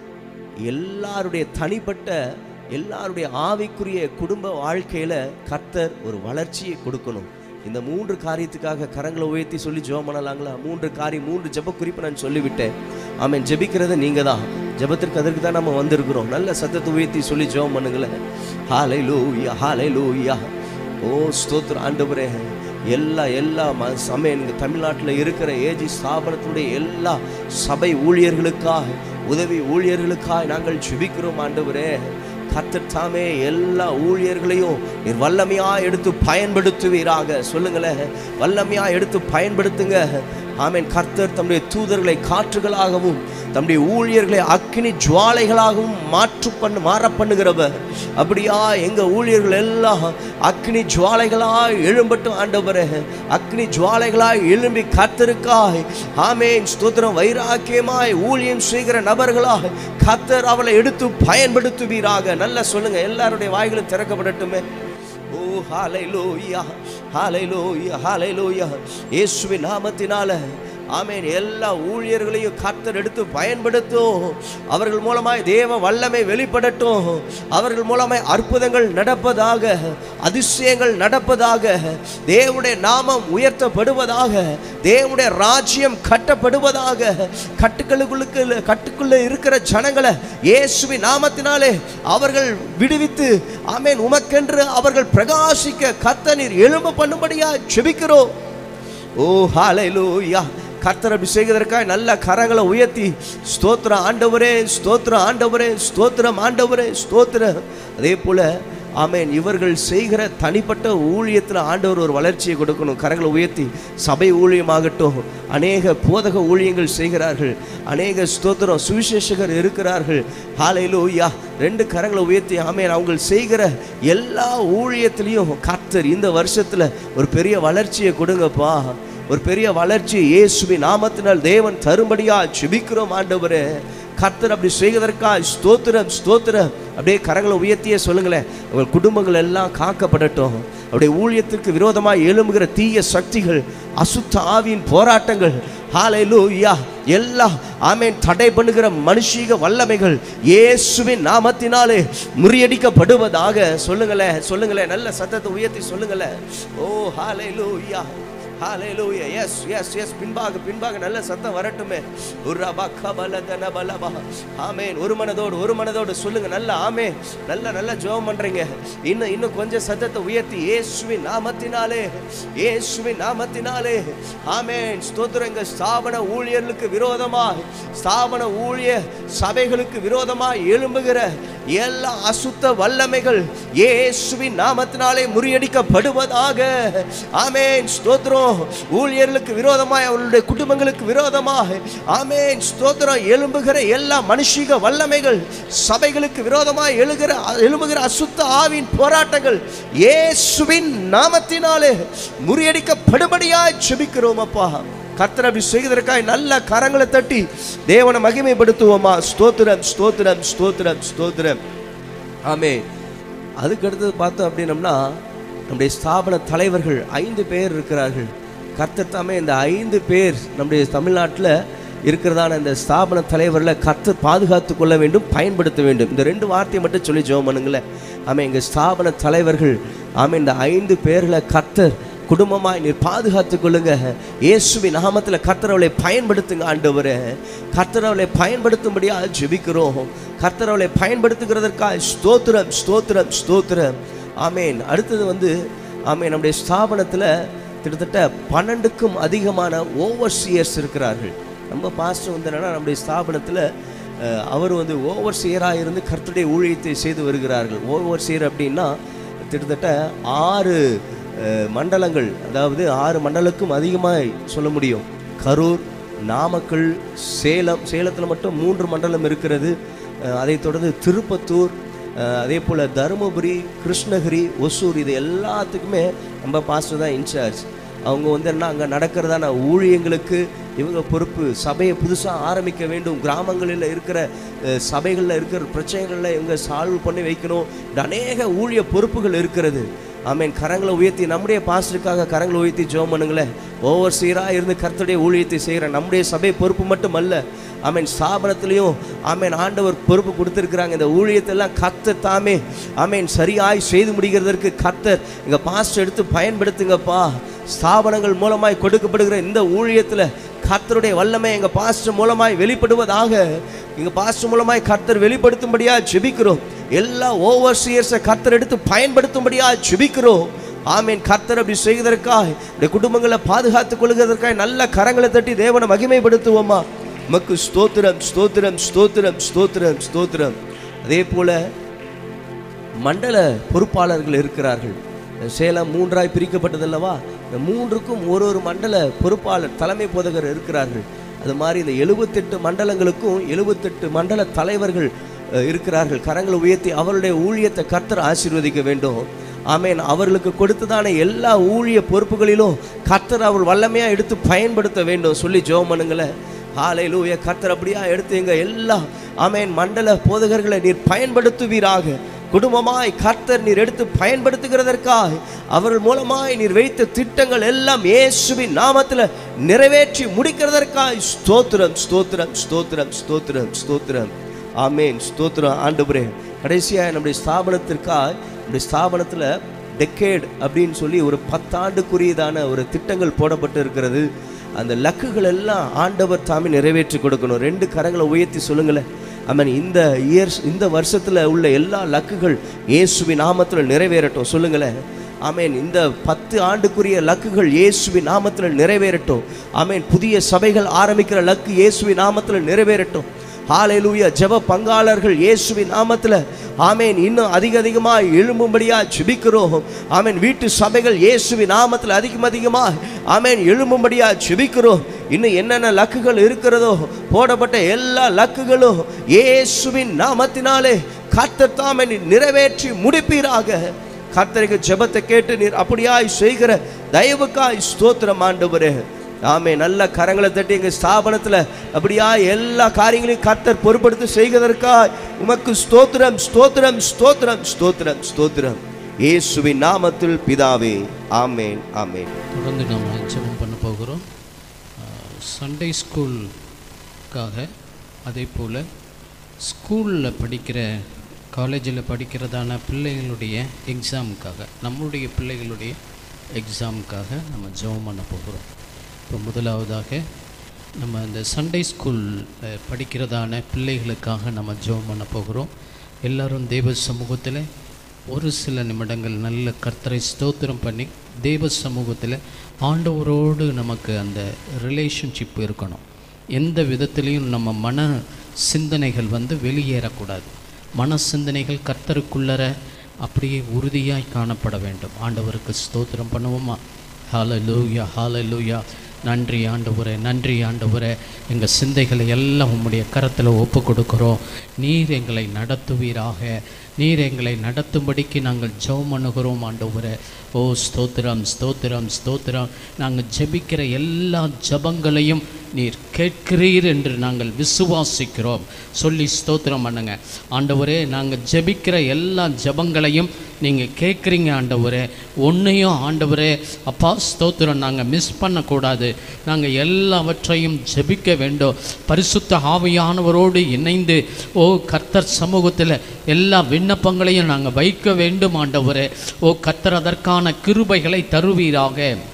D: எல்லாருடைய தனிப்பட்ட எல்லாருடைய ஆவிக்குரிய குடும்ப வாழ்க்கையில கர்த்தர் ஒரு வளர்ச்சியை கொடுக்கணும் இந்த மூன்று காரியத்துக்காக கரங்களை உயர்த்தி சொல்லி ஜெபம் பண்ணலாங்களா மூன்று காரியம் மூன்று ஜெப குறிப்பு நான் சொல்லிவிட்டேன் ஆமென் ஜெபிக்கிறது நீங்க தான் ஜெபத்திற்கு அதற்கு தான் நம்ம வந்திருக்கிறோம் நல்ல சத்தத்தை உயர்த்தி சொல்லி ஜெபம் பண்ணுங்களேன் ஹாலை லூயா ஹாலை லூயா ஓ ஸ்தோத்திர ஆண்டவரே எல்லா எல்லா ம சமயம் இங்கே தமிழ்நாட்டில் இருக்கிற ஏஜி ஸ்தாபனத்துடைய எல்லா சபை ஊழியர்களுக்காக உதவி ஊழியர்களுக்காக நாங்கள் ஜெபிக்கிறோம் ஆண்டவரே கர்த்தர் தாமே எல்லா ஊழியர்களையும் நீர் வல்லமையா எடுத்து பயன்படுத்துவீராக சொல்லுங்களேன் வல்லமையா எடுத்து பயன்படுத்துங்க ஆமென் கர்த்தர் தம்முடைய தூதர்களை காற்றுகளாகவும் தம்முடைய ஊழியர்களை அக்கினி ஜுவாலைகளாகவும் மாற்று பண்ணு மாற பண்ணுகிறவர் அப்படியா எங்க ஊழியர்கள் எல்லாம் அக்னி ஜுவாலைகளாய் எழும்பட்டும் ஆண்டவரே அக்னி ஜுவாலைகளாய் எழும்பி கர்த்தருக்காய் ஆமேன் ஸ்தோத்திரம் வைராக்கியமாய் ஊழியம் செய்கிற நபர்களாய் கர்த்தர் அவளை எடுத்து பயன்படுத்துவீராக நல்லா சொல்லுங்க எல்லாருடைய வாய்களும் திறக்கப்படட்டுமே ஓ ஹalleluya ஹalleluya ஹalleluya இயேசுவின் நாமத்தினால ஆமென் எல்லா ஊழியர்களையும் கர்த்தர் எடுத்து பயன்படுத்தும் அவர்கள் மூலமாய் தேவ வல்லமை வெளிப்படட்டும் அவர்கள் மூலமாய் அற்புதங்கள் நடப்பதாக அதிசயங்கள் நடப்பதாக தேவனுடைய நாமம் உயர்த்தப்படுவதாக தேவனுடைய ராஜ்யம் கட்டப்படுவதாக கட்டுக்களுக்குள்ள கட்டுக்குள்ள இருக்கிற ஜனங்களை இயேசுவின் நாமத்தினாலே அவர்கள் விடுவித்து ஆமென் உமக்கென்று அவர்கள் பிரகாசிக்க கர்த்தர் நீர் எழும்ப பண்ணும்படியா ஜெபிக்கிறோம் ஓ ஹalleluya கர்த்தர் அபிஷேகத்திற்காக நல்ல கரங்களை உயர்த்தி ஸ்தோத்திரம் ஆண்டவரே ஸ்தோத்திரம் ஆண்டவரே ஸ்தோத்திரம் ஆண்டவரே ஸ்தோத்திரம் அதே போல ஆமென் இவர்கள் செய்கிற தனிப்பட்ட ஊழியத்தில் ஆண்டவர் ஒரு வளர்ச்சியை கொடுக்கணும் கரங்களை உயர்த்தி சபை ஊழியமாகட்டும் அநேக போதக ஊழியங்கள் செய்கிறார்கள் அநேக ஸ்தோத்திரம் சுவிசேஷகர் இருக்கிறார்கள் ஹalleluya ரெண்டு கரங்களை உயர்த்தி ஆமென் அவங்க செய்கிற எல்லா ஊழியத்திலையும் கர்த்தர் இந்த வருஷத்தில் ஒரு பெரிய வளர்ச்சியை கொடுங்கப்பா ஒரு பெரிய வளர்ச்சி இயேசுவின் நாமத்தினால் தேவன் தரும்படியா ஜெபிக்கிறோம் ஆண்டவரே கர்த்தர் அப்படி செய்வதற்காக ஸ்தோத்திரம் ஸ்தோத்திரம் அப்படியே கரங்களை உயர்த்தியே சொல்லுங்களேன் உங்கள் குடும்பங்கள் எல்லாம் காக்கப்படட்டும் அப்படியே ஊழியத்திற்கு விரோதமாக எழும்புகிற தீய சக்திகள் அசுத்த ஆவியின் போராட்டங்கள் ஹalleluya எல்லாம் ஆமென் தடை பண்ணுகிற மனுஷீக வல்லமைகள் இயேசுவின் நாமத்தினாலே முறியடிக்கப்படுவதாக சொல்லுங்களேன் சொல்லுங்களேன் நல்ல சத்தத்தை உயர்த்தி சொல்லுங்களேன் ஓ ஹalleluya ஹalleluya எஸ் எஸ் எஸ் பின்பாக பின்பாக நல்ல சத்தம் வரட்டுமே உர்ரபா கபலதன பலபா ஆமென் ஒரு மனதோடு ஒரு மனதோடு சொல்லுங்க நல்ல ஆமென் நல்ல நல்ல ஜெபம் பண்றீங்க இன்னும் இன்னும் கொஞ்சம் சத்தத்தை உயர்த்தி இயேசுவின் நாமத்தினாலே இயேசுவின் நாமத்தினாலே ஆமென் ஸ்தோத்திரங்க ஸ்தாபன ஊழியர்களுக்கு விரோதமாய் ஸ்தாபன ஊழிய சபைகளுக்கு விரோதமாய் எழும்புகிற எல்லா அசுத்த வல்லமைகள் இயேசுவின் நாமத்தினாலே முறியடிக்கப்படுவதாக ஆமென் ஸ்தோத்திரம் ஊழியர்களுக்கு விரோதமாய் அவர்களுடைய குடும்பங்களுக்கு விரோதமாக ஆமென் ஸ்தோத்திரம் எழும்புகிற எல்லா மனுஷிக வல்லமைகள் சபைகளுக்கு விரோதமாய் எழுகிற எழும்புகிற அசுத்த ஆவின் போராட்டங்கள் இயேசுவின் நாமத்தினாலே முறியடிக்கப்படும்படியாய் செபிக்கிறோம் அப்பா கர்த்தர் அப்படி செய்வதற்காக நல்ல கரங்களை தட்டி தேவனை மகிமைப்படுத்துவோமா ஸ்தோத்திரம் ஸ்தோத்திரம் ஸ்தோத்திரம் ஸ்தோத்திரம் ஆமே அதுக்கு அடுத்தது பார்த்தோம் அப்படின்னம்னா நம்முடைய ஸ்தாபன தலைவர்கள் ஐந்து பேர் இருக்கிறார்கள் கர்த்தர் தாமே இந்த ஐந்து பேர் நம்முடைய தமிழ்நாட்டில் இருக்கிறதான இந்த ஸ்தாபன தலைவரில் கர்த்தர் பாதுகாத்து கொள்ள வேண்டும் பயன்படுத்த வேண்டும் இந்த ரெண்டு வார்த்தையை மட்டும் சொல்லி ஜெபம் பண்ணுங்களேன் ஆமாம் எங்கள் ஸ்தாபன தலைவர்கள் ஆமாம் இந்த ஐந்து பேர்களை கர்த்தர் குடும்பமாய் நீர் பாதுகாத்துக் கொள்ளுங்க இயேசுவின் நாமத்தில் கர்த்தரவளை பயன்படுத்துங்க ஆண்டவரே கர்த்தரவளை பயன்படுத்தும்படியா ஜெபிக்கிறோம் கர்த்தரவளை பயன்படுத்துகிறதற்காக ஸ்தோத்திரம் ஸ்தோத்திரம் ஸ்தோத்திரம் ஆமேன் அடுத்தது வந்து ஆமேன் நம்முடைய ஸ்தாபனத்தில் கிட்டத்தட்ட பன்னெண்டுக்கும் அதிகமான ஓவர்சியர்ஸ் இருக்கிறார்கள் நம்ம பாஸ்டர் வந்து என்னன்னா நம்முடைய ஸ்தாபனத்தில் அஹ், அவர் வந்து ஓவர்சியராக இருந்து கர்த்தருடைய ஊழியத்தை செய்து வருகிறார்கள் ஓவர்சியர் அப்படின்னா கிட்டத்தட்ட ஆறு அஹ், மண்டலங்கள் அதாவது ஆறு மண்டலுக்கும் அதிகமாக சொல்ல முடியும் கரூர் நாமக்கல் சேலம் சேலத்தில் மட்டும் மூன்று மண்டலம் இருக்கிறது அஹ், அதைத் தொடர்ந்து திருப்பத்தூர் அஹ், அதே போல் தருமபுரி கிருஷ்ணகிரி ஒசூர் இது எல்லாத்துக்குமே நம்ம பாஸ்டர் தான் இன்சார்ஜ் அவங்க வந்து என்ன அங்கே நடக்கிறதான ஊழியங்களுக்கு இவங்க பொறுப்பு சபையை புதுசாக ஆரம்பிக்க வேண்டும் கிராமங்களில் இருக்கிற அஹ், சபைகளில் இருக்கிற பிரச்சனைகளில் இவங்க சால்வ் பண்ணி வைக்கணும் இப்படி அநேக ஊழிய பொறுப்புகள் இருக்கிறது ஆமென் கரங்களை உயர்த்தி நம்முடைய பாஸ்டருக்காக கரங்களை உயர்த்தி ஜெபம் பண்ணுங்களேன் ஒவ்வொரு சீராக இருந்து கர்த்தருடைய ஊழியத்தை செய்கிற நம்முடைய சபை பொறுப்பு மட்டும் அல்ல ஆமென் ஸ்தாபனத்திலையும் ஆமென் ஆண்டவர் பொறுப்பு கொடுத்துருக்குறாங்க இந்த ஊழியத்தெல்லாம் கர்த்தர் தாமே ஆமென் சரியாய் செய்து முடிக்கிறதற்கு கர்த்தர் எங்கள் பாஸ்டர் எடுத்து பயன்படுத்துங்கப்பா ஸ்தாபனங்கள் மூலமாய் கொடுக்கப்படுகிற இந்த ஊழியத்தில் கர்த்தருடைய வல்லமை எங்கள் பாஸ்டர் மூலமாய் வெளிப்படுவதாக எங்கள் பாஸ்டர் மூலமாய் கர்த்தர் வெளிப்படுத்தும்படியா ஜெபிக்கிறோம் எல்லா ஓவர்சியர்ஸை கர்த்தர் எடுத்து பயன்படுத்தும்படியா ஜெபிக்கிறோம் ஆமீன் கர்த்தர் அப்படி செய்வதற்காக இந்த குடும்பங்களை பாதுகாத்துக் கொள்கிறதற்காக நல்ல கரங்களை தட்டி தேவனை மகிமைப்படுத்துவோமா மக்கு ஸ்தோத்திரம் ஸ்தோத்திரம் ஸ்தோத்திரம் ஸ்தோத்திரம் ஸ்தோத்திரம் அதே போல மண்டல பொறுப்பாளர்கள் இருக்கிறார்கள் சேலம் மூன்றாய் பிரிக்கப்பட்டதல்லவா இந்த மூன்றுக்கும் ஒரு ஒரு மண்டல பொறுப்பாளர் தலைமை போதகர் இருக்கிறார்கள் அது மாதிரி இந்த எழுபத்தெட்டு மண்டலங்களுக்கும் எழுபத்தெட்டு மண்டல தலைவர்கள் அஹ், இருக்கிறார்கள் கரங்களை உயர்த்தி அவருடைய ஊழியத்தை கர்த்தர் ஆசீர்வதிக்க வேண்டும் ஆமேன் அவர்களுக்கு கொடுத்ததான எல்லா ஊழிய பொறுப்புகளிலும் கர்த்தர் அவர் வல்லமையா எடுத்து பயன்படுத்த வேண்டும் சொல்லி ஜெபம் பண்ணுங்களேன் ஹalleluya கர்த்தர் அப்படியா எடுத்து எங்க எல்லா ஆமேன் மண்டல போதகர்களை நீர் பயன்படுத்துவீராக குடும்பமாய் கர்த்தர் நீர் எடுத்து பயன்படுத்துகிறதற்காக அவர்கள் மூலமாய் நீர் வைத்த திட்டங்கள் எல்லாம் இயேசுவின் நாமத்தில் நிறைவேற்றி முடிக்கிறதற்காக ஸ்தோத்திரம் ஸ்தோத்திரம் ஸ்தோத்திரம் ஸ்தோத்திரம் ஸ்தோத்திரம் ஆமேன் ஸ்தோத்திரம் ஆண்டவரே கடைசியாக நம்முடைய ஸ்தாபனத்திற்காக நம்முடைய ஸ்தாபனத்தில் டெக்கேட் அப்படின்னு சொல்லி ஒரு பத்தாண்டுக்குரியதான ஒரு திட்டங்கள் போடப்பட்டு இருக்கிறது அந்த லக்குகள் எல்லாம் ஆண்டவர் தாமே நிறைவேற்றி கொடுக்கணும் ரெண்டு கரங்களை உயர்த்தி சொல்லுங்களேன் ஆமென் இந்த இயர்ஸ் இந்த வருஷத்தில் உள்ள எல்லா லக்குகள் இயேசுவின் நாமத்தில் நிறைவேறட்டும் சொல்லுங்களேன் ஆமென் இந்த பத்து ஆண்டுக்குரிய லக்குகள் இயேசுவின் நாமத்தில் நிறைவேறட்டும் ஆமென் புதிய சபைகள் ஆரம்பிக்கிற லக்கு இயேசுவின் நாமத்தில் நிறைவேறட்டும் ஹalleluya ஜெப பங்காளர்கள் இயேசுவின் நாமத்தில் ஆமென் இன்னும் அதிக அதிகமாக எழும்பும்படியா ஜெபிக்கிறோம் ஆமென் வீட்டு சபைகள் இயேசுவின் நாமத்தில் அதிகம் அதிகமாக ஆமென் எழும்பும்படியா ஜெபிக்கிறோம் இன்னும் என்னென்ன லக்குகள் இருக்கிறதோ போடப்பட்ட எல்லா லக்குகளும் இயேசுவின் நாமத்தினாலே கர்த்தர் தாமே நீர் நிறைவேற்றி முடிப்பீராக கர்த்தருக்கு ஜெபத்தை கேட்டு நீர் அப்படியாய் செய்கிற தயவுக்காய் ஸ்தோத்திரம் ஆண்டவரே ஆமே நல்ல கரங்களை தட்டி எங்கள் ஸ்தாபனத்தில் அப்படியா எல்லா காரியங்களையும் கர்த்தர் பொறுப்படுத்தி செய்வதற்காய் உமக்கு ஸ்தோத்திரம் ஸ்தோத்திரம் ஸ்தோத்திரம் ஸ்தோத்திரம் ஸ்தோத்திரம் இயேசுவின் நாமத்தில் பிதாவே ஆமேன் ஆமேன்
F: தொடர்ந்து நாம் ஜெபம் பண்ண போகிறோம் சண்டே ஸ்கூலுக்காக அதே போல் ஸ்கூலில் படிக்கிற காலேஜில் படிக்கிறதான பிள்ளைகளுடைய எக்ஸாமுக்காக நம்மளுடைய பிள்ளைகளுடைய எக்ஸாமுக்காக நம்ம ஜெபம் பண்ண போகிறோம் இப்போ முதலாவதாக நம்ம இந்த சண்டே ஸ்கூல் படிக்கிறதான பிள்ளைகளுக்காக நம்ம ஜெபம் பண்ண போகிறோம் எல்லாரும் தேவ சமூகத்தில் ஒரு சில நிமிடங்கள் நல்ல கர்த்தரை ஸ்தோத்திரம் பண்ணி தேவ சமூகத்தில் ஆண்டவரோடு நமக்கு அந்த ரிலேஷன்ஷிப் இருக்கணும் எந்த விதத்திலையும் நம்ம மன சிந்தனைகள் வந்து வெளியேறக்கூடாது மன சிந்தனைகள் கர்த்தருக்குள்ளர அப்படியே உறுதியாய் காணப்பட வேண்டும் ஆண்டவருக்கு ஸ்தோத்திரம் பண்ணுவோமா ஹalleluya ஹalleluya நன்றி ஆண்டவரே நன்றி ஆண்டவரே எங்கள் சிந்தைகளை எல்லாம் உம்முடைய கரத்தில் ஒப்பு கொடுக்குறோம் நீர் எங்களை நடத்துவீராக நீர் எங்களை நடத்தும்படிக்கு நாங்கள் ஜெபம் பண்ணுகிறோம் ஆண்டவரே ஓ ஸ்தோத்திரம் ஸ்தோத்திரம் ஸ்தோத்திரம் நாங்கள் ஜெபிக்கிற எல்லா ஜெபங்களையும் நீர் கேட்கிறீர் என்று நாங்கள் விசுவாசிக்கிறோம் சொல்லி ஸ்தோத்திரம் பண்ணுங்க ஆண்டவரே நாங்கள் ஜெபிக்கிற எல்லா ஜெபங்களையும் நீங்கள் கேட்குறீங்க ஆண்டவரே ஒன்றையும் ஆண்டவரே அப்பா ஸ்தோத்திரம் நாங்கள் மிஸ் பண்ணக்கூடாது நாங்கள் எல்லாவற்றையும் ஜெபிக்க வேண்டும் பரிசுத்த ஆவியானவரோடு இணைந்து ஓ கர்த்தர் சமூகத்தில் எல்லா விண்ணப்பங்களையும் நாங்கள் வைக்க வேண்டும் ஆண்டவரே ஓ கர்த்தர் அதற்கான கிருபைகளை தருவீராக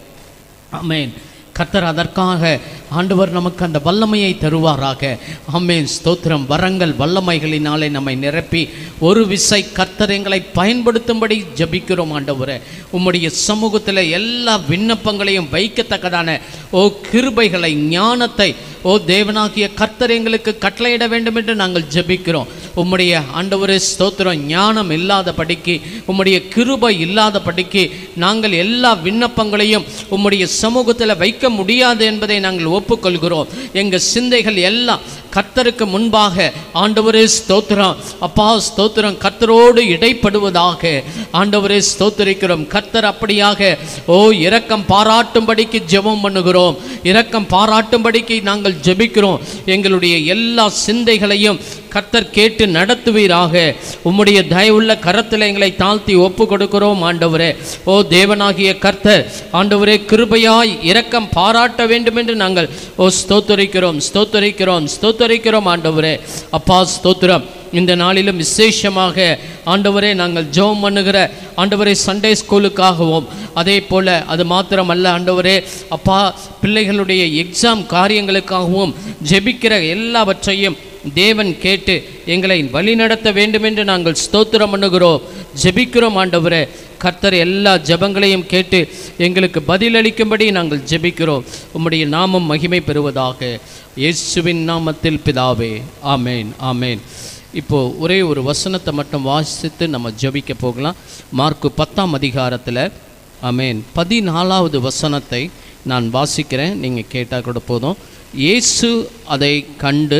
F: ஆமென் கர்த்தர் அதற்காக ஆண்டவர் நமக்கு அந்த வல்லமையை தருவாராக ஆமென் ஸ்தோத்திரம் வரங்கள் வல்லமைகளினாலே நம்மை நிரப்பி ஒரு விசை கர்த்தர் எங்களை பயன்படுத்தும்படி ஜபிக்கிறோம் ஆண்டவரே உம்முடைய சமூகத்தில் எல்லா விண்ணப்பங்களையும் வைக்கத்தக்கதான ஓ கிருபைகளை ஞானத்தை ஓ தேவனாகிய கர்த்தர் எங்களுக்கு கட்டளையிட வேண்டும் என்று நாங்கள் ஜெபிக்கிறோம் உம்முடைய ஆண்டவரே ஸ்தோத்திரம் ஞானம் இல்லாத படிக்கு உம்முடைய கிருபை இல்லாத படிக்கு நாங்கள் எல்லா விண்ணப்பங்களையும் உம்முடைய சமூகத்தில் வைக்க முடியாது என்பதை நாங்கள் ஒப்புக்கொள்கிறோம் எங்கள் சிந்தைகள் எல்லாம் கர்த்தருக்கு முன்பாக ஆண்டவரே ஸ்தோத்திரம் அப்பா ஸ்தோத்திரம் கர்த்தரோடு இடைப்படுவதாக ஆண்டவரே ஸ்தோத்திரிக்கிறோம் கர்த்தர் அப்படியாக ஓ இரக்கம் பாராட்டும்படிக்கு ஜெபம் பண்ணுகிறோம் இரக்கம் பாராட்டும்படிக்கு நாங்கள் ஜெபிக்கிறோம் எங்களுடைய எல்லா சிந்தைகளையும் கர்த்தர் கேட்டு நடத்துவீராக உம்முடைய தயவுள்ள கரத்தில் எங்களை தாழ்த்தி ஒப்பு கொடுக்கிறோம் ஆண்டவரே ஓ தேவனாகிய கர்த்தர் ஆண்டவரே கிருபையாய் இரக்கம் பாராட்ட வேண்டும் என்று நாங்கள் ஓ ஸ்தோத்தரிக்கிறோம் ஸ்தோத்தரிக்கிறோம் ஸ்தோத்தரிக்கிறோம் ஆண்டவரே அப்பா ஸ்தோத்திரம் இந்த நாளிலும் விசேஷமாக ஆண்டவரே நாங்கள் ஜெபம் பண்ணுகிற ஆண்டவரே சண்டே ஸ்கூலுக்காகவும் அதே போல் அது மாத்திரமல்ல ஆண்டவரே அப்பா பிள்ளைகளுடைய எக்ஸாம் காரியங்களுக்காகவும் ஜெபிக்கிற எல்லாவற்றையும் தேவன் கேட்டு எங்களை வழிநடத்த வேண்டும் என்று நாங்கள் ஸ்தோத்திரம் பண்ணுகிறோம் ஜெபிக்கிறோம் ஆண்டவரே கர்த்தர் எல்லா ஜெபங்களையும் கேட்டு எங்களுக்கு பதிலளிக்கும்படி நாங்கள் ஜெபிக்கிறோம் உம்முடைய நாமம் மகிமை பெறுவதாக இயேசுவின் நாமத்தில் பிதாவே ஆமேன் ஆமேன் இப்போ ஒரே ஒரு வசனத்தை மட்டும் வாசித்து நம்ம ஜெபிக்க போகலாம் மார்க்கு பத்தாம் அதிகாரத்தில் ஆமேன் பதினாலாவது வசனத்தை நான் வாசிக்கிறேன் நீங்கள் கேட்டால் கூட போதும் இயேசு அதை கண்டு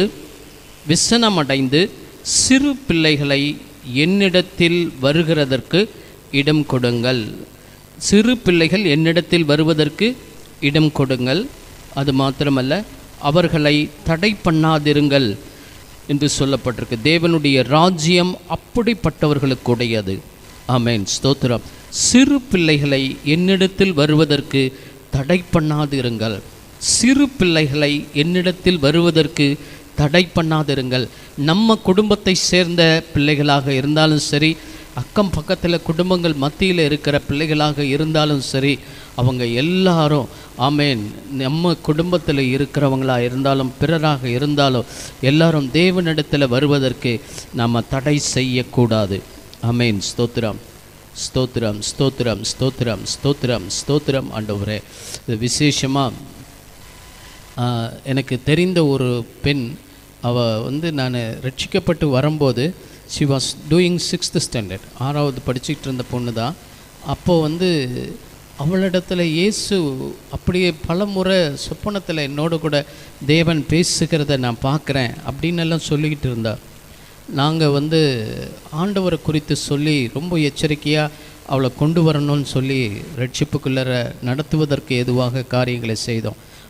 F: விசனமடைந்து சிறு பிள்ளைகளை என்னிடத்தில் வருகிறதற்கு இடம் கொடுங்கள் சிறு பிள்ளைகள் என்னிடத்தில் வருவதற்கு இடம் கொடுங்கள் அது மாத்திரமல்ல அவர்களை தடை பண்ணாதிருங்கள் என்று சொல்லப்பட்டிருக்கு தேவனுடைய ராஜ்யம் அப்படிப்பட்டவர்களுக்குடையது ஆமென் ஸ்தோத்திரம் சிறு பிள்ளைகளை என்னிடத்தில் வருவதற்கு தடை பண்ணாதிருங்கள் சிறு பிள்ளைகளை என்னிடத்தில் வருவதற்கு தடை பண்ணாதிருங்கள் நம்ம குடும்பத்தை சேர்ந்த பிள்ளைகளாக இருந்தாலும் சரி அக்கம் பக்கத்தில் குடும்பங்கள் மத்தியில் இருக்கிற பிள்ளைகளாக இருந்தாலும் சரி அவங்க எல்லாரும் ஆமேன் நம்ம குடும்பத்தில் இருக்கிறவங்களா இருந்தாலும் பிறராக இருந்தாலும் எல்லாரும் தேவனிடத்தில் வருவதற்கு நாம் தடை செய்யக்கூடாது ஆமேன் ஸ்தோத்திரம் ஸ்தோத்திரம் ஸ்தோத்திரம் ஸ்தோத்திரம் ஸ்தோத்திரம் ஸ்தோத்திரம் ஆண்டவரே இது விசேஷமாக ஆஹ், எனக்கு தெரிந்த ஒரு பெண் அவள் வந்து நான் ரட்சிக்கப்பட்டு வரும்போது she was doing sixth standard ஆறாவது படிச்சுக்கிட்டு இருந்த பொண்ணு தான் அப்போது வந்து அவளிடத்துல இயேசு அப்படியே பலமுறை சொப்பனத்தில் என்னோட கூட தேவன் பேசுகிறத நான் பார்க்குறேன் அப்படின்னு எல்லாம் சொல்லிக்கிட்டு இருந்தா நாங்கள் வந்து ஆண்டவரை குறித்து சொல்லி ரொம்ப எச்சரிக்கையாக அவளை கொண்டு வரணும்னு சொல்லி ரட்சிப்புக்குள்ளர நடத்துவதற்கு எதுவாக காரியங்களை செய்தோம்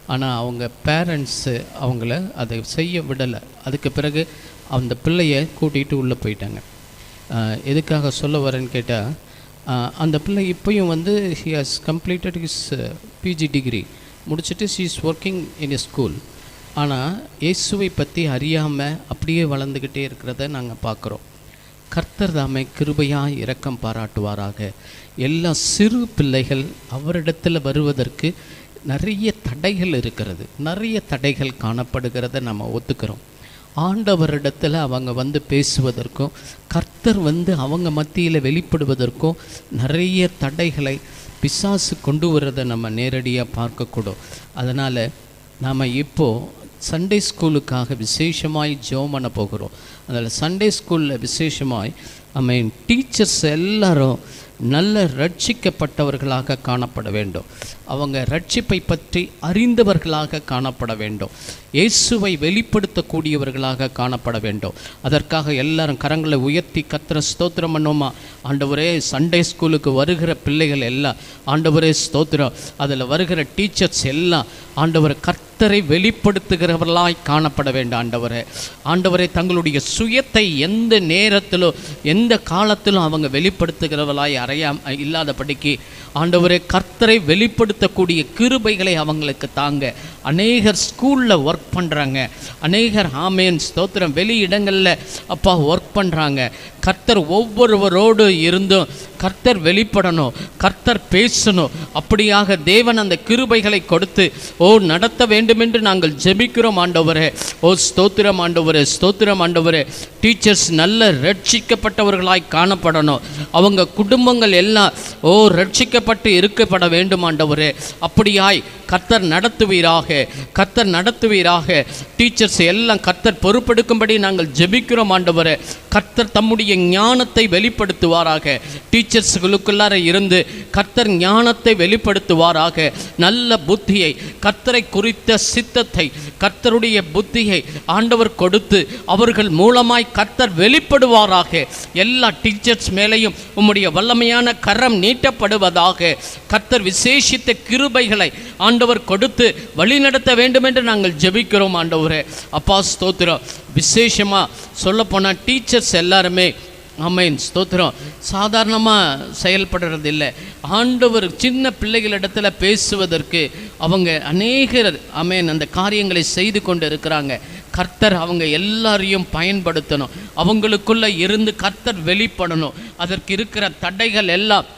F: ஆனால் அவங்க பேரண்ட்ஸு அவங்கள அதை செய்ய விடலை அதுக்கு பிறகு அந்த பிள்ளைய கூட்டிகிட்டு உள்ளே போயிட்டாங்க ஆஹ் எதுக்காக சொல்ல வரேன்னு கேட்டால் அந்த பிள்ளை இப்பயும் வந்து he has completed his PG degree முடிச்சுட்டு she is working in a school ஆனால் இயேசுவை பற்றி அறியாமல் அப்படியே வளர்ந்துக்கிட்டே இருக்கிறத நாங்கள் பார்க்குறோம் கர்த்தர் தாமே கிருபையாய் இரக்கம் பாராட்டுவாராக எல்லா சிறு பிள்ளைகள் அவரிடத்தில் வருவதற்கு நிறைய தடைகள் இருக்கிறது நிறைய தடைகள் காணப்படுகிறத நம்ம ஒத்துக்கிறோம் ஆண்டவரிடத்தில் அவங்க வந்து பேசுவதற்கும் கர்த்தர் வந்து அவங்க மத்தியில் வெளிப்படுவதற்கும் நிறைய தடைகளை பிசாசு கொண்டு வரதை நம்ம நேரடியாக பார்க்கக்கூடும் அதனால் நாம் இப்போது சண்டே ஸ்கூலுக்காக விசேஷமாய் ஜெபம் பண்ண போகிறோம் அதில் சண்டே ஸ்கூலில் விசேஷமாய் ஐ மீன் டீச்சர்ஸ் எல்லாரும் நல்ல ரட்சிக்கப்பட்டவர்களாக காணப்பட வேண்டும் அவங்க ரட்சிப்பை பற்றி அறிந்தவர்களாக காணப்பட வேண்டும் இயேசுவை வெளிப்படுத்தக்கூடியவர்களாக காணப்பட வேண்டும் அதற்காக எல்லாரும் கரங்களை உயர்த்தி கத்திர ஸ்தோத்திரம் பண்ணுவோமா ஆண்டவரே சண்டே ஸ்கூலுக்கு வருகிற பிள்ளைகள் எல்லாம் ஆண்டவரே ஸ்தோத்திரம் அதில் வருகிற டீச்சர்ஸ் எல்லாம் ஆண்டவர் கர்த்தரை வெளிப்படுத்துகிறவர்களாய் காணப்பட வேண்டும் ஆண்டவரே ஆண்டவரே தங்களுடைய சுயத்தை எந்த நேரத்திலும் எந்த காலத்திலும் அவங்க வெளிப்படுத்துகிறவர்களாய் அறையா இல்லாதபடிக்கு ஆண்டவரே கர்த்தரை வெளிப்படுத்தக்கூடிய கிருபைகளை அவங்களுக்கு தாங்க அநேகர் ஸ்கூலில் ஒர்க் பண்ணுறாங்க அநேகர் ஆமேன் ஸ்தோத்திரம் வெளி இடங்களில் அப்பா ஒர்க் பண்ணுறாங்க கர்த்தர் ஒவ்வொருவரோடு இருந்தும் கர்த்தர் வெளிப்படணும் கர்த்தர் பேசணும் அப்படியாக தேவன் அந்த கிருபைகளை கொடுத்து ஓ நடத்த வேண்டுமென்று நாங்கள் ஜெபிக்கிறோம் ஆண்டவரே ஓ ஸ்தோத்திரம் ஆண்டவரே ஸ்தோத்திரம் ஆண்டவரே டீச்சர்ஸ் நல்ல ரட்சிக்கப்பட்டவர்களாய் காணப்படணும் அவங்க குடும்பங்கள் எல்லாம் ஓ ரட்சிக்கப்பட்டு இருக்கப்பட வேண்டும் ஆண்டவரே அப்படியாய் கர்த்தர் நடத்துவீராக கர்த்தர் நடத்துவீராக டீச்சர்ஸ் எல்லாம் கர்த்தர் பொறுப்பெடுக்கும்படி நாங்கள் ஜெபிக்கிறோம் ஆண்டவரே கர்த்தர் தம்முடைய ஞானத்தை வெளிப்படுத்துவாராக டீச்சர்ஸ்களுக்குள்ளார இருந்து கர்த்தர் ஞானத்தை வெளிப்படுத்துவாராக நல்ல புத்தியை கர்த்தரை குறித்த சித்தத்தை கர்த்தருடைய புத்தியை ஆண்டவர் கொடுத்து அவர்கள் மூலமாய் கர்த்தர் வெளிப்படுவாராக எல்லா டீச்சர்ஸ் மேலேயும் உம்முடைய வல்லமையான கரம் நீட்டப்படுவதாக கர்த்தர் விசேஷித்த கிருபைகளை ஆண்டவர் கொடுத்து வழிநடத்த வேண்டும் என்று நாங்கள் ஜெபிக்கிறோம் ஆண்டவரே அப்பா ஸ்தோத்திரம் விசேஷமாக சொல்லப்போனால் டீச்சர்ஸ் எல்லாருமே ஆமேன் ஸ்தோத்திரம் சாதாரணமாக செயல்படுறது இல்லை ஆண்டவர் சின்ன பிள்ளைகளிடத்துல பேசுவதற்கு அவங்க அநேகர் ஆமேன் அந்த காரியங்களை செய்து கொண்டு இருக்கிறாங்க கர்த்தர் அவங்க எல்லாரையும் பயன்படுத்தணும் அவங்களுக்குள்ள இருந்து கர்த்தர் வெளிப்படணும் அதற்கு இருக்கிற தடைகள் எல்லாம்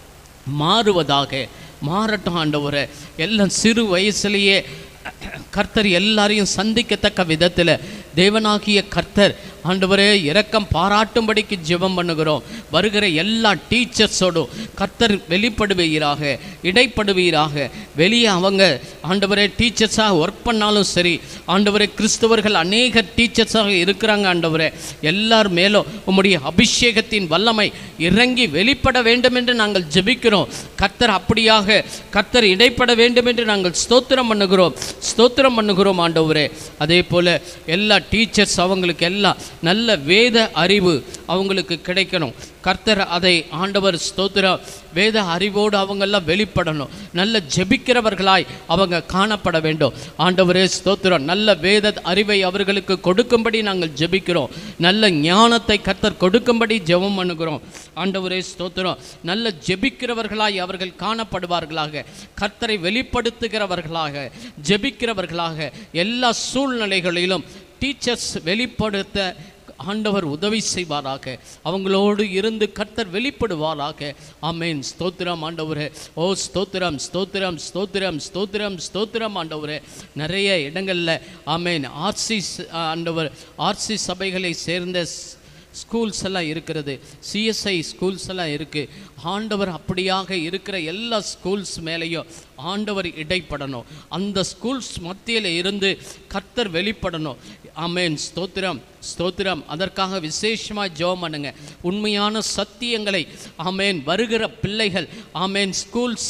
F: மாறுவதாக மாறட்டும் ஆண்டவரே எல்லாம் சிறு வயசுலேயே கர்த்தர் எல்லாரையும் சந்திக்கத்தக்க விதத்தில் தேவனாகிய கர்த்தர் ஆண்டவரே இரக்கம் பாராட்டும்படிக்கு ஜெபம் பண்ணுகிறோம் வருகிற எல்லா டீச்சர்ஸோடும் கர்த்தர் வெளிப்படுவீராக இடைப்படுவீராக வெளியே அவங்க ஆண்டவரே டீச்சர்ஸாக ஒர்க் பண்ணாலும் சரி ஆண்டவரே கிறிஸ்தவர்கள் அநேக டீச்சர்ஸாக இருக்கிறாங்க ஆண்டவரே எல்லார் மேலும் உம்முடைய அபிஷேகத்தின் வல்லமை இறங்கி வெளிப்பட வேண்டும் என்று நாங்கள் ஜெபிக்கிறோம் கர்த்தர் அப்படியாக கர்த்தர் இடைப்பட வேண்டும் என்று நாங்கள் ஸ்தோத்திரம் பண்ணுகிறோம் ஸ்தோத்திரம் பண்ணுகிறோம் ஆண்டவரே அதே போல் எல்லா டீச்சர்ஸ் அவங்களுக்கு எல்லாம் நல்ல வேத அறிவு அவங்களுக்கு கிடைக்கணும் கர்த்தர் அதை ஆண்டவர் ஸ்தோத்திரம் வேத அறிவோடு அவங்கெல்லாம் வெளிப்படணும் நல்ல ஜெபிக்கிறவர்களாய் அவங்க காணப்பட வேண்டும் ஆண்டவரே ஸ்தோத்திரம் நல்ல வேத அறிவை அவர்களுக்கு கொடுக்கும்படி நாங்கள் ஜெபிக்கிறோம் நல்ல ஞானத்தை கர்த்தர் கொடுக்கும்படி ஜெபம் பண்ணுகிறோம் ஆண்டவரே ஸ்தோத்திரம் நல்ல ஜெபிக்கிறவர்களாய் அவர்கள் காணப்படுவார்களாக கர்த்தரை வெளிப்படுத்துகிறவர்களாக ஜெபிக்கிறவர்களாக எல்லா சூழ்நிலைகளிலும் டீச்சர்ஸ் வெளிப்படுத்த ஆண்டவர் உதவி செய்வாராக அவங்களோடு இருந்து கர்த்தர் வெளிப்படுவாராக ஆமேன் ஸ்தோத்திரம் ஆண்டவரே ஓ ஸ்தோத்திரம் ஸ்தோத்திரம் ஸ்தோத்திரம் ஸ்தோத்திரம் ஸ்தோத்திரம் ஆண்டவரே நிறைய இடங்களில் ஆமேன் ஆர்சி ஆண்டவர் ஆர்சி சபைகளை சேர்ந்த ஸ்- ஸ்கூல்ஸ் எல்லாம் இருக்கிறது சிஎஸ்ஐ ஸ்கூல்ஸ் எல்லாம் இருக்குது ஆண்டவர் அப்படியாக இருக்கிற எல்லா ஸ்கூல்ஸ் மேலேயும் ஆண்டவர் இடைப்படணும் அந்த ஸ்கூல்ஸ் மத்தியில் இருந்து கர்த்தர் வெளிப்படணும் ஆமேன் ஸ்தோத்திரம் ஸ்தோத்திரம் அதற்காக விசேஷமாக ஜெபம் பண்ணுங்க உண்மையான சத்தியங்களை ஆமேன் வருகிற பிள்ளைகள் ஆமேன் ஸ்கூல்ஸில்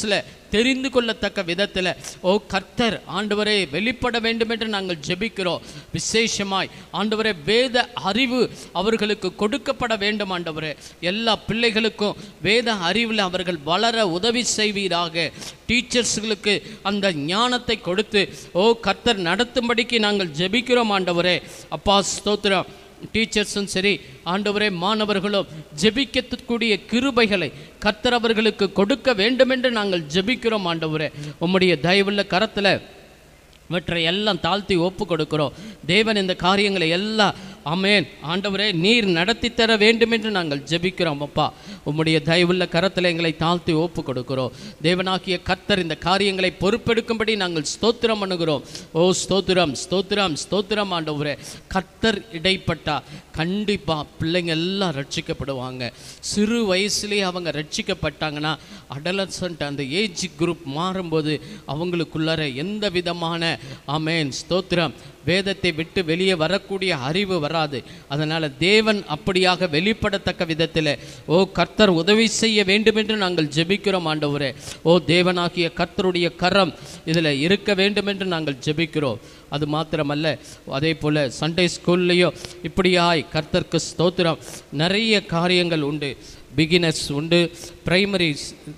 F: தெரிந்து கொள்ளத்தக்க விதத்தில் ஓ கர்த்தர் ஆண்டவரே வெளிப்பட வேண்டும் என்று நாங்கள் ஜெபிக்கிறோம் விசேஷமாய் ஆண்டவரே வேத அறிவு அவர்களுக்கு கொடுக்கப்பட வேண்டும் ஆண்டவரே எல்லா பிள்ளைகளுக்கும் வேத அறிவில் அவர்கள் வளர உதவி செய்வீராக டீச்சர்ஸ்களுக்கு அந்த ஞானத்தை கொடுத்து ஓ கர்த்தர் நடத்தும்படிக்கு நாங்கள் ஜெபிக்கிறோம் ஆண்டவரே அப்பா ஸ்தோத்திரம் டீச்சர்ஸும் சரி ஆண்டவரே மாணவர்களும் ஜெபிக்கக்கூடிய கிருபைகளை கர்த்தர் அவர்களுக்கு கொடுக்க வேண்டுமென்று நாங்கள் ஜெபிக்கிறோம் ஆண்டவரே உம்முடைய தயவுள்ள கரத்தில் இவற்றை எல்லாம் தாழ்த்தி ஒப்பு கொடுக்கிறோம் தேவன் இந்த காரியங்களை எல்லாம் ஆமென் ஆண்டவரே நீர் நடத்தி தர வேண்டும் என்று நாங்கள் ஜெபிக்கிறோம் அப்பா உம்முடைய தயவுள்ள கரத்தில் எங்களை தாழ்த்தி ஒப்பு கொடுக்கிறோம் தேவனாகிய கர்த்தர் இந்த காரியங்களை பொறுப்பெடுக்கும்படி நாங்கள் ஸ்தோத்திரம் பண்ணுகிறோம் ஓ ஸ்தோத்திரம் ஸ்தோத்திரம் ஸ்தோத்திரம் ஆண்டவரே கர்த்தர் இடைப்பட்டா கண்டிப்பாக பிள்ளைங்க எல்லாம் ரட்சிக்கப்படுவாங்க சிறு வயசுலேயே அவங்க ரட்சிக்கப்பட்டாங்கன்னா அடலசன்ட் அந்த ஏஜ் குரூப் மாறும்போது அவங்களுக்குள்ளார எந்த விதமான ஆமென் ஸ்தோத்திரம் வேதத்தை விட்டு வெளியே வரக்கூடிய அறிவு வராது அதனால் தேவன் அப்படியாக வெளிப்படத்தக்க விதத்தில் ஓ கர்த்தர் உதவி செய்ய வேண்டும் என்று நாங்கள் ஜெபிக்கிறோம் ஆண்டவரே ஓ தேவனாகிய கர்த்தருடைய கரம் இதில் இருக்க வேண்டும் என்று நாங்கள் ஜெபிக்கிறோம் அது மாத்திரமல்ல அதே போல் சண்டே ஸ்கூல்லையும் இப்படியாய் கர்த்தருக்கு ஸ்தோத்திரம் நிறைய காரியங்கள் உண்டு பிகினர்ஸ் உண்டு பிரைமரி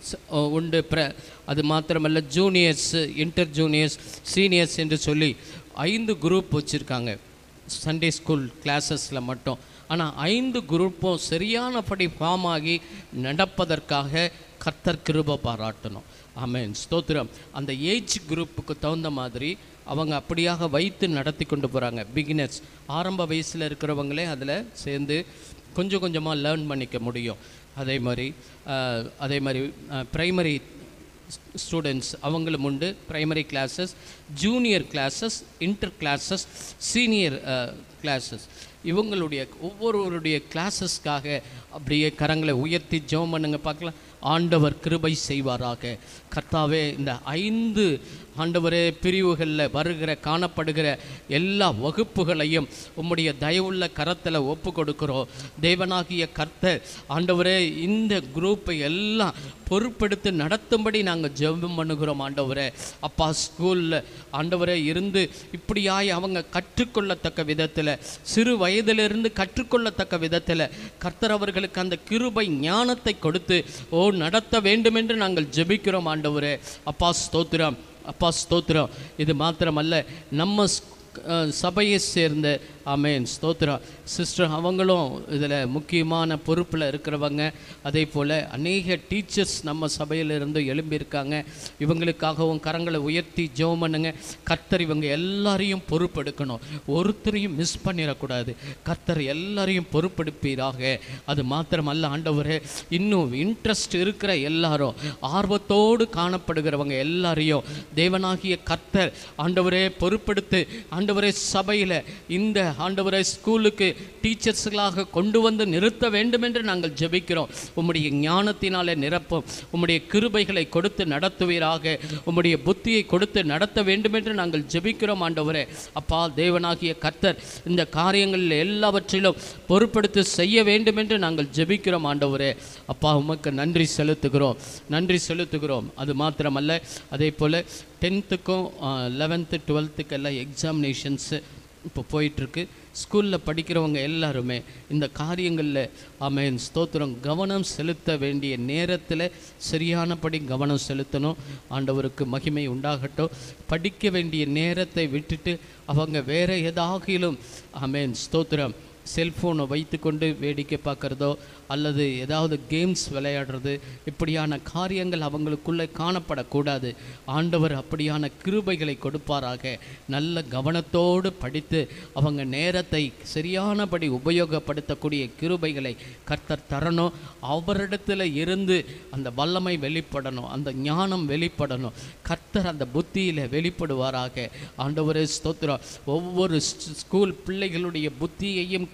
F: உண்டு ப்ர அது மாத்திரமல்ல ஜூனியர்ஸ் இன்டர் ஜூனியர்ஸ் சீனியர்ஸ் என்று சொல்லி ஐந்து குரூப் வச்சுருக்காங்க சண்டே ஸ்கூல் கிளாஸஸில் மட்டும் ஆனால் ஐந்து குரூப்பும் சரியானபடி ஃபார்ம் ஆகி நடப்பதற்காக கர்த்தர் கிருபை பாராட்டணும் ஆமென் ஸ்தோத்திரம் அந்த ஏஜ் குரூப்புக்கு தகுந்த மாதிரி அவங்க அப்படியாக வைத்து நடத்தி கொண்டு போகிறாங்க பிகினர்ஸ் ஆரம்ப வயசில் இருக்கிறவங்களே அதில் சேர்ந்து கொஞ்சம் கொஞ்சமாக லேர்ன் பண்ணிக்க முடியும் அதே மாதிரி அஹ், அதே மாதிரி ப்ரைமரி ஸ்டூடெண்ட்ஸ் அவங்களும் உண்டு primary classes junior classes inter classes senior classes இவங்களுடைய ஒவ்வொருவருடைய கிளாஸஸ்க்காக அப்படியே கரங்களை உயர்த்தி ஜெபம் பண்ணுங்க பார்க்கலாம் ஆண்டவர் கிருபை செய்வாராக கர்த்தாவே இந்த ஐந்து ஆண்டவரே பிரிவுகளில் வருகிற காணப்படுகிற எல்லா வகுப்புகளையும் உம்முடைய தயவுள்ள கரத்தில் ஒப்பு கொடுக்கிறோம் தேவனாகிய கர்த்தர் ஆண்டவரே இந்த குரூப்பை எல்லாம் பொறுப்பெடுத்து நடத்தும்படி நாங்கள் ஜெபம் பண்ணுகிறோம் ஆண்டவரே அப்பா ஸ்கூலில் ஆண்டவரே இருந்து இப்படியாய் அவங்க கற்றுக்கொள்ளத்தக்க விதத்தில் சிறு வயதிலிருந்து கற்றுக்கொள்ளத்தக்க விதத்தில் கர்த்தர் அவர்களுக்கு அந்த கிருபை ஞானத்தை கொடுத்து ஓ நடத்த வேண்டும் என்று நாங்கள் ஜெபிக்கிறோம் ஆண்டவரே அப்பா ஸ்தோத்திரம் அப்பா ஸ்தோத்திரம் இது மாத்திரமல்ல நம்ம ஸ்- அஹ் சபையை சேர்ந்த ஆமென் ஸ்தோத்திரம் சிஸ்டர் அவங்களும் இதில் முக்கியமான பொறுப்பில் இருக்கிறவங்க அதே போல் அநேக டீச்சர்ஸ் நம்ம சபையிலிருந்து எழும்பியிருக்காங்க இவங்களுக்காகவும் கரங்களை உயர்த்தி ஜெபம் பண்ணுங்க கர்த்தர் இவங்க எல்லாரையும் பொறுப்பெடுக்கணும் ஒருத்தரையும் மிஸ் பண்ணிடக்கூடாது கர்த்தர் எல்லாரையும் பொறுப்பெடுப்பீராக அது மாத்திரமல்ல ஆண்டவரே இன்னும் இன்ட்ரெஸ்ட் இருக்கிற எல்லாரும் ஆர்வத்தோடு காணப்படுகிறவங்க எல்லாரையும் தேவனாகிய கர்த்தர் ஆண்டவரே பொறுப்பெடுத்து ஆண்டவரே சபையில் இந்த ஆண்டவரே ஸ்கூலுக்கு டீச்சர்ஸ்களாக கொண்டு வந்து நிறுத்த வேண்டும் என்று நாங்கள் ஜெபிக்கிறோம் உம்முடைய ஞானத்தினாலே நிரப்பும் உம்முடைய கிருபைகளை கொடுத்து நடத்துவீராக உம்முடைய புத்தியை கொடுத்து நடத்த வேண்டும் என்று நாங்கள் ஜெபிக்கிறோம் ஆண்டவரே அப்பா தேவனாகிய கர்த்தர் இந்த காரியங்களில் எல்லாவற்றிலும் பொறுப்படுத்தி செய்ய வேண்டும் என்று நாங்கள் ஜெபிக்கிறோம் ஆண்டவரே அப்பா உமக்கு நன்றி செலுத்துகிறோம் நன்றி செலுத்துகிறோம் அது மாத்திரமல்ல அதே போல் டென்த்துக்கும் லெவன்த்து டுவெல்த்துக்கெல்லாம் எக்ஸாமினேஷன்ஸு இப்போ போயிட்டுருக்கு ஸ்கூலில் படிக்கிறவங்க எல்லாருமே இந்த காரியங்களில் ஆமென் ஸ்தோத்திரம் கவனம் செலுத்த வேண்டிய நேரத்தில் சரியானபடி கவனம் செலுத்தணும் ஆண்டவருக்கு மகிமை உண்டாகட்டும் படிக்க வேண்டிய நேரத்தை விட்டுட்டு அவங்க வேற ஏதாகிலும் ஆமென் ஸ்தோத்திரம் செல்ஃபோனை வைத்துக்கொண்டு வேடிக்கை பார்க்குறதோ அல்லது ஏதாவது கேம்ஸ் விளையாடுறது இப்படியான காரியங்கள் அவங்களுக்குள்ளே காணப்படக்கூடாது ஆண்டவர் அப்படியான கிருபைகளை கொடுப்பாராக நல்ல கவனத்தோடு படித்து அவங்க நேரத்தை சரியானபடி உபயோகப்படுத்தக்கூடிய கிருபைகளை கர்த்தர் தரணும் அவரிடத்துல இருந்து அந்த வல்லமை வெளிப்படணும் அந்த ஞானம் வெளிப்படணும் கர்த்தர் அந்த புத்தியில் வெளிப்படுவாராக ஆண்டவரே ஸ்தோத்திரம் ஒவ்வொரு ஸ்- ஸ்கூல் பிள்ளைகளுடைய புத்தியையும்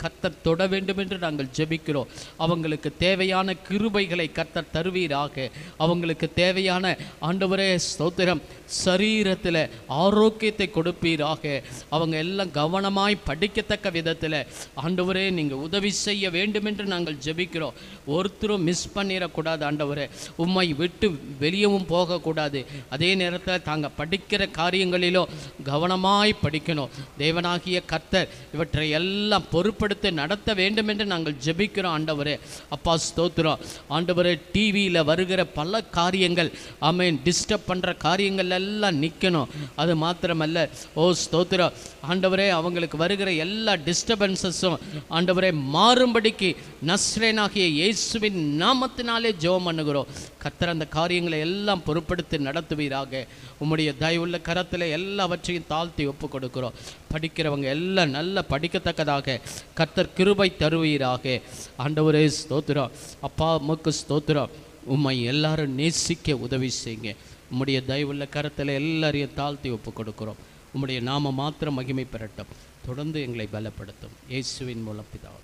F: கர்த்தர் தொட வேண்டும் என்று நாங்கள் ஜெபிக்கிறோம் அவங்களுக்கு தேவையான கிருபைகளை கர்த்தர் தருவீராக அவங்களுக்கு தேவையான ஆண்டவரே ஸ்தோத்திரம் சரீரத்தில் ஆரோக்கியத்தை கொடுப்பீராக அவங்க எல்லாம் கவனமாய் படிக்கத்தக்க விதத்தில் ஆண்டவரே நீங்கள் உதவி செய்ய வேண்டும் என்று நாங்கள் ஜெபிக்கிறோம் ஒருத்தரும் மிஸ் பண்ணிடக்கூடாது ஆண்டவரே உம்மை விட்டு வெளியவும் போகக்கூடாது அதே நேரத்தில் தாங்க படிக்கிற காரியங்களிலும் கவனமாய் படிக்கணும் தேவனாகிய கர்த்தர் இவற்றை எல்லாம் பொறுப்படுத்தி நடத்த வேண்டும் என்று நாங்கள் ஜெபிக்கிறோம் ஆண்டவரே அப்பா ஸ்தோத்திரம் ஆண்டவரே டிவியில் வருகிற பல காரியங்கள் ஆமென் டிஸ்டர்ப் பண்ணுற காரியங்கள் எல்லாம் நிற்கணும் அது மாத்திரமல்ல ஓ ஸ்தோத்திரம் ஆண்டவரே அவங்களுக்கு வருகிற எல்லா டிஸ்டர்பன்சஸும் ஆண்டவரே மாறும்படிக்கு நஸ்ரேனாகிய இயேசுவின் நாமத்தினாலே ஜெபம் பண்ணுகிறோம் கர்த்தர் அந்த காரியங்களை எல்லாம் பொறுப்படுத்தி நடத்துவீராக உம்முடைய தயவுள்ள கரத்தில் எல்லாவற்றையும் தாழ்த்தி ஒப்பு கொடுக்கிறோம் படிக்கிறவங்க எல்லாம் நல்லா படிக்கத்தக்கதாக கர்த்தர் கிருபை தருவீராக ஆண்டவரே ஸ்தோத்திரம் அப்பா அம்மாக்கு ஸ்தோத்திரம் உம்மை எல்லாரும் நேசிக்க உதவி செய்யுங்க உம்முடைய தயவுள்ள கரத்தில் எல்லாரையும் தாழ்த்தி ஒப்பு கொடுக்கிறோம் உம்முடைய நாம மாத்திரம் மகிமை பெறட்டும் தொடர்ந்து எங்களை பலப்படுத்தும் இயேசுவின் மூலம் பிதாவே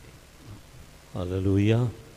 A: ஹalleluya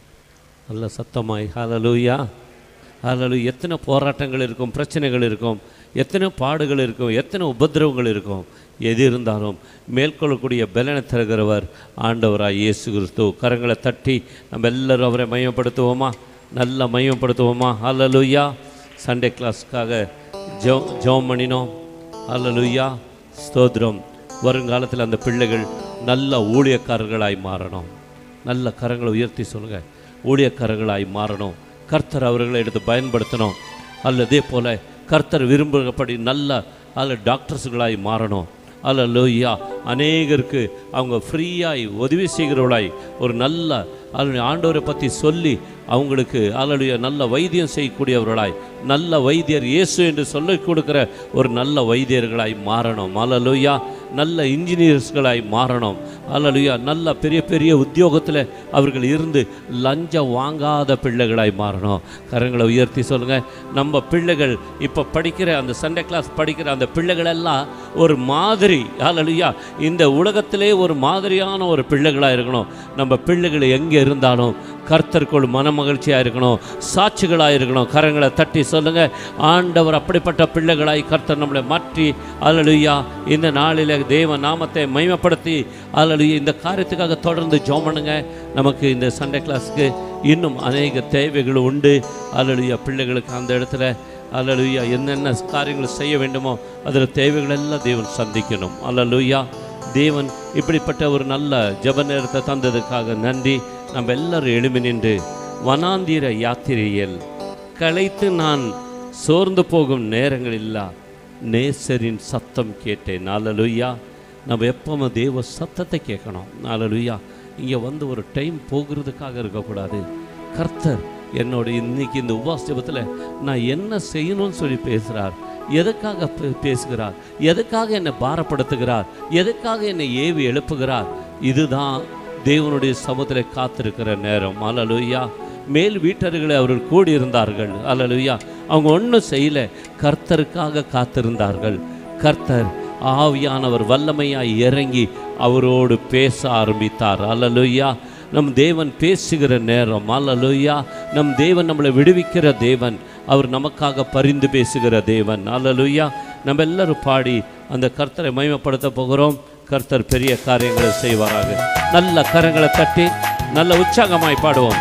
A: நல்ல சத்தமாய் ஹalleluya ஹalleluya எத்தனை போராட்டங்கள் இருக்கும் பிரச்சனைகள் இருக்கும் எத்தனை பாடுகள் இருக்கும் எத்தனை உபத்திரவங்கள் இருக்கும் எது இருந்தாலும் மேற்கொள்ளக்கூடிய பலனை தருகிறவர் ஆண்டவராய் இயேசு கிறிஸ்து கரங்களை தட்டி நம்ம எல்லாரும் அவரை மையப்படுத்துவோமா நல்லா மையப்படுத்துவோமா ஹalleluya சண்டே கிளாஸ்க்காக ஜெ ஜெபம் பண்ணினோம் ஹalleluya ஸ்தோத்திரம் வருங்காலத்தில் அந்த பிள்ளைகள் நல்ல ஊழியக்காரர்களாய் மாறணும் நல்ல கரங்களை உயர்த்தி சொல்லுங்க ஊழியக்காரர்களாய் மாறணும் கர்த்தர் அவர்களை எடுத்து பயன்படுத்தணும் அல்லதே போல கர்த்தர் விரும்புகிறபடி நல்ல அல்ல டாக்டர்ஸுகளாய் மாறணும் அல்ல லோய்யா அநேகருக்கு அவங்க ஃப்ரீயாய் உதவி செய்கிறவளாய் ஒரு நல்ல அல்ல ஆண்டவரை பற்றி சொல்லி அவங்களுக்கு அல்லடைய நல்ல வைத்தியம் செய்யக்கூடியவர்களாய் நல்ல வைத்தியர் இயேசு என்று சொல்லிக் கொடுக்கிற ஒரு நல்ல வைத்தியர்களாய் மாறணும் அல்லலுயா நல்ல இன்ஜினியர்ஸ்களாய் மாறணும் அல்லலுயா நல்ல பெரிய பெரிய உத்தியோகத்தில் அவர்கள் இருந்து லஞ்சம் வாங்காத பிள்ளைகளாய் மாறணும் கரங்களை உயர்த்தி சொல்லுங்கள் நம்ம பிள்ளைகள் இப்போ படிக்கிற அந்த சண்டே கிளாஸ் படிக்கிற அந்த பிள்ளைகள் எல்லாம் ஒரு மாதிரி அல்லலுயா இந்த உலகத்திலே ஒரு மாதிரியான ஒரு பிள்ளைகளாக இருக்கணும் நம்ம பிள்ளைகள் எங்கே இருந்தாலும் கர்த்தருக்குள் மனமகிழ்ச்சியாக இருக்கணும் சாட்சிகளாக இருக்கணும் கரங்களை தட்டி சொல்லுங்கள் ஆண்டவர் அப்படிப்பட்ட பிள்ளைகளாய் கர்த்தர் நம்மளை மாற்றி அல்லலுயா இந்த நாளில் தேவ நாமத்தை மைமைப்படுத்தி அல்லலுயா இந்த காரியத்துக்காக தொடர்ந்து ஜெபம் பண்ணுங்க நமக்கு இந்த சண்டே கிளாஸ்க்கு இன்னும் அநேக தேவைகள் உண்டு அல்லலுயா பிள்ளைகளுக்கு அந்த இடத்துல அல்லலுயா என்னென்ன காரியங்கள் செய்ய வேண்டுமோ அதில் தேவைகள் எல்லாம் தேவன் சந்திக்கணும் அல்லலுயா தேவன் இப்படிப்பட்ட ஒரு நல்ல ஜெப நேரத்தை தந்ததுக்காக நன்றி நம்ம எல்லாரும் எழுமி நின்று வனாந்திர யாத்திரையில் களைத்து நான் சோர்ந்து போகும் நேரங்களில்லா நேசரின் சத்தம் கேட்டேன் நாலலுயா நம்ம எப்பவும் தேவ சத்தத்தை கேட்கணும் நாலலுயா இங்கே வந்து ஒரு டைம் போகிறதுக்காக இருக்கக்கூடாது கர்த்தர் என்னோட இன்னைக்கு இந்த உபாசபத்தில் நான் என்ன செய்யணும்னு சொல்லி பேசுகிறார் எதுக்காக பே- பேசுகிறார் எதுக்காக என்னை பாரப்படுத்துகிறார் எதுக்காக என்னை ஏவி எழுப்புகிறார் இதுதான் தேவனுடைய சமூகத்தில் காத்திருக்கிற நேரம் அலலுயா மேல் வீட்டர்களை அவர்கள் கூடியிருந்தார்கள் அலலுயா அவங்க ஒன்றும் செய்யல கர்த்தருக்காக காத்திருந்தார்கள் கர்த்தர் ஆவியானவர் வல்லமையாய் இறங்கி அவரோடு பேச ஆரம்பித்தார் அல்லலுயா நம் தேவன் பேசுகிற நேரம் அல்லலுயா நம் தேவன் நம்மளை விடுவிக்கிற தேவன் அவர் நமக்காக பரிந்து பேசுகிற தேவன் அல்லலுயா நம்ம எல்லாரும் பாடி அந்த கர்த்தரை மகிமைப்படுத்த போகிறோம் கர்த்தர் பெரிய காரியங்களை செய்வாராக நல்ல கரங்களை தட்டி நல்ல உற்சாகமாய் பாடுவோம்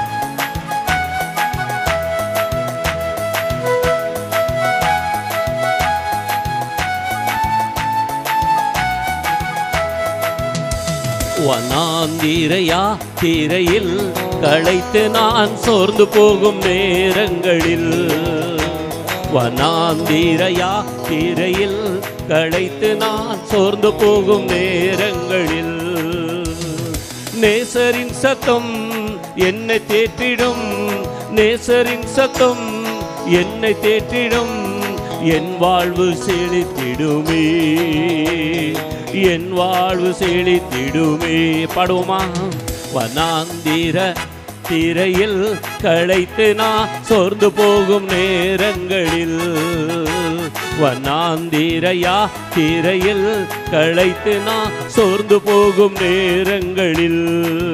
A: வனாந்திரையா திரையில் களைத்து நான் சோர்ந்து போகும் நேரங்களில் வனாந்திரையா திரையில் களைத்து நான் சோர்ந்து போகும் நேரங்களில் நேசரின் சத்தம் என்னை தேற்றிடும் நேசரின் சத்தம் என்னை தேற்றிடும் என் வாழ்வு செழித்திடுமே என் வாழ்வு செழித்திடுமே பாடுவோமா வனாந்திர திரையில் களைத்து நான் சோர்ந்து போகும் நேரங்களில் வண்ணாந்தீரையா தீரையில் களைத்து நான் சோர்ந்து போகும் நேரங்களில்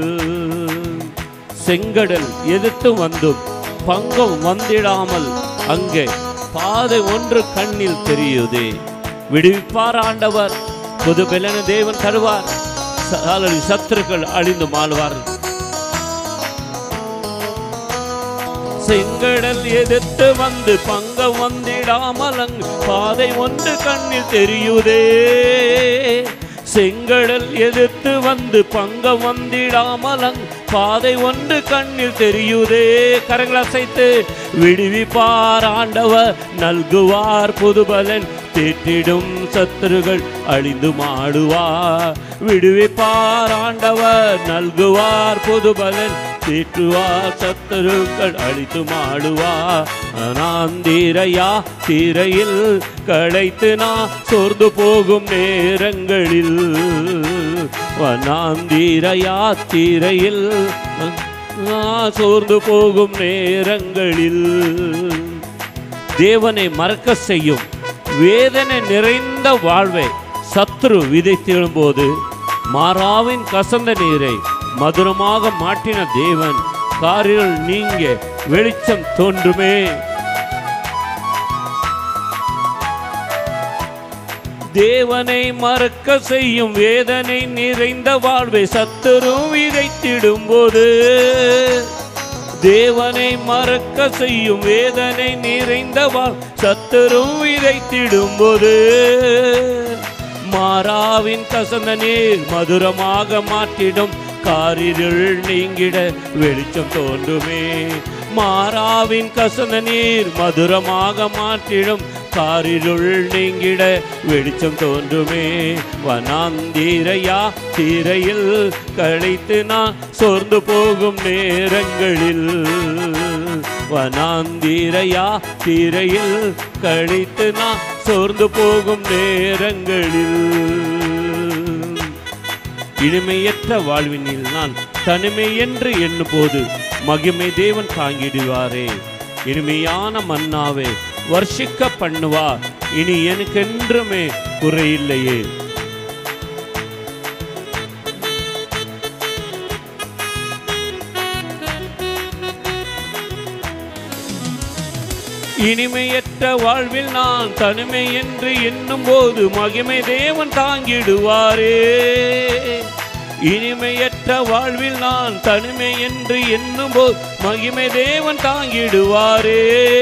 A: செங்கடல் எதிர்த்து வந்தும் பங்கம் வந்திடாமல் அங்கே பாதை ஒன்று கண்ணில் தெரியுதே விடுவிப்பார் ஆண்டவர் புது பெலன தேவன் தருவார் ச- அல்லது சத்துருக்கள் அழிந்து மாழ்வார் செங்கடல் எதிர்த்து வந்து பங்கம் வந்திடாமல் அங்கு பாதை ஒன்று கண்ணில் தெரியுதே செங்கடல் எதிர்த்து வந்து பங்கம் வந்திடாமல் அங்கு பாதை ஒன்று கண்ணில் தெரியுதே கரங்கள் அசைத்து விடுவிப்பார் ஆண்டவர் நல்குவார் புதுபலன் தேற்றிடும் சத்துருகள் அழிந்து மாடுவார் விடுவிப்பார் ஆண்டவர் நல்குவார் புதுபலன் தேற்றுவார் சத்துருக்கள் அழித்து மாடுவார் நான் தீரையா தீரையில் களைத்து நான் சோர்ந்து போகும் நேரங்களில் நான் தீரையா தீரையில் நான் சோர்ந்து போகும் நேரங்களில் தேவனை மறக்க செய்யும் வேதனை நிறைந்த வாழ்வை சத்ரு விதைத்திடும்போது மாறாவின் கசந்த நீரை மதுரமாக மாட்டின தேவன் காரில் நீங்க வெளிச்சம் தோன்றுமே தேவனை மறக்க செய்யும் வேதனை நிறைந்த வாழ்வை சத்துரு விதைத்திடும்போது தேவனை மறக்க செய்யும் வேதனை நிறைந்த வாழ் சத்துரு விதைத்திடும்போது மாறாவின் கசந்த நீர் மதுரமாக மாற்றிடும் காரிருள் நீங்கிட வெளிச்சம் தோன்றுமே மாறாவின் கசந்த நீர் மதுரமாக மாற்றிடும் காரிருள் நீங்கிட வெளிச்சம் தோன்றுமே வனாந்தீரையா தீரையில் கழித்து நான் சோர்ந்து போகும் நேரங்களில் வனாந்தீரையா தீரையில் கழித்து நான் சோர்ந்து போகும் நேரங்களில் இனிமையற்ற வாழ்வினில் நான் தனிமை என்று எண்ணும்போது மகிமை தேவன் தாங்கிடுவாரே இனிமையான மன்னாவே வர்ஷிக்க பண்ணுவார் இனி எனக்கென்றுமே குறையில்லையே இனிமையற்ற வாழ்வில் நான் தனிமை என்று எண்ணும் போது மகிமை தேவன் தாங்கிடுவாரே இனிமையற்ற வாழ்வில் நான் தனிமை என்று எண்ணும் போது மகிமை தேவன் தாங்கிடுவாரே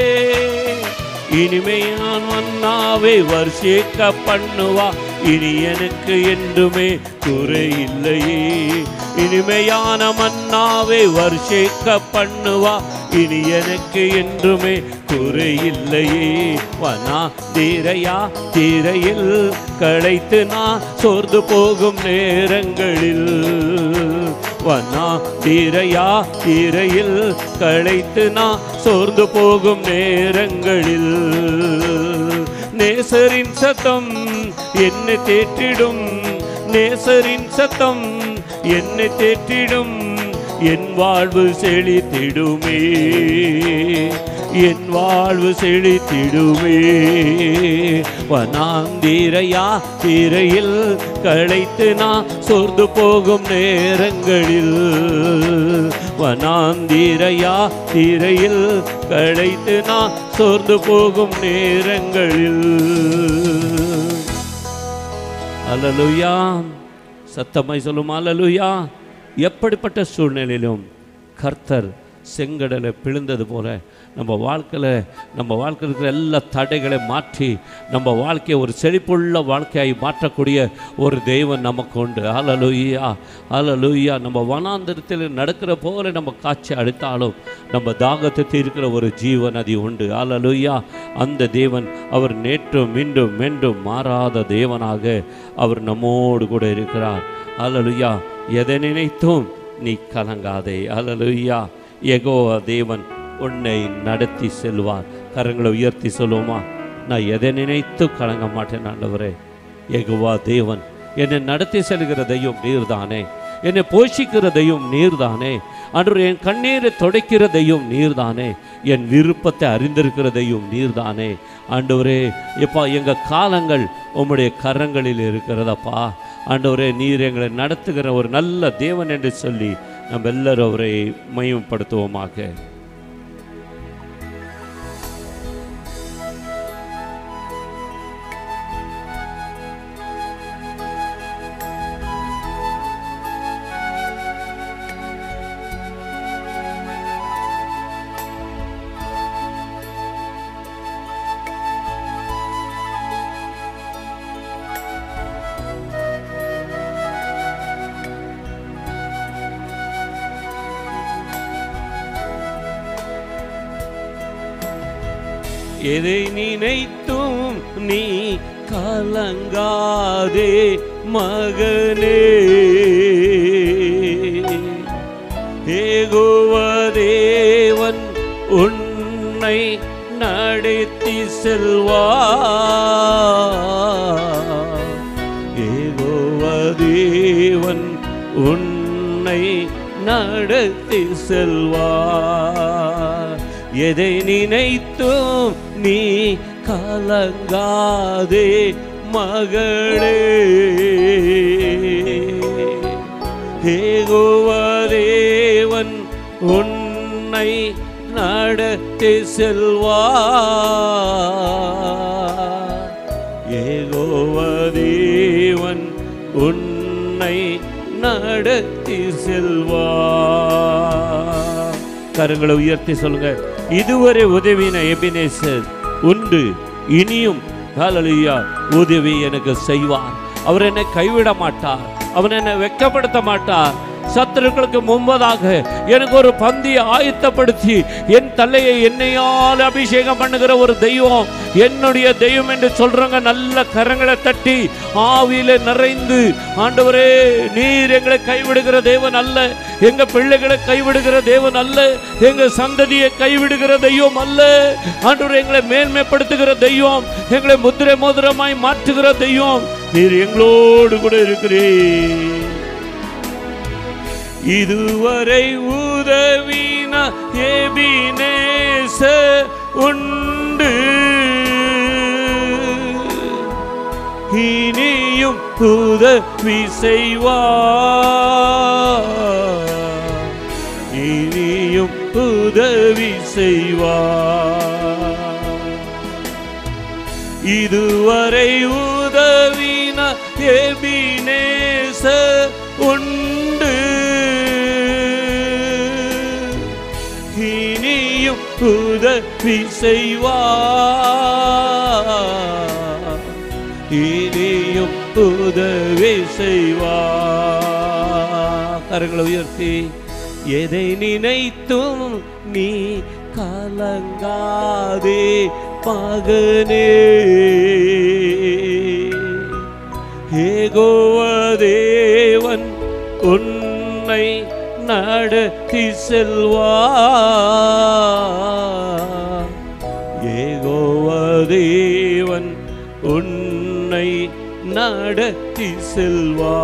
A: இனிமையான் மன்னாவை வர்ஷிக்க பண்ணுவா இனி எனக்கு என்றுமே குறையில்லையே இனிமையான மன்னாவை வர்ஷிக்க பண்ணுவா இனி எனக்கு என்றுமே குறையில்லையே வனா தீரையா தீரையில் களைத்து நான் சோர்ந்து போகும் நேரங்களில் வனா தீரையா தீரையில் களைத்து நான் சோர்ந்து போகும் நேரங்களில் நேசரின் சத்தம் என்னை தேற்றிடும் நேசரின் சத்தம் என்னை தேற்றிடும் என் வாழ்வு செழித்திடுமே என் வாழ்வு செழித்திடுமே வனாந்தீரையா தீரையில் களைத்து நான் சோர்ந்து போகும் நேரங்களில் வனாந்தீரையா தீரையில் களைத்து நான் சோர்ந்து போகும் நேரங்களில் அல்லலுயா சத்தமாய் சொல்லும் அல்லலுயா எப்படிப்பட்ட சூழ்நிலையிலும் கர்த்தர் செங்கடலை பிழிந்தது போல நம்ம வாழ்க்கையில் நம்ம வாழ்க்கையில் இருக்கிற எல்லா தடைகளை மாற்றி நம்ம வாழ்க்கையை ஒரு செழிப்புள்ள வாழ்க்கையாய் மாற்றக்கூடிய ஒரு தெய்வம் நமக்கு உண்டு அலலுயா அலலுயா நம்ம வனாந்திரத்தில் நடக்கிற போல நம்ம காட்சி அடித்தாலும் நம்ம தாகத்தை தீர்க்கிற ஒரு ஜீவ நதி உண்டு அலலுயா அந்த தேவன் அவர் நேற்றும் மீண்டும் மீண்டும் மாறாத தேவனாக அவர் நம்மோடு கூட இருக்கிறார் அலலுயா எதை நினைத்தும் நீ கலங்காதே அலலுயா எகோ தேவன் உன்னை நடத்தி செல்வார் கரங்களை உயர்த்தி சொல்லுவோமா நான் எதை நினைத்து கலங்க மாட்டேன் ஆண்டவரே எகுவா தேவன் என்னை நடத்தி செல்கிற தெய்வம் நீர்தானே என்னை போஷிக்கிறதையும் நீர்தானே ஆண்டவரே என் கண்ணீரை துடைக்கிறதையும் நீர்தானே என் விருப்பத்தை அறிந்திருக்கிறதையும் நீர்தானே ஆண்டவரே எப்பா எங்கள் காலங்கள் உம்முடைய கரங்களில் இருக்கிறதப்பா ஆண்டவரே நீர் எங்களை நடத்துகிற ஒரு நல்ல தேவன் என்று சொல்லி நம்ம எல்லாரும் அவரை மையப்படுத்துவோமாக எதை நினைத்தும் நீ கலங்காதே மகனே ஏகோவதேவன் உன்னை நடத்தி செல்வா ஏகோவதேவன் உன்னை நடத்தி செல்வா எதை நினைத்தும் நீ கலங்காதே மகளே ஏகோவதேவன் உன்னை நடத்தி செல்வா ஏகோவதேவன் உன்னை நடத்தி செல்வா கரங்களை உயர்த்தி சொல்லுங்க இதுவரை உதவின எபினேசர் உண்டு இனியும் ஹalleluya உதவி எனக்கு செய்வார் அவர் என்னை கைவிட மாட்டார் அவர் என்னை வெட்கப்படுத்த மாட்டார் சத்துருக்களுக்கு முன்பதாக எனக்கு ஒரு பந்தியை ஆயத்தப்படுத்தி என் தலையை எண்ணெயால் அபிஷேகம் பண்ணுகிற ஒரு தெய்வம் என்னுடைய தெய்வம் என்று சொல்றவங்க நல்ல கரங்களை தட்டி ஆவியில நிறைந்து ஆண்டவரே நீர் எங்களை கைவிடுகிற தேவன் அல்ல எங்க பிள்ளைகளை கைவிடுகிற தேவன் அல்ல எங்க சந்ததியை கைவிடுகிற தெய்வம் அல்ல ஆண்டவர் எங்களை மேன்மைப்படுத்துகிற தெய்வம் எங்களை முத்திரை மோதிரமாய் மாற்றுகிற தெய்வம் நீர் எங்களோடு கூட இருக்கிறீர் இதுவரை உதவின எபினேச உண்டு இனியும் உதவி செய்வா இனியும் உதவி செய்வா இதுவரை உதவின எபினேச உண்டு இனியும் உதவி செய்வா இனியும் உதவி செய்வா கரங்களை உயர்த்தி எதை நினைத்தும் நீ கலங்காதே மகனே ஏகோவதேவன் உன்னை நடத்தி செல்வா ஏகோவதேவன் உன்னை நடத்தி செல்வா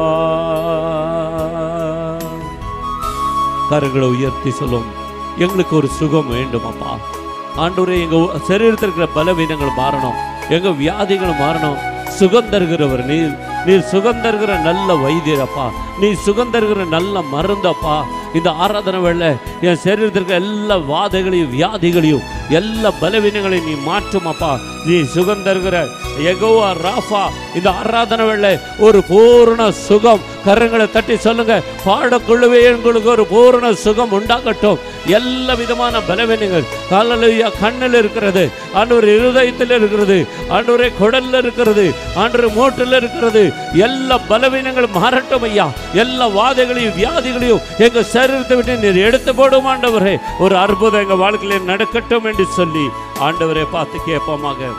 A: கரங்களை உயர்த்தி சொல்லும் எங்களுக்கு ஒரு சுகம் வேண்டும் அப்பா ஆண்டவரே எங்க சரீரத்தில் இருக்கிற பலவீனங்கள் மாறணும் எங்க வியாதிகள் மாறணும் சுகம் தருகிறவர் நீர் நீர் சுகம் தருகிற நல்ல வைத்தியரப்பா நீ சுகம் தருகிற நல்ல மருந்தப்பா இந்த ஆராதனை வேளை என் சரீரத்திற்கு எல்லா வாதைகளையும் வியாதிகளையும் எல்லா பலவீனங்களையும் நீ மாற்றுமப்பா நீ சுகம் தருகிற எகோவா ராஃபா இந்த ஆராதனை வேளை ஒரு பூரண சுகம் கரங்களை தட்டி சொல்லுங்க பாடக்குழுவே எங்களுக்கு ஒரு பூரண சுகம் உண்டாகட்டும் எல்லா விதமான பலவீனங்கள் காலையா கண்ணில் இருக்கிறது ஆண்டவர் இருதயத்தில் இருக்கிறது ஆண்டவரே குடல்ல இருக்கிறது ஆண்டவர் மூட்டில் இருக்கிறது எல்லா பலவீனங்களும் மாறட்டும் ஐயா எல்லா வாதைகளையும் வியாதிகளையும் எங்க சரீரத்தை விட்டு நீர் எடுத்து போடும் ஆண்டவரே ஒரு அற்புதம் எங்க வாழ்க்கையில நடக்கட்டும் என்று சொல்லி ஆண்டவரை பார்த்து கேட்போமாக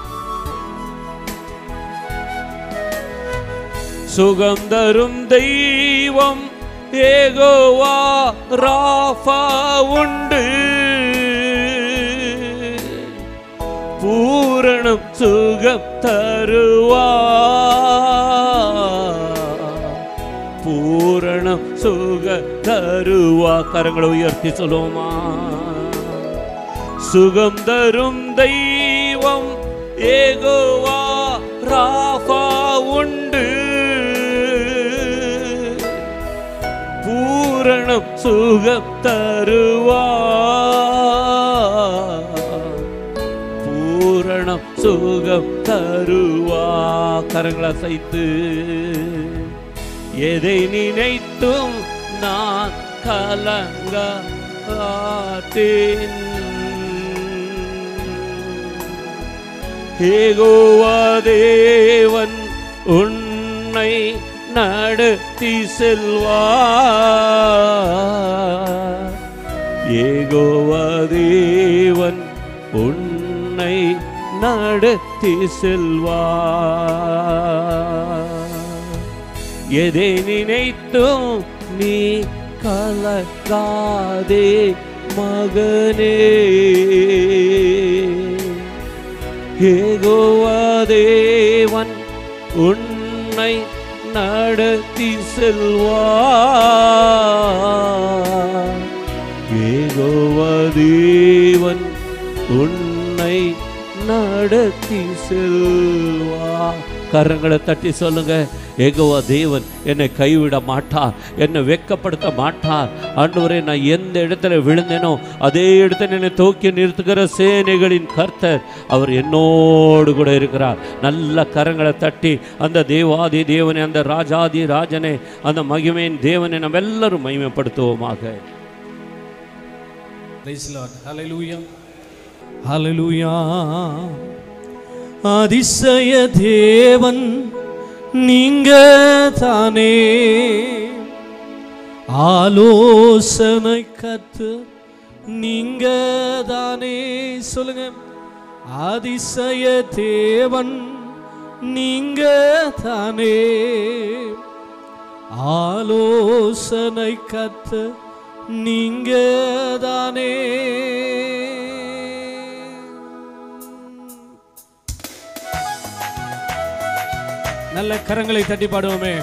A: சுகம் தரும் தெய்வம் ஏகோவா ராஃபா உண்டு பூரணம் சுகம் தருவா பூரணம் தருவா கரங்களை உயர்த்தி சொல்லுவோமா சுகம் தரும் தெய்வம் ஏகோவா ராஃபா உண்டு பூரணம் சுகம் தருவா பூரணம் சுகம் தருவா கரங்களை அசைத்து எதை நினைத்தும் நான் கலங்க ஆட்டேன் ஏகோவா தேவன் உன்னை நடத்தி செல்வா ஏகோவா தேவன் உன்னை நடத்தி செல்வா எதை நினைத்தும் நீ கலக்காதே மகனே ஏகோவா தேவன் உன்னை நடத்தி செல்வா ஏகோவா தேவன் உன்னை நடத்தி செல்வா கரங்களை தட்டி சொல்லுங்க ஏகோவா தேவன் என்னை கைவிட மாட்டார் என்னை வெட்கப்படுத்த மாட்டார் ஆண்டவரே நான் எந்த இடத்துல விழுந்தேனோ அதே இடத்துல என்னை தூக்கி நிறுத்துகிற சேனைகளின் கர்த்தர் அவர் என்னோடு கூட இருக்கிறார் நல்ல கரங்களை தட்டி அந்த தேவாதி தேவனை அந்த ராஜாதி ராஜனை அந்த மகிமையின் தேவனை நம்ம எல்லாரும் மகிமைப்படுத்துவோமாக
G: Praise Lord. Hallelujah. Hallelujah. அதிசய தேவன் நீங்க தானே ஆலோசனை கத்து நீங்க தானே சொல்லுங்க அதிசய தேவன் நீங்க தானே ஆலோசனை கத்து நீங்க தானே நல்ல கரங்களை தட்டி பாடுவோமே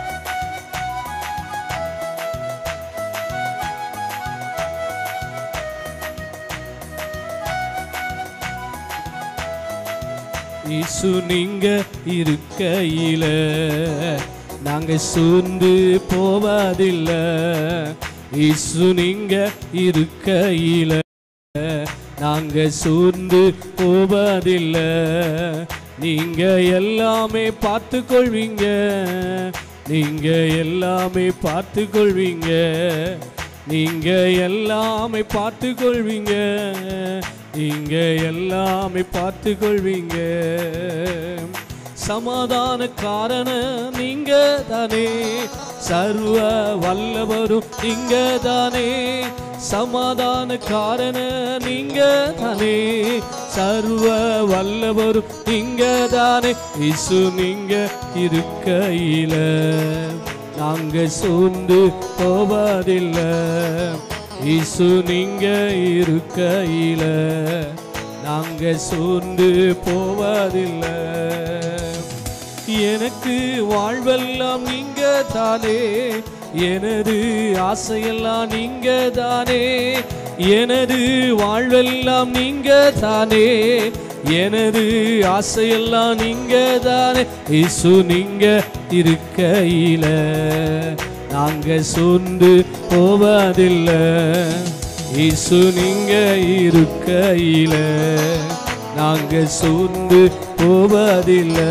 G: இசு நீங்க இருக்கையில நாங்க சூழ்ந்து போவதில்லை இசு நீங்க இருக்கையில நாங்க சூழ்ந்து போவதில்லை நீங்க எல்லாமே பார்த்து கொள்வீங்க நீங்க எல்லாமே பார்த்து கொள்வீங்க நீங்க எல்லாமே பார்த்து கொள்வீங்க நீங்க எல்லாமே பார்த்து கொள்வீங்க சமாதான காரண நீங்க தானே சர்வ வல்லவரும் நீங்க தானே சமாதான காரண நீங்க தானே சர்வ வல்லவரும் நீங்க தானே இசு நீங்க இருக்கையில நாங்க சூழ்ந்து போவதில்லை இசு நீங்க இருக்கையில நாங்க சூழ்ந்து போவதில்லை எனக்கு வாழ்வெல்லாம் நீங்க தானே எனது ஆசையெல்லாம் நீங்க தானே எனது வாழ்வெல்லாம் நீங்க தானே எனது ஆசையெல்லாம் நீங்க தானே இசு நீங்க இருக்கையில நாங்க சோர்ந்து போவதில்லை இசு நீங்க இருக்கையில நாங்க சோர்ந்து போவதில்லை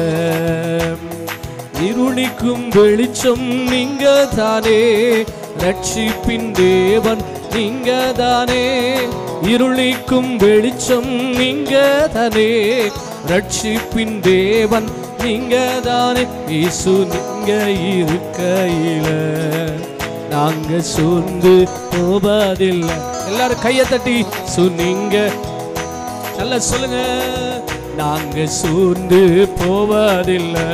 G: இருளிக்கும் வெளிச்சம் நீங்க தானே ரட்சிப்பின் தேவன் நீங்க தானே இருளிக்கும் வெளிச்சம் நீங்க தானே ரட்சிப்பின் தேவன் நீங்க தானே இயேசு நீங்க இருக்கையில நாங்க சோர்ந்து போவதில்லை எல்லாரும் கையை தட்டி சொன்னீங்க நல்லா சொல்லுங்க நாங்க சோர்ந்து போவதில்லை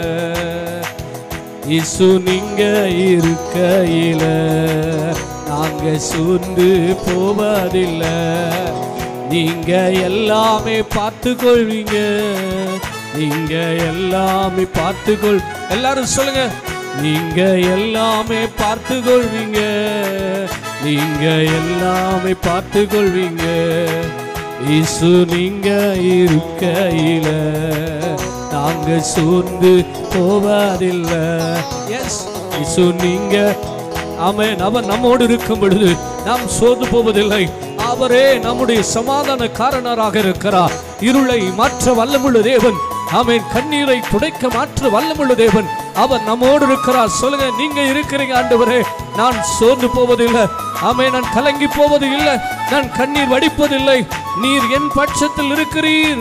G: இசு நீங்க இருக்கையில நாங்க சோர்ந்து போவதில்லை நீங்க எல்லாமே பார்த்து கொள்வீங்க நீங்க எல்லாமே பார்த்து கொள் எல்லாரும் சொல்லுங்க நீங்க எல்லாமே பார்த்து கொள்வீங்க நீங்க எல்லாமே பார்த்து கொள்வீங்க இசு நீங்க இருக்கையில நாங்க சோர்ந்து போவதில்லை எஸ் இசு நீங்க ஆமென் அவர் நம்மோடு இருக்கும் பொழுது நாம் சோர்ந்து போவதில்லை அவரே நம்முடைய சமாதான காரணராக இருக்கிறார் இருளை மாற்ற வல்லமுள்ள தேவன் ஆமென் கண்ணீரை துடைக்க மாற்ற வல்லமுள்ள தேவன் அவர் நம்மோடு இருக்கிறார் சொல்லுங்க நீங்க இருக்கிறீங்க ஆண்டவரே நான் சோர்ந்து போவதில்லை ஆமென் நான் கலங்கி போவது இல்லை நான் கண்ணீர் வடிப்பதில்லை நீர் என் பட்சத்தில் இருக்கிறீர்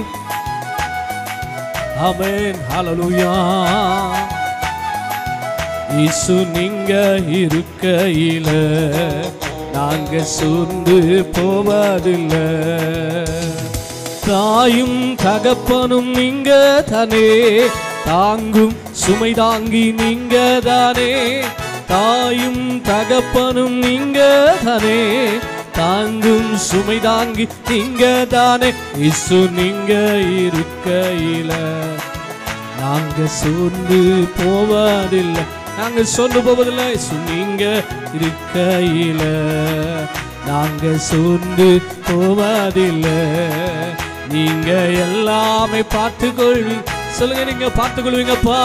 G: ஆமென் ஹalleluya இசு நீங்க இருக்கையில நாங்க சோர்ந்து போவதில்லை தாயும் தகப்பனும் நீங்க தானே தாங்கும் சுமை தாங்கி நீங்க தானே தாயும் தகப்பனும் நீங்க தானே தாங்கும் சுமை தாங்கி நீங்க தானே இசு நீங்க இருக்கையில நாங்க சோர்ந்து போவதில்லை நாங்க சோர்ந்து போவதில்லை இயேசு நீங்க இருக்கையில நாங்க சோர்ந்து போவதில்லை நீங்க எல்லாமே பார்த்து கொள்வி சொல்லுங்க நீங்க பார்த்து கொள்வீங்கப்பா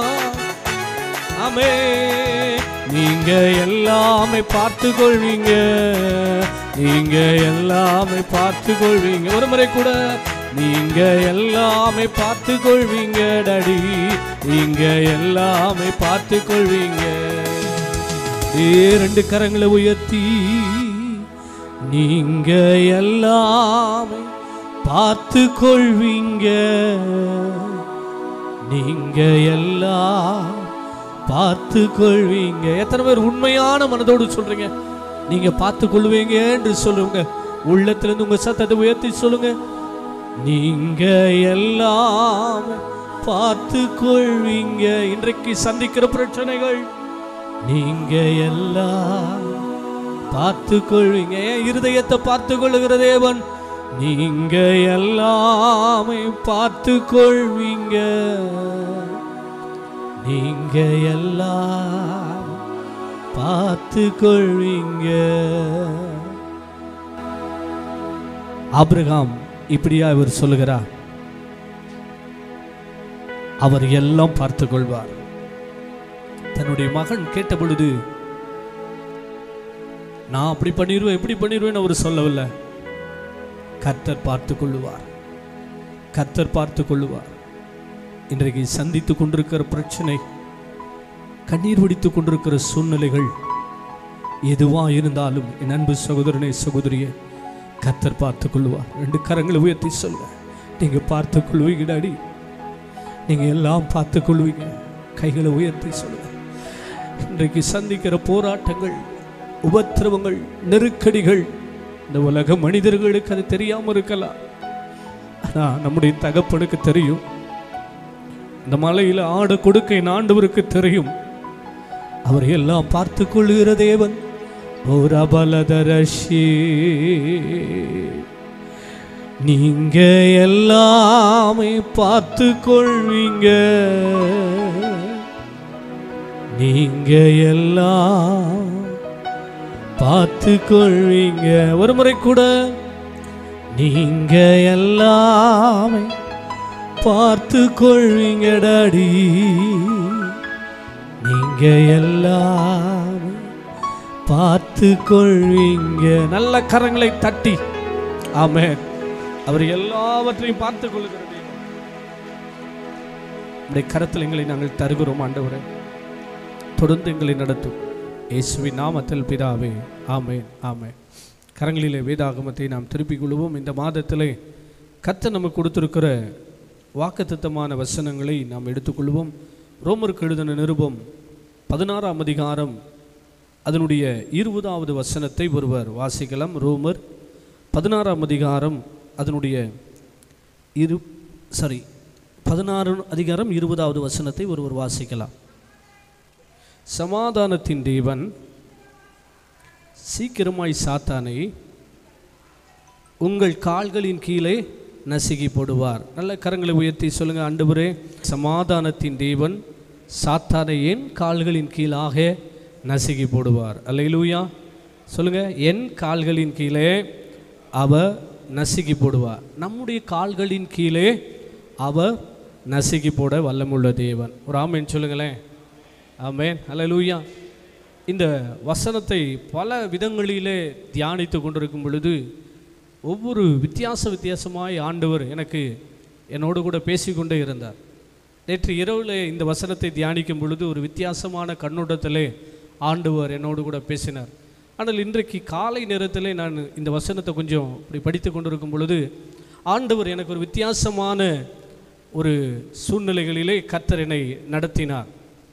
G: ஆமே நீங்க எல்லாமே பார்த்து கொள்வீங்க நீங்க எல்லாமே பார்த்து கொள்வீங்க ஒரு முறை கூட நீங்க எல்லாமே பார்த்து கொள்வீங்க டாடி நீங்க எல்லாமே பார்த்து கொள்வீங்க ஏ ரெண்டு கரங்களை உயர்த்தி நீங்க எல்லாமே பார்த்து கொள்வீங்க நீங்க எல்லாம் பார்த்து கொள்வீங்க எத்தனை பேர் உண்மையான மனதோடு சொல்றீங்க நீங்க பார்த்து கொள்வீங்க என்று சொல்லுங்க உள்ளத்துல இருந்து உங்க சத்தத்தை உயர்த்தி சொல்லுங்க நீங்க எல்லாம் பார்த்து கொள்வீங்க இன்றைக்கு சந்திக்கிற பிரச்சனைகள் நீங்க எல்லாம் பார்த்து கொள்வீங்க என் இருதயத்தை பார்த்து கொள்ளுகிற தேவன் நீங்க எல்லாமே பார்த்து கொள்வீங்க நீங்க எல்லாம் பார்த்து கொள்வீங்க ஆபிரகாம் இப்படியா இவர் சொல்லுகிறார் அவர் எல்லாம் பார்த்து கொள்வார் தன்னுடைய மகன் கேட்ட பொழுது நான் அப்படி பண்ணிடுவேன் எப்படி பண்ணிடுவேன்னு அவர் சொல்லவில்லை கர்த்தர் பார்த்து கொள்ளுவார் கர்த்தர் பார்த்து கொள்ளுவார் இன்றைக்கு சந்தித்து கொண்டிருக்கிற பிரச்சனை கண்ணீர் வடித்து கொண்டிருக்கிற சூழ்நிலைகள் எதுவா இருந்தாலும் என் அன்பு சகோதரனே சகோதரியே கர்த்தர் பார்த்து கொள்ளுவார் ரெண்டு கரங்களை உயர்த்தி சொல்லுங்க நீங்க பார்த்து கொள்வீங்க டாடி நீங்க எல்லாம் பார்த்து கொள்வீங்க கைகளை உயர்த்தி சொல்லுங்க இன்றைக்கு சந்திக்கிற போராட்டங்கள் உபத்திரவங்கள் நெருக்கடிகள் இந்த உலக மனிதர்களுக்கு அது தெரியாம இருக்கலாம் ஆனா நம்முடைய தகப்பனுக்கு தெரியும் இந்த மலையில ஆடு கொடுக்க என் ஆண்டவருக்கு தெரியும் அவர் எல்லாம் பார்த்து கொள்ளுகிற தேவன் ஒரு அபலதரஷி நீங்க எல்லாமே பார்த்து கொள்வீங்க நீங்க எல்லாம் பார்த்து கொள்வீங்க ஒரு முறை கூட நீங்க எல்லாமே பார்த்து கொள்வீங்க டாடி நீங்க எல்லாமே பார்த்து கொள்வீங்க நல்ல கரங்களை தட்டி ஆமென் அவர் எல்லாவற்றையும் பார்த்து கொள்ளுகிற தேவன் உடைய கரத்தில் எங்களை நாங்கள் தருகிறோம் ஆண்டவரே தொடர்ந்து எங்களை நடத்தும் இயேசுவின் நாமத்தில் பிதாவே ஆமென் ஆமென் கரங்களிலே வேதாகமத்தை நாம் திருப்பிக் கொள்வோம் இந்த மாதத்திலே கத்த நமக்கு கொடுத்திருக்கிற வாக்குத்தத்தமான வசனங்களை நாம் எடுத்துக்கொள்வோம் ரோமருக்கு எழுதின நிருபம் பதினாறாம் அதிகாரம் அதனுடைய இருபதாவது வசனத்தை ஒருவர் வாசிக்கலாம் ரோமர் பதினாறாம் அதிகாரம் அதனுடைய இரு சாரி பதினாறு அதிகாரம் இருபதாவது வசனத்தை ஒருவர் வாசிக்கலாம் சமாதானத்தின் தேவன் சீக்கிரமாய் சாத்தானை உங்கள் கால்களின் கீழே நசுக்கி போடுவார் நல்ல கரங்களை உயர்த்தி சொல்லுங்க ஆண்டவரே சமாதானத்தின் தேவன் சாத்தானை என் கால்களின் கீழாக நசுக்கி போடுவார் அல்லையிலூயா சொல்லுங்க என் கால்களின் கீழே அவர் நசுக்கி போடுவார் நம்முடைய கால்களின் கீழே அவர் நசுக்கி போட வல்லமுள்ள தேவன் ஒரு ஆமேன் சொல்லுங்களேன் ஆமேன் அல்லேலூயா இந்த வசனத்தை பல விதங்களிலே தியானித்து கொண்டிருக்கும் பொழுது ஒவ்வொரு வித்தியாச வித்தியாசமாய் ஆண்டவர் எனக்கு என்னோடு கூட பேசிக்கொண்டே இருந்தார் நேற்று இரவில் இந்த வசனத்தை தியானிக்கும் பொழுது ஒரு வித்தியாசமான கண்ணோட்டத்திலே ஆண்டவர் என்னோடு கூட பேசினார் ஆனால் இன்றைக்கு காலை நேரத்திலே நான் இந்த வசனத்தை கொஞ்சம் இப்படி படித்து கொண்டிருக்கும் பொழுது ஆண்டவர் எனக்கு ஒரு வித்தியாசமான ஒரு சூழ்நிலைகளிலே கர்த்தர் என்னை நடத்தினார்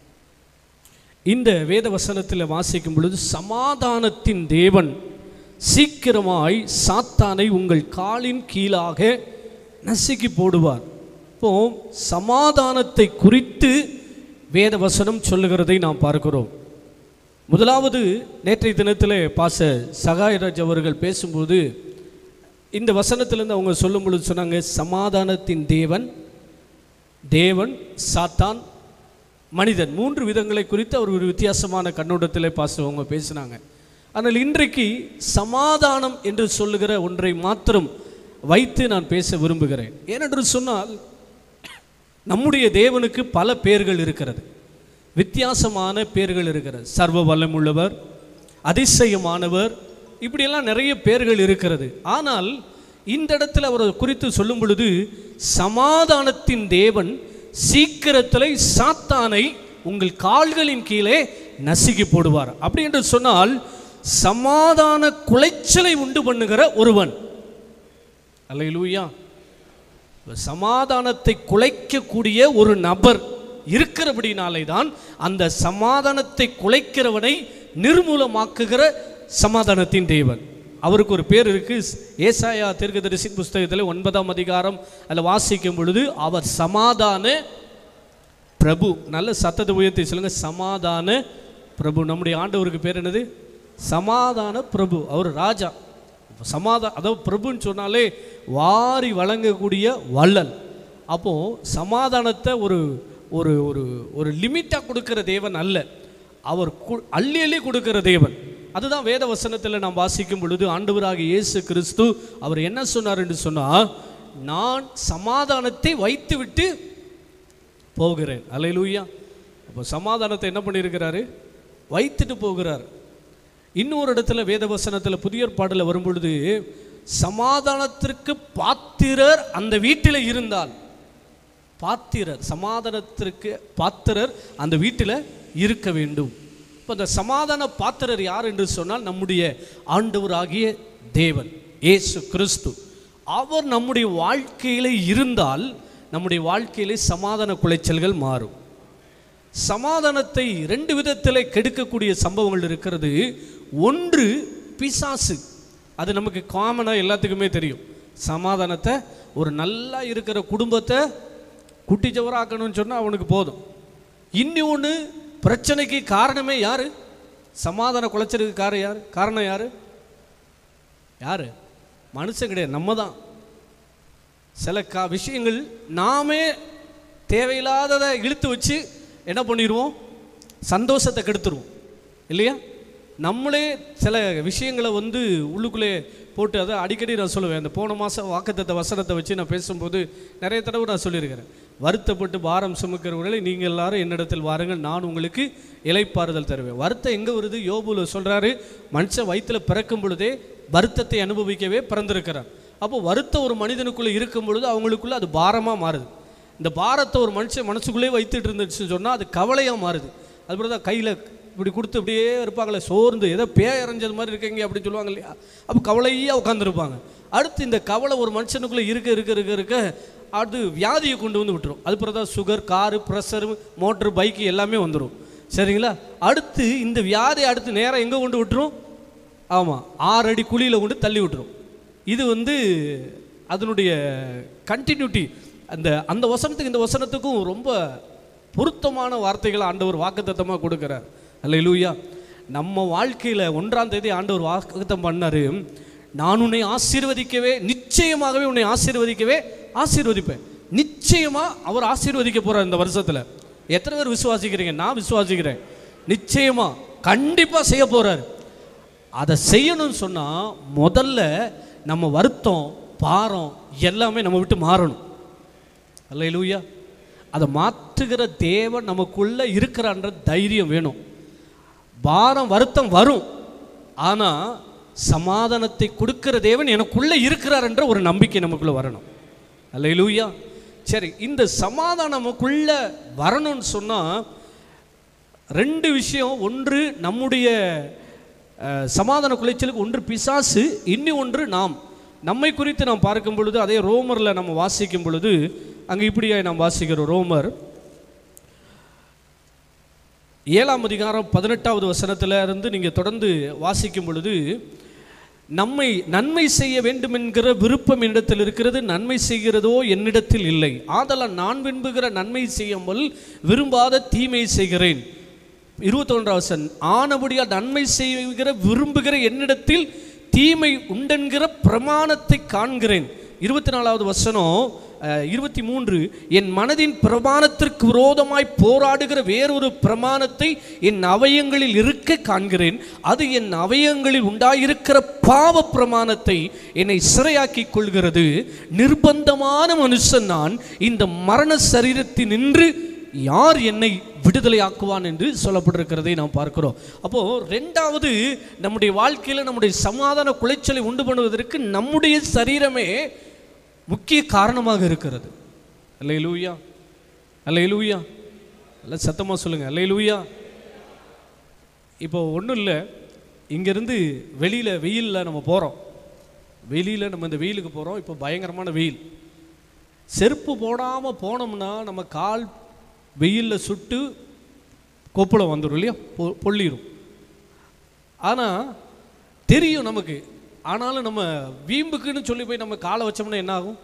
G: இந்த வேத வசனத்தில் வாசிக்கும் பொழுது சமாதானத்தின் தேவன் சீக்கிரமாய் சாத்தானை உங்கள் காலின் கீழாக நசுக்கி போடுவார் இப்போ சமாதானத்தை குறித்து வேத வசனம் சொல்லுகிறதை நாம் பார்க்கிறோம் முதலாவது நேற்றைய தினத்தில் பாச சகாயராஜ் அவர்கள் பேசும்போது இந்த வசனத்திலேருந்து அவங்க சொல்லும் பொழுது சொன்னாங்க சமாதானத்தின் தேவன் தேவன் சாத்தான் மனிதன் மூன்று விதங்களை குறித்து அவர் ஒரு வித்தியாசமான கண்ணோட்டத்தில் பாச அவங்க பேசினாங்க ஆனால் இன்றைக்கு சமாதானம் என்று சொல்லுகிற ஒன்றை மாத்திரம் வைத்து நான் பேச விரும்புகிறேன் ஏனென்று சொன்னால் நம்முடைய தேவனுக்கு பல பேர்கள் இருக்கிறது வித்தியாசமான பேர்கள் இருக்கிறது சர்வ வல்லமுள்ளவர் அதிசயமானவர் இப்படியெல்லாம் நிறைய பேர்கள் இருக்கிறது ஆனால் இந்த இடத்துல அவர் குறித்து சொல்லும் பொழுது சமாதானத்தின் தேவன் சீக்கிரத்தில் சாத்தானை உங்கள் கால்களின் கீழே நசுக்கி போடுவார் அப்படி என்று சொன்னால் சமாதான குலைச்சலை உண்டு பண்ணுகிற ஒருவன் அல்லையிலூயா சமாதானத்தை குலைக்கக்கூடிய ஒரு நபர் இருக்கிறபடினாலே தான் அந்த சமாதானத்தை குலைக்கிறவனை நிர்மூலமாக்குகிற சமாதானத்தின் தேவன் அவருக்கு ஒரு பேர் இருக்கு ஏசாயா தீர்க்கதரிசி புஸ்தகத்தில் ஒன்பதாம் அதிகாரம் அதில் வாசிக்கும் பொழுது அவர் சமாதான பிரபு நல்ல சத்தத்தை உயர்த்தி சொல்லுங்க சமாதான பிரபு நம்முடைய ஆண்டவருக்கு பேர் என்னது சமாதான பிரபு அவர் ராஜா சமாதா அதாவது பிரபுன்னு சொன்னாலே வாரி வழங்கக்கூடிய வள்ளல் அப்போ சமாதானத்தை ஒரு ஒரு ஒரு ஒரு லிமிட்டாக கொடுக்கிற தேவன் அல்ல அவர் கு- அள்ளி அள்ளி கொடுக்கிற தேவன் அதுதான் வேத வசனத்தில் நாம் வாசிக்கும் பொழுது ஆண்டவராகிய இயேசு கிறிஸ்து அவர் என்ன சொன்னார் என்று சொன்னால் நான் சமாதானத்தை வைத்துவிட்டு போகிறேன் அலையிலூயா அப்போ சமாதானத்தை என்ன பண்ணியிருக்கிறாரு வைத்துட்டு போகிறார் இன்னொரு இடத்துல வேதவசனத்தில் புதிய ஏற்பாடில் வரும்பொழுது சமாதானத்திற்கு பாத்திரர் அந்த வீட்டில் இருந்தால் பாத்திரர் சமாதானத்திற்கு பாத்திரர் அந்த வீட்டில் இருக்க வேண்டும் இப்போ அந்த சமாதான பாத்திரர் யார் என்று சொன்னால் நம்முடைய ஆண்டவராகிய தேவன் இயேசு கிறிஸ்து அவர் நம்முடைய வாழ்க்கையில இருந்தால் நம்முடைய வாழ்க்கையிலே சமாதான குலைச்சல்கள் மாறும் சமாதானத்தை ரெண்டு விதத்தில் கெடுக்கக்கூடிய சம்பவங்கள் இருக்கிறது ஒன்று பிசாசு அது நமக்கு காமனாக எல்லாத்துக்குமே தெரியும் சமாதானத்தை ஒரு நல்லா இருக்கிற குடும்பத்தை குட்டிச்சவராக்கணும்னு சொன்னால் அவனுக்கு போதும் இன்னொன்று பிரச்சனைக்கு காரணமே யாரு சமாதான குலைச்சலுக்கு காரணம் யார் காரணம் யாரு யாரு மனுஷன் கிடையாது நம்ம தான் சில கா விஷயங்கள் நாமே தேவையில்லாததை இழுத்து வச்சு என்ன பண்ணிடுவோம் சந்தோஷத்தை கெடுத்துருவோம் இல்லையா நம்மளே சில விஷயங்களை வந்து உள்ளுக்குள்ளே போட்டு அதை அடிக்கடி நான் சொல்லுவேன் அந்த போன மாதம் வாக்குத்தத்த வசனத்தை வச்சு நான் பேசும்போது நிறைய தடவை நான் சொல்லியிருக்கிறேன் வருத்தப்பட்டு பாரம் சுமக்கிறவர்களை நீங்கள் எல்லாரும் என்னிடத்தில் வாருங்கள் நான் உங்களுக்கு இலைப்பாறுதல் தருவேன் வருத்தம் எங்கே வருது யோபுல சொல்கிறாரு மனுஷன் வயிற்றுல பிறக்கும் பொழுதே வருத்தத்தை அனுபவிக்கவே பிறந்திருக்கிறார் அப்போ வருத்தம் ஒரு மனிதனுக்குள்ளே இருக்கும் பொழுது அவங்களுக்குள்ள அது பாரமாக மாறுது இந்த பாரத்தை ஒரு மனுஷன் மனசுக்குள்ளே வைத்துட்டு இருந்துச்சுன்னு சொன்னால் அது கவலையாக மாறுது அதுபோல தான் கையில் இப்படி கொடுத்து அப்படியே இருப்பாங்களே சோர்ந்து ஏதோ பேய் இறஞ்சது மாதிரி இருக்கீங்க அப்படின்னு சொல்லுவாங்க இல்லையா அப்போ கவலையாக உட்காந்துருப்பாங்க அடுத்து இந்த கவலை ஒரு மனுஷனுக்குள்ளே இருக்க இருக்க இருக்க இருக்க அது வியாதியை கொண்டு வந்து விட்டுரும் அது பிறகு தான் sugar car pressure motor bike எல்லாமே வந்துடும் சரிங்களா அடுத்து இந்த வியாதி அடுத்து நேரம் எங்கே கொண்டு விட்டுரும் ஆமாம் ஆறு அடி குழியில் கொண்டு தள்ளி விட்டுரும் இது வந்து அதனுடைய கண்டினியூட்டி அந்த அந்த வசனத்துக்கு இந்த வசனத்துக்கும் ரொம்ப பொருத்தமான வார்த்தைகளை ஆண்டவர் வாக்குத்தத்தமாக கொடுக்குறார் அல்ல லூயா நம்ம வாழ்க்கையில் ஒன்றாம் தேதி ஆண்டவர் வாக்குத்தம் பண்ணாரு நான் உன்னை ஆசீர்வதிக்கவே நிச்சயமாகவே உன்னை ஆசீர்வதிக்கவே ஆசீர்வதிப்பேன் நிச்சயமாக அவர் ஆசீர்வதிக்க போகிறார் இந்த வருஷத்தில் எத்தனை பேர் விசுவாசிக்கிறீங்க நான் விசுவாசிக்கிறேன் நிச்சயமா கண்டிப்பா செய்ய போறாரு அதை செய்யணும்னு சொன்னா முதல்ல நம்ம வருத்தம் பாரம் எல்லாமே நம்ம விட்டு மாறணும் அல்ல லூயா அதை மாற்றுகிற தேவன் நமக்குள்ள இருக்கிறான்ற தைரியம் வேணும் பாரம் வருத்தம் வரும் ஆனா சமாதானத்தை கொடுக்கிற தேவன் எனக்குள்ள இருக்கிறார் என்ற ஒரு நம்பிக்கை நமக்குள்ள வரணும் அல்ல லூயா சரி இந்த சமாதானம் நமக்குள்ள வரணும்னு சொன்னா ரெண்டு விஷயம் ஒன்று நம்முடைய அஹ், சமாதான குலைச்சலுக்கு ஒன்று பிசாசு இன்னி ஒன்று நாம் நம்மை குறித்து நாம் பார்க்கும் பொழுது அதே ரோமரில் நம்ம வாசிக்கும் பொழுது அங்கே இப்படியாய் நாம் வாசிக்கிறோம் ரோமர் ஏழாம் அதிகாரம் பதினெட்டாவது வசனத்துல இருந்து நீங்கள் தொடர்ந்து வாசிக்கும் பொழுது நம்மை நன்மை செய்ய வேண்டும் என்கிற விருப்பம் என்னிடத்தில் இருக்கிறது நன்மை செய்கிறதோ என்னிடத்தில் இல்லை ஆதலால் நான் விரும்புகிற நன்மை செய்யாமல் விரும்பாத தீமை செய்கிறேன் இருபத்தொன்றாம் வசன் ஆனபடியால் நன்மை செய்கிற விரும்புகிற என்னிடத்தில் தீமை உண்டென்கிற பிரமாணத்தை காண்கிறேன் இருபத்தி நாலாவது வசனம் அஹ், இருபத்தி மூன்று என் மனதின் பிரமாணத்திற்கு விரோதமாய் போராடுகிற வேறொரு பிரமாணத்தை என் அவயங்களில் இருக்க காண்கிறேன் அது என் அவயங்களில் உண்டாயிருக்கிற பாவ பிரமாணத்தை என்னை சிறையாக்கிக் கொள்கிறது நிர்பந்தமான மனுஷன் நான் இந்த மரண சரீரத்தில் நின்று யார் என்னை விடுதலையாக்குவான் என்று சொல்லப்பட்டிருக்கிறதை நாம் பார்க்கிறோம் அப்போ ரெண்டாவது நம்முடைய வாழ்க்கையில் நம்முடைய சமாதான குலைச்சலை உண்டு பண்ணுவதற்கு நம்முடைய சரீரமே முக்கிய காரணமாக இருக்கிறது அல்ல லூயா அல்ல லூயா அல்ல சத்தமாக சொல்லுங்க அல்ல லூயா இப்போ ஒன்றும் இல்லை இங்கேருந்து வெளியில் வெயிலில் நம்ம போகிறோம் வெளியில் நம்ம இந்த வெயிலுக்கு போகிறோம் இப்போ பயங்கரமான வெயில் செருப்பு போடாமல் போனோம்னா நம்ம கால் வெயிலில் சுட்டு கொப்பளம் வந்துடும் இல்லையா பொ பொள்ளிடும் ஆனால் தெரியும் நமக்கு ஆனாலும் நம்ம வீம்புக்குன்னு சொல்லி போய் நம்ம காலை வச்சோம்னா என்ன ஆகும்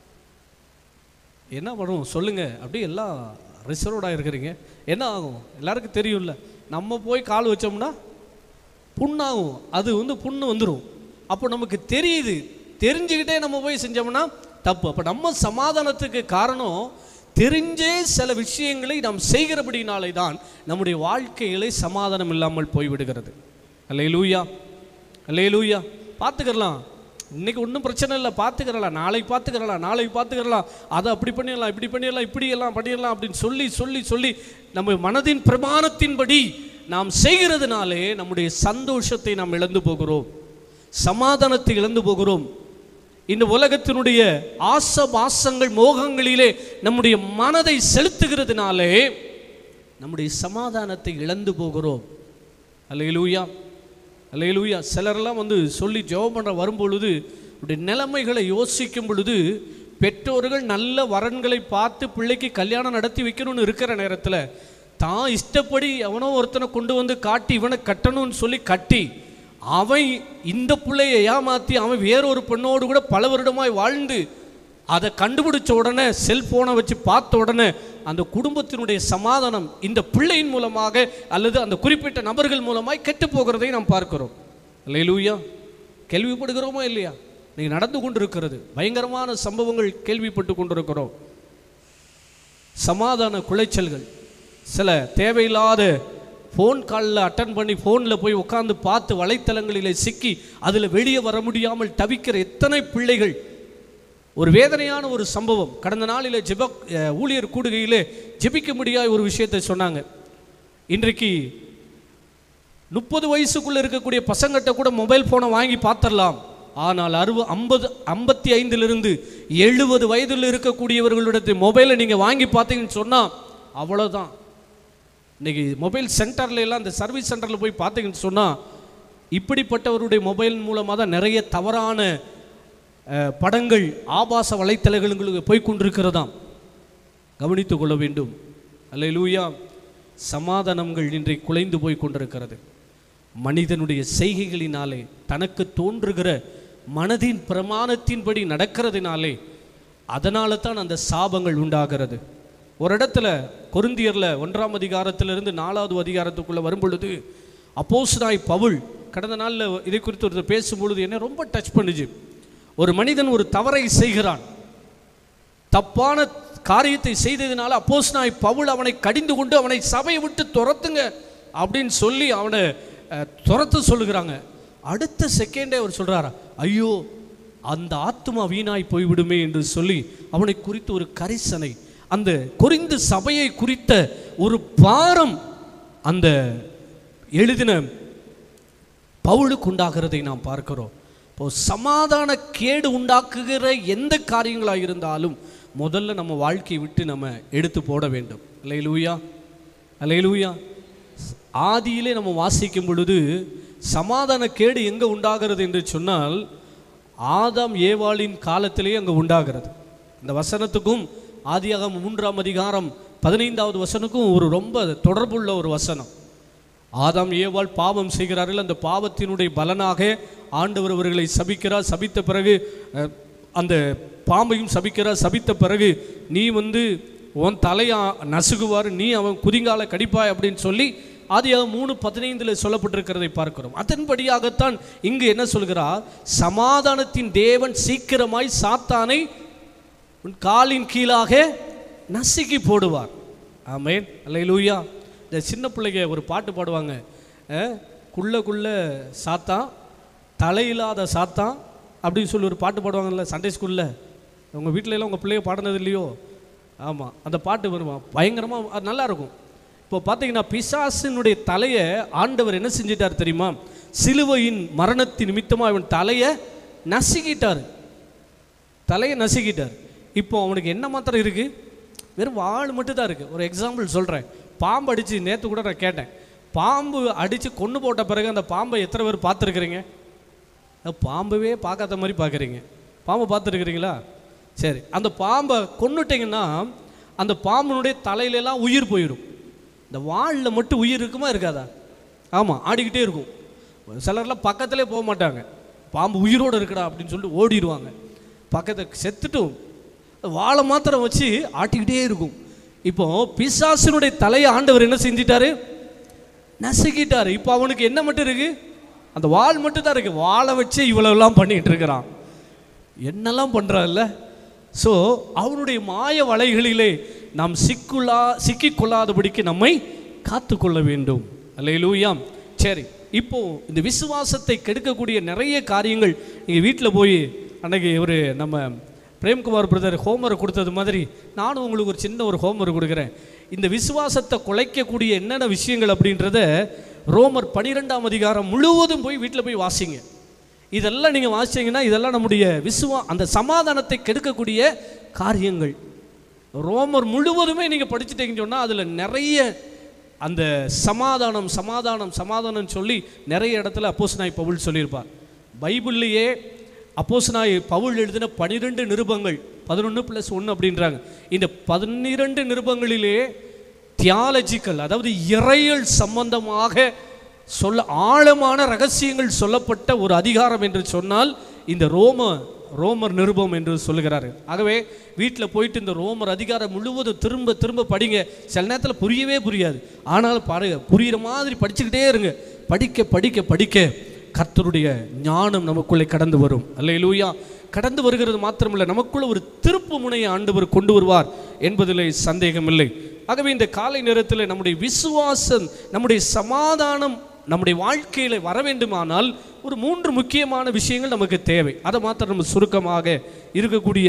G: என்ன பண்ணும் சொல்லுங்க அப்படியே எல்லாம் ரிசர்வ்டாக இருக்கிறீங்க என்ன ஆகும் எல்லாருக்கும் தெரியும்ல நம்ம போய் கால் வச்சோம்னா புண்ணாகும் அது வந்து புண்ணு வந்துடும் அப்போ நமக்கு தெரியுது தெரிஞ்சுக்கிட்டே நம்ம போய் செஞ்சோம்னா தப்பு அப்போ நம்ம சமாதானத்துக்கு காரணம் தெரிஞ்சே சில விஷயங்களை நாம் செய்கிறபடினாலே தான் நம்முடைய வாழ்க்கையிலே சமாதானம் இல்லாமல் போய்விடுகிறது அல்லே லூயா அல்லே லூயா பார்த்துக்கிறலாம் இன்னைக்கு ஒன்றும் பிரச்சனை இல்லை பார்த்துக்கிறலாம் நாளைக்கு பார்த்துக்கிறலாம் நாளைக்கு பார்த்துக்கிறலாம் அதை அப்படி பண்ணிடலாம் இப்படி பண்ணிடலாம் இப்படி எல்லாம் பண்ணிடலாம் அப்படின்னு சொல்லி சொல்லி சொல்லி நம்ம மனதின் பிரமாணத்தின்படி நாம் செய்கிறதுனாலே நம்முடைய சந்தோஷத்தை நாம் இழந்து போகிறோம் சமாதானத்தை இழந்து போகிறோம் இந்த உலகத்தினுடைய ஆசபாசங்கள் மோகங்களிலே நம்முடைய மனதை செலுத்துகிறதுனாலே நம்முடைய சமாதானத்தை இழந்து போகிறோம் அல்லேலூயா அல்லேலூயா சிலரெல்லாம் வந்து சொல்லி ஜெபம் பண்ண வரும்பொழுது இப்படி நிலைமைகளை யோசிக்கும் பொழுது பெற்றோர்கள் நல்ல வரன்களை பார்த்து பிள்ளைக்கு கல்யாணம் நடத்தி வைக்கணும்னு இருக்கிற நேரத்தில் தான் இஷ்டப்படி எவனோ ஒருத்தனை கொண்டு வந்து காட்டி இவனை கட்டணும்னு சொல்லி கட்டி அவன் இந்த பிள்ளையை ஏமாற்றி அவன் வேறொரு பெண்ணோடு கூட பல வருடமாய் வாழ்ந்து அதை கண்டுபிடிச்ச உடனே செல்போனை வச்சு பார்த்த உடனே அந்த குடும்பத்தினுடைய சமாதானம் இந்த பிள்ளையின் மூலமாக அல்லது அந்த குறிப்பிட்ட நபர்கள் மூலமாய் கெட்டு போகிறதை நாம் பார்க்கிறோம் இல்லையா கேள்விப்படுகிறோமா இல்லையா நீங்க நடந்து கொண்டிருக்கிறது பயங்கரமான சம்பவங்கள் கேள்விப்பட்டு கொண்டிருக்கிறோம் சமாதான குலைச்சல்கள் சில தேவையில்லாத ஃபோன் காலில் அட்டன் பண்ணி ஃபோனில் போய் உட்காந்து பார்த்து வலைத்தளங்களிலே சிக்கி அதில் வெளியே வர முடியாமல் தவிக்கிற எத்தனை பிள்ளைகள் ஒரு வேதனையான ஒரு சம்பவம் கடந்த நாளில் ஜெப அஹ், ஊழியர் கூடுகையிலே ஜெபிக்க முடியாத ஒரு விஷயத்தை சொன்னாங்க இன்றைக்கு முப்பது வயசுக்குள்ள இருக்கக்கூடிய பசங்கிட்ட கூட மொபைல் ஃபோனை வாங்கி பார்த்துடலாம் ஆனால் அறுபது ஐம்பது ஐம்பத்தி ஐந்திலிருந்து எழுபது வயதில் இருக்கக்கூடியவர்களுடைய மொபைலை நீங்கள் வாங்கி பார்த்தீங்கன்னு சொன்னால் அவ்வளோதான் இன்னைக்கு மொபைல் சென்டர்ல எல்லாம் இந்த சர்வீஸ் சென்டரில் போய் பார்த்தீங்கன்னு சொன்னால் இப்படிப்பட்டவருடைய மொபைல் மூலமாக தான் நிறைய தவறான அஹ், படங்கள் ஆபாச வலைத்தளங்களுக்கு போய் கொண்டிருக்கிறதாம் கவனித்துக் கொள்ள வேண்டும் அல்லேலூயா சமாதானங்கள் இன்றைக்கு குலைந்து போய் கொண்டிருக்கிறது மனிதனுடைய செய்கைகளினாலே தனக்கு தோன்றுகிற மனதின் பிரமாணத்தின்படி நடக்கிறதுனாலே அதனால தான் அந்த சாபங்கள் உண்டாகிறது ஒரு இடத்துல கொருந்தியர்ல ஒன்றாம் அதிகாரத்திலிருந்து நாலாவது அதிகாரத்துக்குள்ள வரும் பொழுது அப்போஸ்தலனாய் பவுல் கடந்த நாளில் இதை குறித்து ஒருத்தர் பேசும்பொழுது என்ன ரொம்ப டச் பண்ணுச்சு ஒரு மனிதன் ஒரு தவறை செய்கிறான் தப்பான காரியத்தை செய்ததினால அப்போஸ்தலனாய் பவுல் அவனை கடிந்து கொண்டு அவனை சபையை விட்டு துரத்துங்க அப்படின்னு சொல்லி அவனை அஹ், துரத்த சொல்லுகிறாங்க அடுத்த செகண்டே அவர் சொல்றாரா ஐயோ அந்த ஆத்துமா வீணாய் போய்விடுமே என்று சொல்லி அவனை குறித்து ஒரு கரிசனை அந்த குறிந்து சபையை குறித்த ஒரு பாரம் அந்த எழுதின பவுலுக்கு உண்டாகிறதை நாம் பார்க்கிறோம் இப்போ சமாதான கேடு உண்டாக்குகிற எந்த காரியங்களாக இருந்தாலும் முதல்ல நம்ம வாழ்க்கையை விட்டு நம்ம எடுத்து போட வேண்டும் அல்லையிலூயா அல்லையிலூயா ஆதியிலே நம்ம வாசிக்கும் பொழுது சமாதான கேடு எங்கே உண்டாகிறது என்று சொன்னால் ஆதாம் ஏவாளின் காலத்திலே அங்கே உண்டாகிறது இந்த வசனத்துக்கும் ஆதியாகம மூன்றாம் அதிகாரம் பதினைந்தாவது வசனுக்கும் ஒரு ரொம்ப தொடர்புள்ள ஒரு வசனம் ஆதாம் ஏவாள் பாவம் செய்கிறார்கள் அந்த பாவத்தினுடைய பலனாக ஆண்டவர் அவர்களை சபிக்கிறார் சபித்த பிறகு அஹ், அந்த பாம்பையும் சபிக்கிறார் சபித்த பிறகு நீ வந்து உன் தலையா நசுகுவார் நீ அவன் குதிங்கால கடிப்பாய் அப்படின்னு சொல்லி ஆதியாக மூணு பதினைந்தில் சொல்லப்பட்டிருக்கிறதை பார்க்கிறோம் அதன்படியாகத்தான் இங்கு என்ன சொல்கிறார் சமாதானத்தின் தேவன் சீக்கிரமாய் சாத்தானை உன் காலின் கீழாக நசுக்கி போடுவார் ஆமேன் அல்லேலூயா இந்த சின்ன பிள்ளைங்க ஒரு பாட்டு பாடுவாங்க அஹ், குள்ள குள்ள சாத்தான் தலையில்லாத சாத்தான் அப்படின்னு சொல்லி ஒரு பாட்டு பாடுவாங்கல்ல சண்டே ஸ்கூலில் உங்கள் வீட்டில எல்லாம் உங்கள் பிள்ளைய பாடினது இல்லையோ ஆமாம் அந்த பாட்டு வருமா பயங்கரமாக அது நல்லா இருக்கும் இப்போ பார்த்தீங்கன்னா பிசாசினுடைய தலையை ஆண்டவர் என்ன செஞ்சிட்டார் தெரியுமா சிலுவையின் மரணத்தின் நிமித்தமாக அவன் தலையை நசுக்கிட்டார் தலையை நசுக்கிட்டார் இப்போ அவனுக்கு என்ன மாத்திரம் இருக்கு வெறும் வாள் மட்டும் தான் இருக்கு ஒரு எக்ஸாம்பிள் சொல்கிறேன் பாம்பு அடித்து நேற்று கூட நான் கேட்டேன் பாம்பு அடித்து கொண்டு போட்ட பிறகு அந்த பாம்பை எத்தனை பேர் பார்த்துருக்குறீங்க பாம்பவே பார்க்காத மாதிரி பார்க்குறீங்க பாம்பை பார்த்துருக்குறீங்களா சரி அந்த பாம்பை கொன்னுட்டீங்கன்னா அந்த பாம்பினுடைய தலையிலெல்லாம் உயிர் போயிடும் இந்த வாளில் மட்டும் உயிர் இருக்குமா இருக்காதா ஆமாம் ஆடிக்கிட்டே இருக்கும் சிலர்லாம் பக்கத்திலே போக மாட்டாங்க பாம்பு உயிரோடு இருக்குடா அப்படின்னு சொல்லிட்டு ஓடிடுவாங்க பக்கத்தை செத்துட்டும் வாழை மாத்திரம் வச்சு ஆட்டிக்கிட்டே இருக்கும் இப்போ பிசாசினுடைய தலையை ஆண்டவர் என்ன செஞ்சிட்டாரு நசுக்கிட்டாரு இப்போ அவனுக்கு என்ன மட்டும் இருக்கு அந்த வாள் மட்டும் தான் இருக்கு வாழை வச்சு இவ்வளவுலாம் பண்ணிட்டு இருக்கிறான் என்னெல்லாம் பண்ணுறான்ல ஸோ அவனுடைய மாய வலைகளிலே நாம் சிக்குள்ளா சிக்கிக்கொள்ளாதபடிக்கு நம்மை காத்துக்கொள்ள வேண்டும் அல்லையிலூயாம் சரி இப்போ இந்த விசுவாசத்தை கெடுக்கக்கூடிய நிறைய காரியங்கள் நீங்கள் வீட்டில் போய் அன்னைக்கு ஒரு நம்ம பிரேம்குமார் பிரதர் ஹோம்ஒர்க் கொடுத்தது மாதிரி நானும் உங்களுக்கு ஒரு சின்ன ஒரு ஹோம்ஒர்க் கொடுக்குறேன் இந்த விசுவாசத்தை குலைக்கக்கூடிய என்னென்ன விஷயங்கள் அப்படின்றத ரோமர் பனிரெண்டாம் அதிகாரம் முழுவதும் போய் வீட்டில் போய் வாசிங்க இதெல்லாம் நீங்கள் வாசிச்சீங்கன்னா இதெல்லாம் நம்முடைய விசுவா அந்த சமாதானத்தை கெடுக்கக்கூடிய காரியங்கள் ரோமர் முழுவதுமே நீங்கள் படிச்சுட்டீங்கன்னு சொன்னால் அதில் நிறைய அந்த சமாதானம் சமாதானம் சமாதானம் சொல்லி நிறைய இடத்துல அப்போஸ்நாய் பவுல் சொல்லியிருப்பார் பைபிள்லேயே அப்போஸ்நாய் பவுல் எழுதின பனிரெண்டு நிருபங்கள் பதினொன்று ப்ளஸ் ஒன்று அப்படின்றாங்க இந்த பன்னிரெண்டு நிருபங்களிலே தியாலஜிக்கல் அதாவது இறையல் சம்பந்தமாக சொல்ல ஆழமான ரகசியங்கள் சொல்லப்பட்ட ஒரு அதிகாரம் என்று சொன்னால் இந்த ரோம ரோமர் நிருபம் என்று சொல்லுகிறாரு ஆகவே வீட்டில் போயிட்டு இந்த ரோமர் அதிகாரம் முழுவதும் திரும்ப திரும்ப படிங்க சில நேரத்தில் புரியவே புரியாது ஆனாலும் பாருங்க புரிகிற மாதிரி படிச்சுக்கிட்டே இருங்க படிக்க படிக்க படிக்க கர்த்தருடைய ஞானம் நமக்குள்ளே கடந்து வரும் அல்லையிலூயா கடந்து வருகிறது மாத்திரமில்லை நமக்குள்ள ஒரு திருப்பு முனையை ஆண்டவர் கொண்டு வருவார் என்பதிலே சந்தேகமில்லை ஆகவே இந்த காலை நேரத்தில் நம்முடைய விசுவாசம் நம்முடைய சமாதானம் நம்முடைய வாழ்க்கையில் வர வேண்டுமானால் ஒரு மூன்று முக்கியமான விஷயங்கள் நமக்கு தேவை அதை மாத்திரம் நம்ம சுருக்கமாக இருக்கக்கூடிய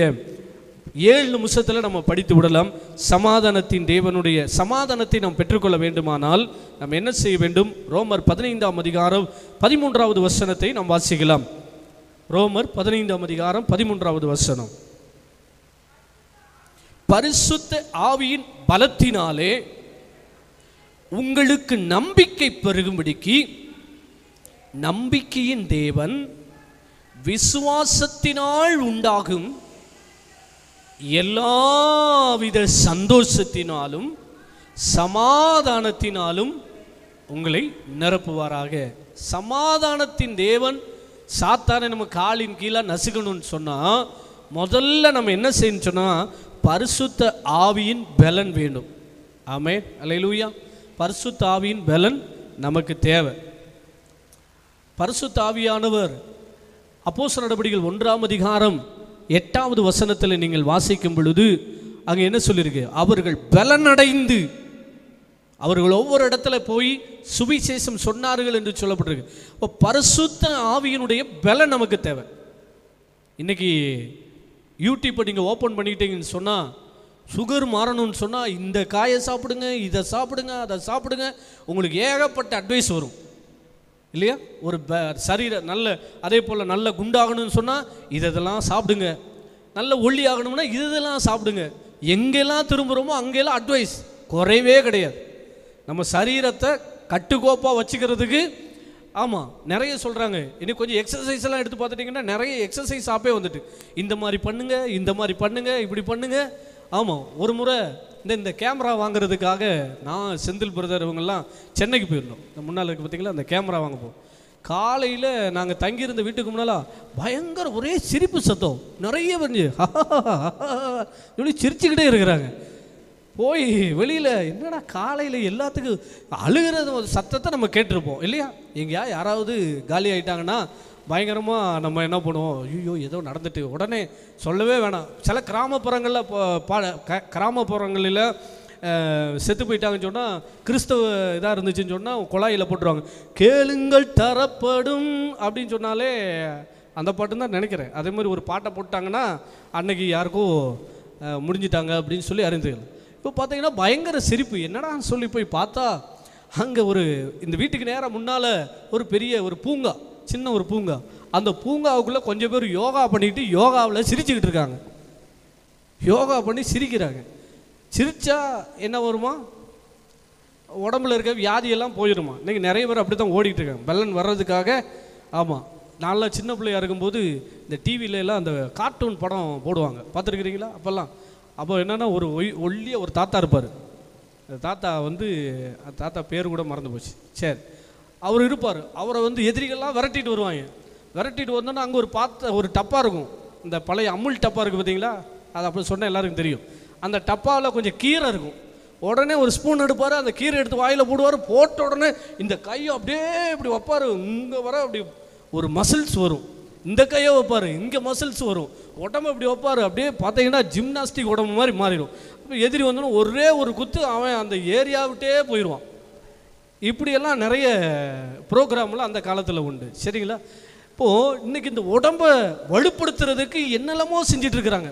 G: ஏழு நிமிஷத்தில் நம்ம படித்து விடலாம் சமாதானத்தின் தேவனுடைய சமாதானத்தை நாம் பெற்றுக்கொள்ள வேண்டுமானால் நாம் என்ன செய்ய வேண்டும் ரோமர் பதினைந்தாம் அதிகாரம் பதிமூன்றாவது வசனத்தை நாம் வாசிக்கலாம் ரோமர் பதினைந்தாம் அதிகாரம் பதிமூன்றாவது வசனம் பரிசுத்த ஆவியின் பலத்தினாலே உங்களுக்கு நம்பிக்கை பெருகும்படிக்கு நம்பிக்கையின் தேவன் விசுவாசத்தினால் உண்டாகும் எல்லாவித சந்தோஷத்தினாலும் சமாதானத்தினாலும் உங்களை நிரப்புவாராக சமாதானத்தின் தேவன் சாத்தானை நம்ம காலின் கீழே நசுக்கணும்னு சொன்னால் முதல்ல நம்ம என்ன செய்யணும் சொன்னால் பரிசுத்த ஆவியின் பலன் வேண்டும் ஆமே அல்லையிலூயா பரிசுத்த ஆவியின் பலன் நமக்கு தேவை பரிசுத்த ஆவியானவர் அப்போஸ்தலர் நடவடிக்கைகள் ஒன்றாம் அதிகாரம் எட்டாவது வசனத்தில் நீங்கள் வாசிக்கும் பொழுது அங்கே என்ன சொல்லியிருக்கு அவர்கள் பலனடைந்து அவர்கள் ஒவ்வொரு இடத்துல போய் சுவிசேஷம் சொன்னார்கள் என்று சொல்லப்பட்டிருக்கு இப்போ பரிசுத்த ஆவியினுடைய பலன் நமக்கு தேவை இன்னைக்கு யூடியூப்பை நீங்கள் ஓப்பன் பண்ணிக்கிட்டீங்கன்னு சொன்னால் சுகர் மாறணும்னு சொன்னால் இந்த காயை சாப்பிடுங்க இதை சாப்பிடுங்க அதை சாப்பிடுங்க உங்களுக்கு ஏகப்பட்ட அட்வைஸ் வரும் இல்லையா ஒரு ப சரீர நல்ல அதே போல் நல்ல குண்டாகணும்னு சொன்னால் இதெல்லாம் சாப்பிடுங்க நல்ல ஒல்லி ஆகணும்னா இதெல்லாம் சாப்பிடுங்க எங்கெல்லாம் திரும்புகிறோமோ அங்கெல்லாம் அட்வைஸ் குறைவே கிடையாது நம்ம சரீரத்தை கட்டுக்கோப்பாக வச்சுக்கிறதுக்கு ஆமாம் நிறைய சொல்கிறாங்க இன்னும் கொஞ்சம் எக்ஸசைஸ் எல்லாம் எடுத்து பார்த்துட்டிங்கன்னா நிறைய எக்ஸசைஸ் ஆப்பே வந்துட்டு இந்த மாதிரி பண்ணுங்க இந்த மாதிரி பண்ணுங்க இப்படி பண்ணுங்க ஆமாம் ஒரு முறை இந்த இந்த கேமரா வாங்குறதுக்காக நான் செந்தில் பிரதர் இவங்கெல்லாம் சென்னைக்கு போயிருந்தோம் இந்த முன்னால் இருக்கு பார்த்தீங்களா அந்த கேமரா வாங்க போவோம் காலையில் நாங்கள் தங்கியிருந்த வீட்டுக்கு முன்னால பயங்கர ஒரே சிரிப்பு சத்தம் நிறைய வந்து இப்படி சிரிச்சுக்கிட்டே இருக்கிறாங்க போய் வெளியில் என்னடா காலையில் எல்லாத்துக்கும் அழுகிறது ஒரு சத்தத்தை நம்ம கேட்டிருப்போம் இல்லையா எங்கேயா யாராவது காலி ஆயிட்டாங்கன்னா பயங்கரமாக நம்ம என்ன பண்ணுவோம் ஐயோ ஏதோ நடந்துட்டு உடனே சொல்லவே வேணாம் சில கிராமப்புறங்களில் பா- பா- க- கிராமப்புறங்களில் அஹ், செத்து போயிட்டாங்கன்னு சொன்னால் கிறிஸ்தவ இதாக இருந்துச்சுன்னு சொன்னால் குழாயில் போட்டுருவாங்க கேளுங்கள் தரப்படும் அப்படின்னு சொன்னாலே அந்த பாட்டு தான் நினைக்கிறேன் அதே மாதிரி ஒரு பாட்டை போட்டாங்கன்னா அன்னைக்கு யாருக்கும் அஹ், முடிஞ்சிட்டாங்க அப்படின்னு சொல்லி அறிந்துகள் இப்போ பார்த்தீங்கன்னா பயங்கர சிரிப்பு என்னடா சொல்லி போய் பார்த்தா அங்கே ஒரு இந்த வீட்டுக்கு நேராக முன்னால் ஒரு பெரிய ஒரு பூங்கா சின்ன ஒரு பூங்கா அந்த பூங்காவுக்குள்ளே கொஞ்சம் பேர் யோகா பண்ணிட்டு யோகாவில் சிரிச்சுக்கிட்டு இருக்காங்க யோகா பண்ணி சிரிக்கிறாங்க சிரிச்சா என்ன வருமா உடம்புல இருக்க வியாதியெல்லாம் போயிடுமா இன்னைக்கு நிறைய பேர் அப்படி தான் ஓடிட்டு இருக்காங்க பலன் வர்றதுக்காக ஆமாம் நல்லா சின்ன பிள்ளையா இருக்கும்போது இந்த டிவில எல்லாம் அந்த கார்ட்டூன் படம் போடுவாங்க பார்த்துருக்கிறீங்களா அப்போல்லாம் அப்போ என்னன்னா ஒரு ஒய் ஒல்லிய ஒரு தாத்தா இருப்பார் அந்த தாத்தா வந்து அந்த தாத்தா பேர் கூட மறந்து போச்சு சரி அவர் இருப்பார் அவரை வந்து எதிரிகள்லாம் விரட்டிட்டு வருவாங்க விரட்டிட்டு வந்தோன்னா அங்கே ஒரு பாத்த ஒரு டப்பா இருக்கும் இந்த பழைய அமுல் டப்பா இருக்குது பார்த்தீங்களா அது அப்படி சொன்னால் எல்லாருக்கும் தெரியும் அந்த டப்பாவில் கொஞ்சம் கீரை இருக்கும் உடனே ஒரு ஸ்பூன் எடுப்பார் அந்த கீரை எடுத்து வாயில் போடுவார் போட்ட உடனே இந்த கையை அப்படியே இப்படி வைப்பார் இங்கே வர அப்படி ஒரு மசில்ஸ் வரும் இந்த கையை வைப்பார் இங்கே மசில்ஸ் வரும் உடம்பு இப்படி வைப்பார் அப்படியே பார்த்தீங்கன்னா ஜிம்னாஸ்டிக் உடம்பு மாதிரி மாறிடும் அப்போ எதிரி வந்தோன்னா ஒரே ஒரு குத்து அவன் அந்த ஏரியா விட்டே போயிடுவான் இப்படியெல்லாம் நிறைய ப்ரோக்ராம்லாம் அந்த காலத்தில் உண்டு சரிங்களா இப்போது இன்னைக்கு இந்த உடம்பை வலுப்படுத்துறதுக்கு என்னெல்லாமோ செஞ்சிட்டு இருக்கிறாங்க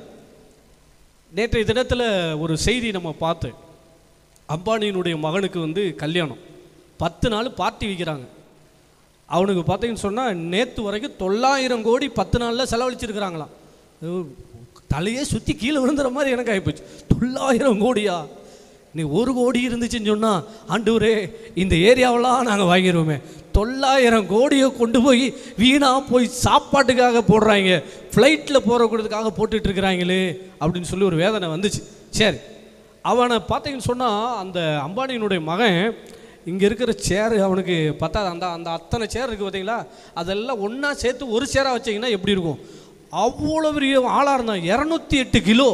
G: நேற்றைய தினத்தில் ஒரு செய்தி நம்ம பார்த்தேன் அம்பானியினுடைய மகனுக்கு வந்து கல்யாணம் பத்து நாள் பார்ட்டி வைக்கிறாங்க அவனுக்கு பார்த்தீங்கன்னு சொன்னால் நேற்று வரைக்கும் தொள்ளாயிரம் கோடி பத்து நாளில் செலவழிச்சிருக்கிறாங்களாம் ஐயோ, தலையே சுற்றி கீழே விழுந்துற மாதிரி எனக்கு ஆகிப்போச்சு தொள்ளாயிரம் கோடியா நீ ஒரு கோடி இருந்துச்சுன்னு சொன்னால் ஆண்டவரே இந்த ஏரியாவெல்லாம் நாங்கள் வாங்கிடுவோமே தொள்ளாயிரம் கோடியை கொண்டு போய் வீணாக போய் சாப்பாட்டுக்காக போடுறாங்க ஃப்ளைட்டில் போகிறதுக்காக போட்டுட்டு இருக்கிறாங்களே அப்படின்னு சொல்லி ஒரு வேதனை வந்துச்சு சரி அவனை பார்த்தீங்கன்னு சொன்னால் அந்த அம்பானியினுடைய மகன் இங்கே இருக்கிற சேர் அவனுக்கு பத்தாது அந்த அந்த அத்தனை சேர் இருக்குது பார்த்தீங்களா அதெல்லாம் ஒன்றா சேர்த்து ஒரு சேராக வச்சீங்கன்னா எப்படி இருக்கும் அவ்வளோ பெரிய ஆளாக இருந்தான் இரநூத்தி எட்டு கிலோ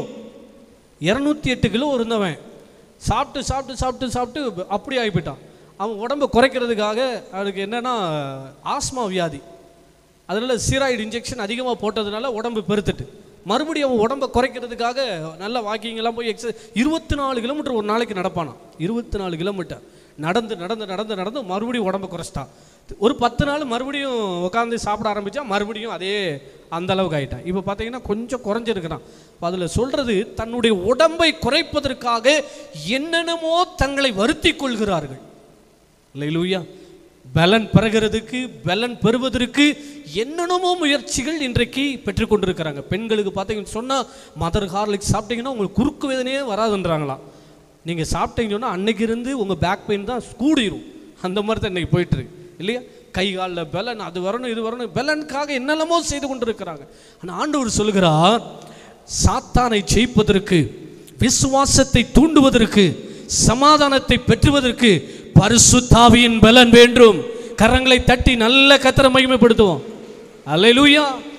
G: இரநூத்தி எட்டு கிலோ இருந்தவன் சாப்பிட்டு சாப்பிட்டு சாப்பிட்டு சாப்பிட்டு அப்படி ஆகி போயிட்டான் அவன் உடம்பை குறைக்கிறதுக்காக அதுக்கு என்னென்னா ஆஸ்மா வியாதி அதனால் ஸ்டீராய்டு இன்ஜெக்ஷன் அதிகமாக போட்டதுனால உடம்பு பெருத்துட்டு மறுபடியும் அவன் உடம்பை குறைக்கிறதுக்காக நல்ல வாக்கிங் எல்லாம் போய் எக்ஸ இருபத்தி நாலு கிலோமீட்டர் ஒரு நாளைக்கு நடப்பானான் இருபத்தி நாலு கிலோமீட்டர் நடந்து நடந்து நடந்து நடந்து மறுபடியும் உடம்பை குறைச்சிட்டான் ஒரு பத்து நாள் மறுபடியும் உட்காந்து சாப்பிட ஆரம்பித்தா மறுபடியும் அதே அந்த அளவுக்கு ஆயிட்டான் இப்போ பார்த்தீங்கன்னா கொஞ்சம் குறைஞ்சிருக்கிறான் அதில் சொல்கிறது தன்னுடைய உடம்பை குறைப்பதற்காக என்னென்னமோ தங்களை வருத்தி கொள்கிறார்கள் இல்லையா பலன் பெறுகிறதுக்கு பலன் பெறுவதற்கு என்னென்னமோ முயற்சிகள் இன்றைக்கு பெற்றுக்கொண்டிருக்கிறாங்க பெண்களுக்கு பார்த்தீங்கன்னு சொன்னால் மதர் ஹார்லிக்ஸ் சாப்பிட்டீங்கன்னா உங்களுக்கு குறுக்கு வேதனையே வராதுன்றாங்களாம் நீங்கள் சாப்பிட்டீங்கன்னு சொன்னால் அன்னைக்கு இருந்து உங்கள் பேக் பெயின் தான் கூடிரும் அந்த மாதிரி தான் இன்னைக்கு போயிட்டு இருக்கு இல்லையா கை காலில் பலன் அது வரணும் இது வரணும் பலனுக்காக என்னென்னமோ செய்து கொண்டிருக்கிறாங்க ஆனால் ஆண்டவர் சொல்கிறார் சாத்தானை ஜெயிப்பதற்கு விசுவாசத்தை தூண்டுவதற்கு சமாதானத்தை பெற்றுவதற்கு பரிசுத்தாவியின் பலன் வேண்டும் கரங்களை தட்டி நல்ல கத்தரை மகிமைப்படுத்துவோம் அல்லேலூயா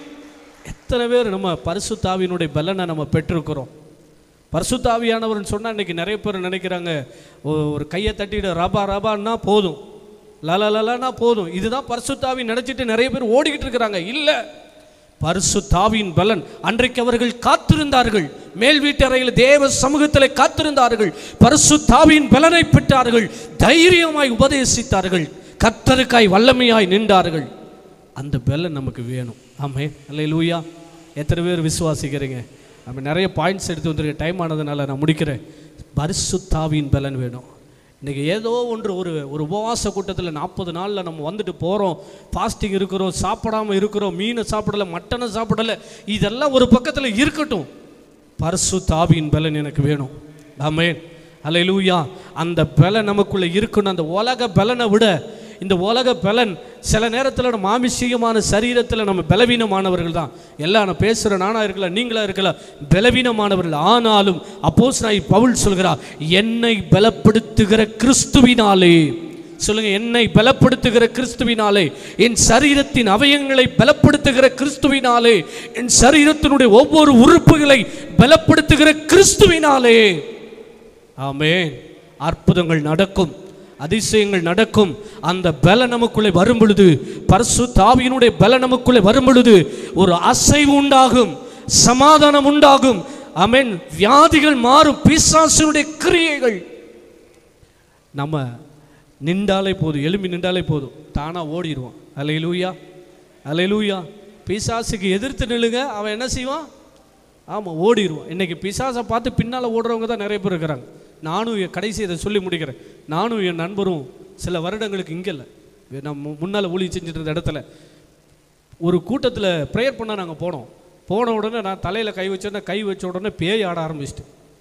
G: எத்தனை பேர் நம்ம பரிசுத்தாவியினுடைய பலனை நம்ம பெற்றிருக்கிறோம் பரிசுத்தாவியானவர்னு சொன்னால் இன்னைக்கு நிறைய பேர் நினைக்கிறாங்க ஒ- ஒரு கையை தட்டிட்டு ரபா ரபான்னா போதும் லல லலனா போதும் இதுதான் பரிசுத்தாவி நினச்சிட்டு நிறைய பேர் ஓடிக்கிட்டு இருக்கிறாங்க இல்லை பரிசு தாவியின் பலன் அன்றைக்கு அவர்கள் காத்திருந்தார்கள் மேல் வீட்டறையில் தேவ சமூகத்தில் காத்திருந்தார்கள் பரிசு தாவியின் பலனை பெற்றார்கள் தைரியமாய் உபதேசித்தார்கள் கர்த்தருக்காய் வல்லமையாய் நின்றார்கள் அந்த பலன் நமக்கு வேணும் ஆமே அல்ல லூயா எத்தனை பேர் விசுவாசிக்கிறீங்க நம்ம நிறைய பாயிண்ட்ஸ் எடுத்து வந்திருக்க டைம் ஆனதுனால நான் முடிக்கிறேன் பரிசு தாவியின் பலன் வேணும் இன்றைக்கி ஏதோ ஒன்று ஒரு ஒரு உபவாச கூட்டத்தில் நாற்பது நாளில் நம்ம வந்துட்டு போகிறோம் ஃபாஸ்டிங் இருக்கிறோம் சாப்பிடாம இருக்கிறோம் மீனை சாப்பிடலை மட்டனை சாப்பிடலை இதெல்லாம் ஒரு பக்கத்தில் இருக்கட்டும் பரிசு தாவியின் பலன் எனக்கு வேணும் ஆமென் அல்லேலூயா அந்த பலன் நமக்குள்ளே இருக்கணும் அந்த உலக பலனை விட இந்த உலக பலன் சில நேரத்தில் நம்ம மாமிசீகமான சரீரத்தில் நம்ம பலவீனமானவர்கள் தான் எல்லாம் நான் பேசுகிற நானா இருக்கலாம் நீங்களா இருக்கலாம் பலவீனமானவர்கள் ஆனாலும் அப்போஸ் நான் பவுல் சொல்கிறார் என்னை பலப்படுத்துகிற கிறிஸ்துவினாலே சொல்லுங்க என்னை பலப்படுத்துகிற கிறிஸ்துவினாலே என் சரீரத்தின் அவயங்களை பலப்படுத்துகிற கிறிஸ்துவினாலே என் சரீரத்தினுடைய ஒவ்வொரு உறுப்புகளை பலப்படுத்துகிற கிறிஸ்துவினாலே ஆமென் அற்புதங்கள் நடக்கும் அதிசயங்கள் நடக்கும் அந்த பல நமக்குள்ளே வரும் பொழுது பரிசு தாவியினுடைய பல நமக்குள்ளே வரும் பொழுது ஒரு அசைவு உண்டாகும் சமாதானம் உண்டாகும் ஆமென் வியாதிகள் மாறும் பிசாசினுடைய கிரியைகள் நம்ம நின்றாலே போதும் எலும்பி நின்றாலே போதும் தானாக ஓடிடுவான் அலையிலூயா அலையிலூயா பிசாசுக்கு எதிர்த்து நில்லுங்க அவன் என்ன செய்வான் ஆமாம் ஓடிடுவான் இன்னைக்கு பிசாசை பார்த்து பின்னால் ஓடுறவங்க தான் நிறைய பேர் இருக்கிறாங்க நானும் என் கடைசி இதை சொல்லி முடிக்கிறேன் நானும் என் நண்பரும் சில வருடங்களுக்கு இங்கே இல்லை நம்ம முன்னால் ஊழி செஞ்சுட்டு இருந்த இடத்துல ஒரு கூட்டத்தில் ப்ரேயர் பண்ண நாங்கள் போனோம் போன உடனே நான் தலையில் கை வச்சோன்னே கை வச்ச உடனே பேய் ஆட ஆரம்பிச்சிட்டு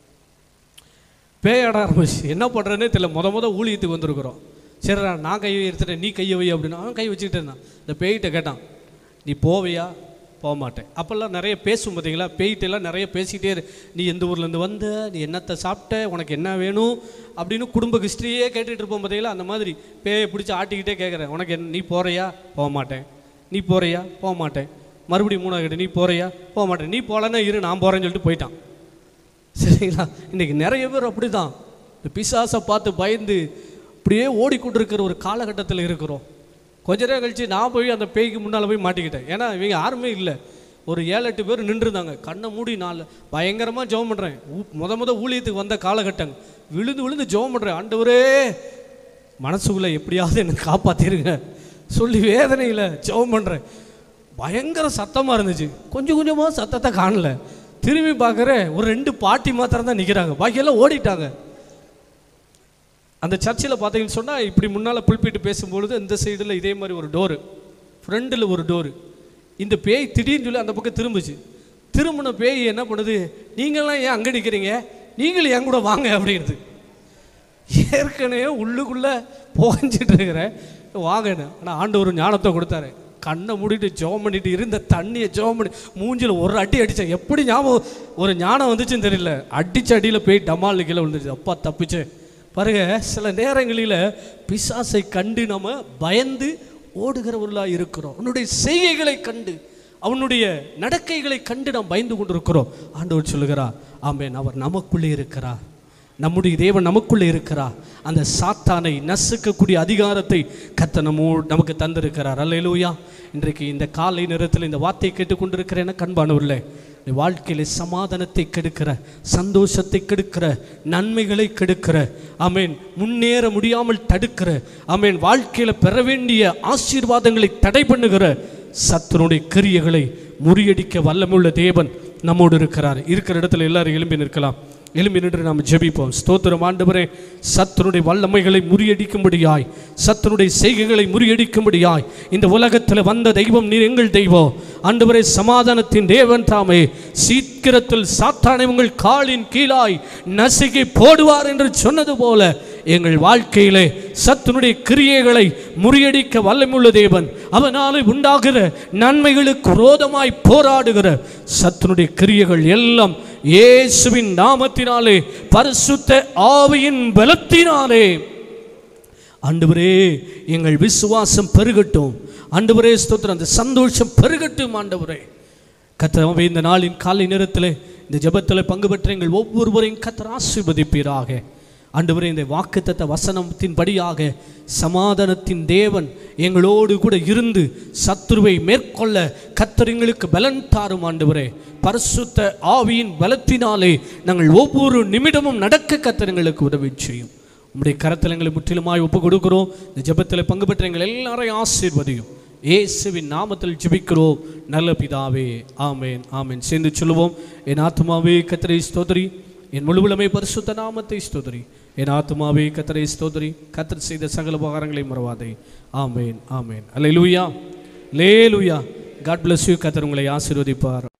G: பேய் ஆட ஆரம்பிச்சு என்ன பண்ணுறேன்னே தெரியல முத முத ஊழியத்துக்கு வந்திருக்கிறோம் சரி நான் கையை எடுத்துட்டேன் நீ கையை வை அப்படின்னு அவன் கை வச்சுக்கிட்டு இருந்தான் இந்த பேய்கிட்ட கேட்டான் நீ போவியா போக மாட்டேன் அப்போல்லாம் நிறைய பேசும் பார்த்தீங்களா பேய்கிட்டெல்லாம் நிறைய பேசிக்கிட்டே இரு நீ எந்த ஊர்லேருந்து வந்த நீ என்னத்தை சாப்பிட்ட உனக்கு என்ன வேணும் அப்படின்னு குடும்ப ஹிஸ்ட்ரியே கேட்டுட்டு இருப்போம் பார்த்தீங்களா அந்த மாதிரி பேயை பிடிச்சி ஆட்டிக்கிட்டே கேட்குறேன் உனக்கு என்ன நீ போறியா போக மாட்டேன் நீ போறியா போக மாட்டேன் மறுபடியும் மூணாவது கேட்டு நீ போறியா போக மாட்டேன் நீ போகலன்னா இரு நான் போகிறேன்னு சொல்லிட்டு போயிட்டான் சரிங்களா இன்னைக்கு நிறைய பேர் அப்படிதான் இந்த பிசாசை பார்த்து பயந்து அப்படியே ஓடிக்கொண்டிருக்கிற ஒரு காலகட்டத்தில் இருக்கிறோம் கொஞ்ச நேரம் கழிச்சு நான் போய் அந்த பேய்க்கு முன்னால் போய் மாட்டிக்கிட்டேன் ஏன்னா இவங்க யாருமே இல்லை ஒரு ஏழு எட்டு பேர் நின்றுருந்தாங்க கண்ணை மூடி நாலு பயங்கரமாக ஜெபம் பண்ணுறேன் முத முத ஊழியத்துக்கு வந்த காலகட்டங்க விழுந்து விழுந்து ஜெபம் பண்ணுறேன் ஆண்டவரே மனசுக்குள்ளே எப்படியாவது என்னை காப்பாற்றிருங்க சொல்லி வேதனையில் ஜெபம் பண்ணுறேன் பயங்கர சத்தமாக இருந்துச்சு கொஞ்சம் கொஞ்சமாக சத்தத்தை காணல திரும்பி பார்க்குறேன் ஒரு ரெண்டு பாட்டி மாத்திரம் தான் நிற்கிறாங்க பாக்கியெல்லாம் ஓடிட்டாங்க அந்த சர்ச்சில் பார்த்தீங்கன்னு சொன்னால் இப்படி முன்னால் புல்பிட்டு பேசும்பொழுது இந்த சைடில் இதே மாதிரி ஒரு டோரு ஃப்ரண்டில் ஒரு டோரு இந்த பேய் திடீர்னு சொல்லி அந்த பக்கம் திரும்புச்சு திரும்பின பேய் என்ன பண்ணுது நீங்களாம் ஏன் அங்கே நிற்கிறீங்க நீங்களும் என் கூட வாங்க அப்படிங்கிறது ஏற்கனவே உள்ளுக்குள்ளே புகஞ்சிட்டு இருக்கிறேன் வாங்கன்னு ஆனால் ஆண்டவர் ஞானத்தை கொடுத்தாரு கண்ணை மூடிட்டு ஜெபம் பண்ணிட்டு இருந்த தண்ணியை ஜெபம் பண்ணி மூஞ்சில் ஒரு அடி அடித்தேன் எப்படி ஞாபகம் ஒரு ஞானம் வந்துச்சுன்னு தெரியல அடிச்ச அடியில் போய் டமால் கீழே விழுந்துச்சு அப்பா தப்பிச்சேன் பாருங்க சில நேரங்களில் பிசாசை கண்டு நம்ம பயந்து ஓடுகிறவர்களாக இருக்கிறோம் அவனுடைய செய்கைகளை கண்டு அவனுடைய நடக்கைகளை கண்டு நாம் பயந்து கொண்டிருக்கிறோம் ஆண்டவர் சொல்லுகிறார் ஆமேன் அவர் நமக்குள்ளே இருக்கிறார் நம்முடைய தேவன் நமக்குள்ளே இருக்கிறார் அந்த சாத்தானை நசுக்கக்கூடிய அதிகாரத்தை கத்த நம்ம நமக்கு தந்திருக்கிறார் அல்லேலூயா இன்றைக்கு இந்த காலை நேரத்தில் இந்த வார்த்தையை கேட்டுக்கொண்டிருக்கிற என கண்பானவர்களே இந்த வாழ்க்கையில சமாதானத்தை கெடுக்கிற சந்தோஷத்தை கெடுக்கிற நன்மைகளை கெடுக்கிற ஆமேன் முன்னேற முடியாமல் தடுக்கிற ஆமேன் வாழ்க்கையில பெற வேண்டிய ஆசீர்வாதங்களை தடை பண்ணுகிற சத்துனுடைய கிரியைகளை முறியடிக்க வல்லமுள்ள தேவன் நம்மோடு இருக்கிறார் இருக்கிற இடத்துல எல்லாரும் எழும்பி நிற்கலாம் எழும்பி நின்று நாம் ஜெபிப்போம் ஸ்தோத்திரம் ஆண்டவரே சத்துனுடைய வல்லமைகளை முறியடிக்கும்படியாய் சத்துனுடைய செய்கைகளை முறியடிக்கும்படியாய் இந்த உலகத்தில் வந்த தெய்வம் நீர் எங்கள் தெய்வம் ஆண்டவரே சமாதானத்தின் தேவன் தாமே சீக்கிரத்தில் சாத்தானை உங்கள் காலின் கீழாய் நசுக்கி போடுவார் என்று சொன்னது போல எங்கள் வாழ்க்கையிலே சத்துனுடைய கிரியைகளை முறியடிக்க வல்லமுள்ள தேவன் அவனாலே உண்டாகிற நன்மைகளுக்கு விரோதமாய் போராடுகிற சத்துனுடைய கிரியைகள் எல்லாம் இயேசுவின் நாமத்தினாலே பரிசுத்த ஆவியின் பலத்தினாலே ஆண்டவரே எங்கள் விசுவாசம் பெருகட்டும் ஆண்டவரே ஸ்தோத்திரம் அந்த சந்தோஷம் பெருகட்டும் ஆண்டவரே கத்தரவே இந்த நாளின் காலை நேரத்தில் இந்த ஜெபத்தில் பங்கு பெற்ற எங்கள் ஒவ்வொருவரையும் கத்தர் ஆசீர்வதிப்பீராக ஆண்டவரே இந்த வாக்குத்தத்த வசனத்தின்படியாக சமாதானத்தின் தேவன் எங்களோடு கூட இருந்து சத்துருவை மேற்கொள்ள கர்த்தர் எங்களுக்கு பலன் தாரும் ஆண்டவரே பரிசுத்த ஆவியின் பலத்தினாலே நாங்கள் ஒவ்வொரு நிமிடமும் நடக்க கர்த்தர் எங்களுக்கு உதவி செய்யும் உம்முடைய கரத்தில் எங்களை முற்றிலுமாய் ஒப்பு கொடுக்கிறோம் இந்த ஜெபத்தில் பங்கு பெற்ற எங்கள் எல்லாரையும் ஆசீர்வதியும் இயேசுவின் நாமத்தில் ஜெபிக்கிறோம் நல்ல பிதாவே ஆமேன் ஆமேன் சேர்ந்து சொல்லுவோம் என் ஆத்மாவே கத்தரை ஸ்தோதரி என் முழுவலமே பரிசுத்த நாமத்தை ஸ்தோதரி என் ஆத்மாவே கத்தரை ஸ்தோதரி கத்தர் செய்த சகல உபகாரங்களை மறவாதே ஆமேன் ஆமேன் அல்ல லூயா லே லூயா காட் பிளஸ் யூ கத்தர் உங்களை ஆசீர்வதிப்பார்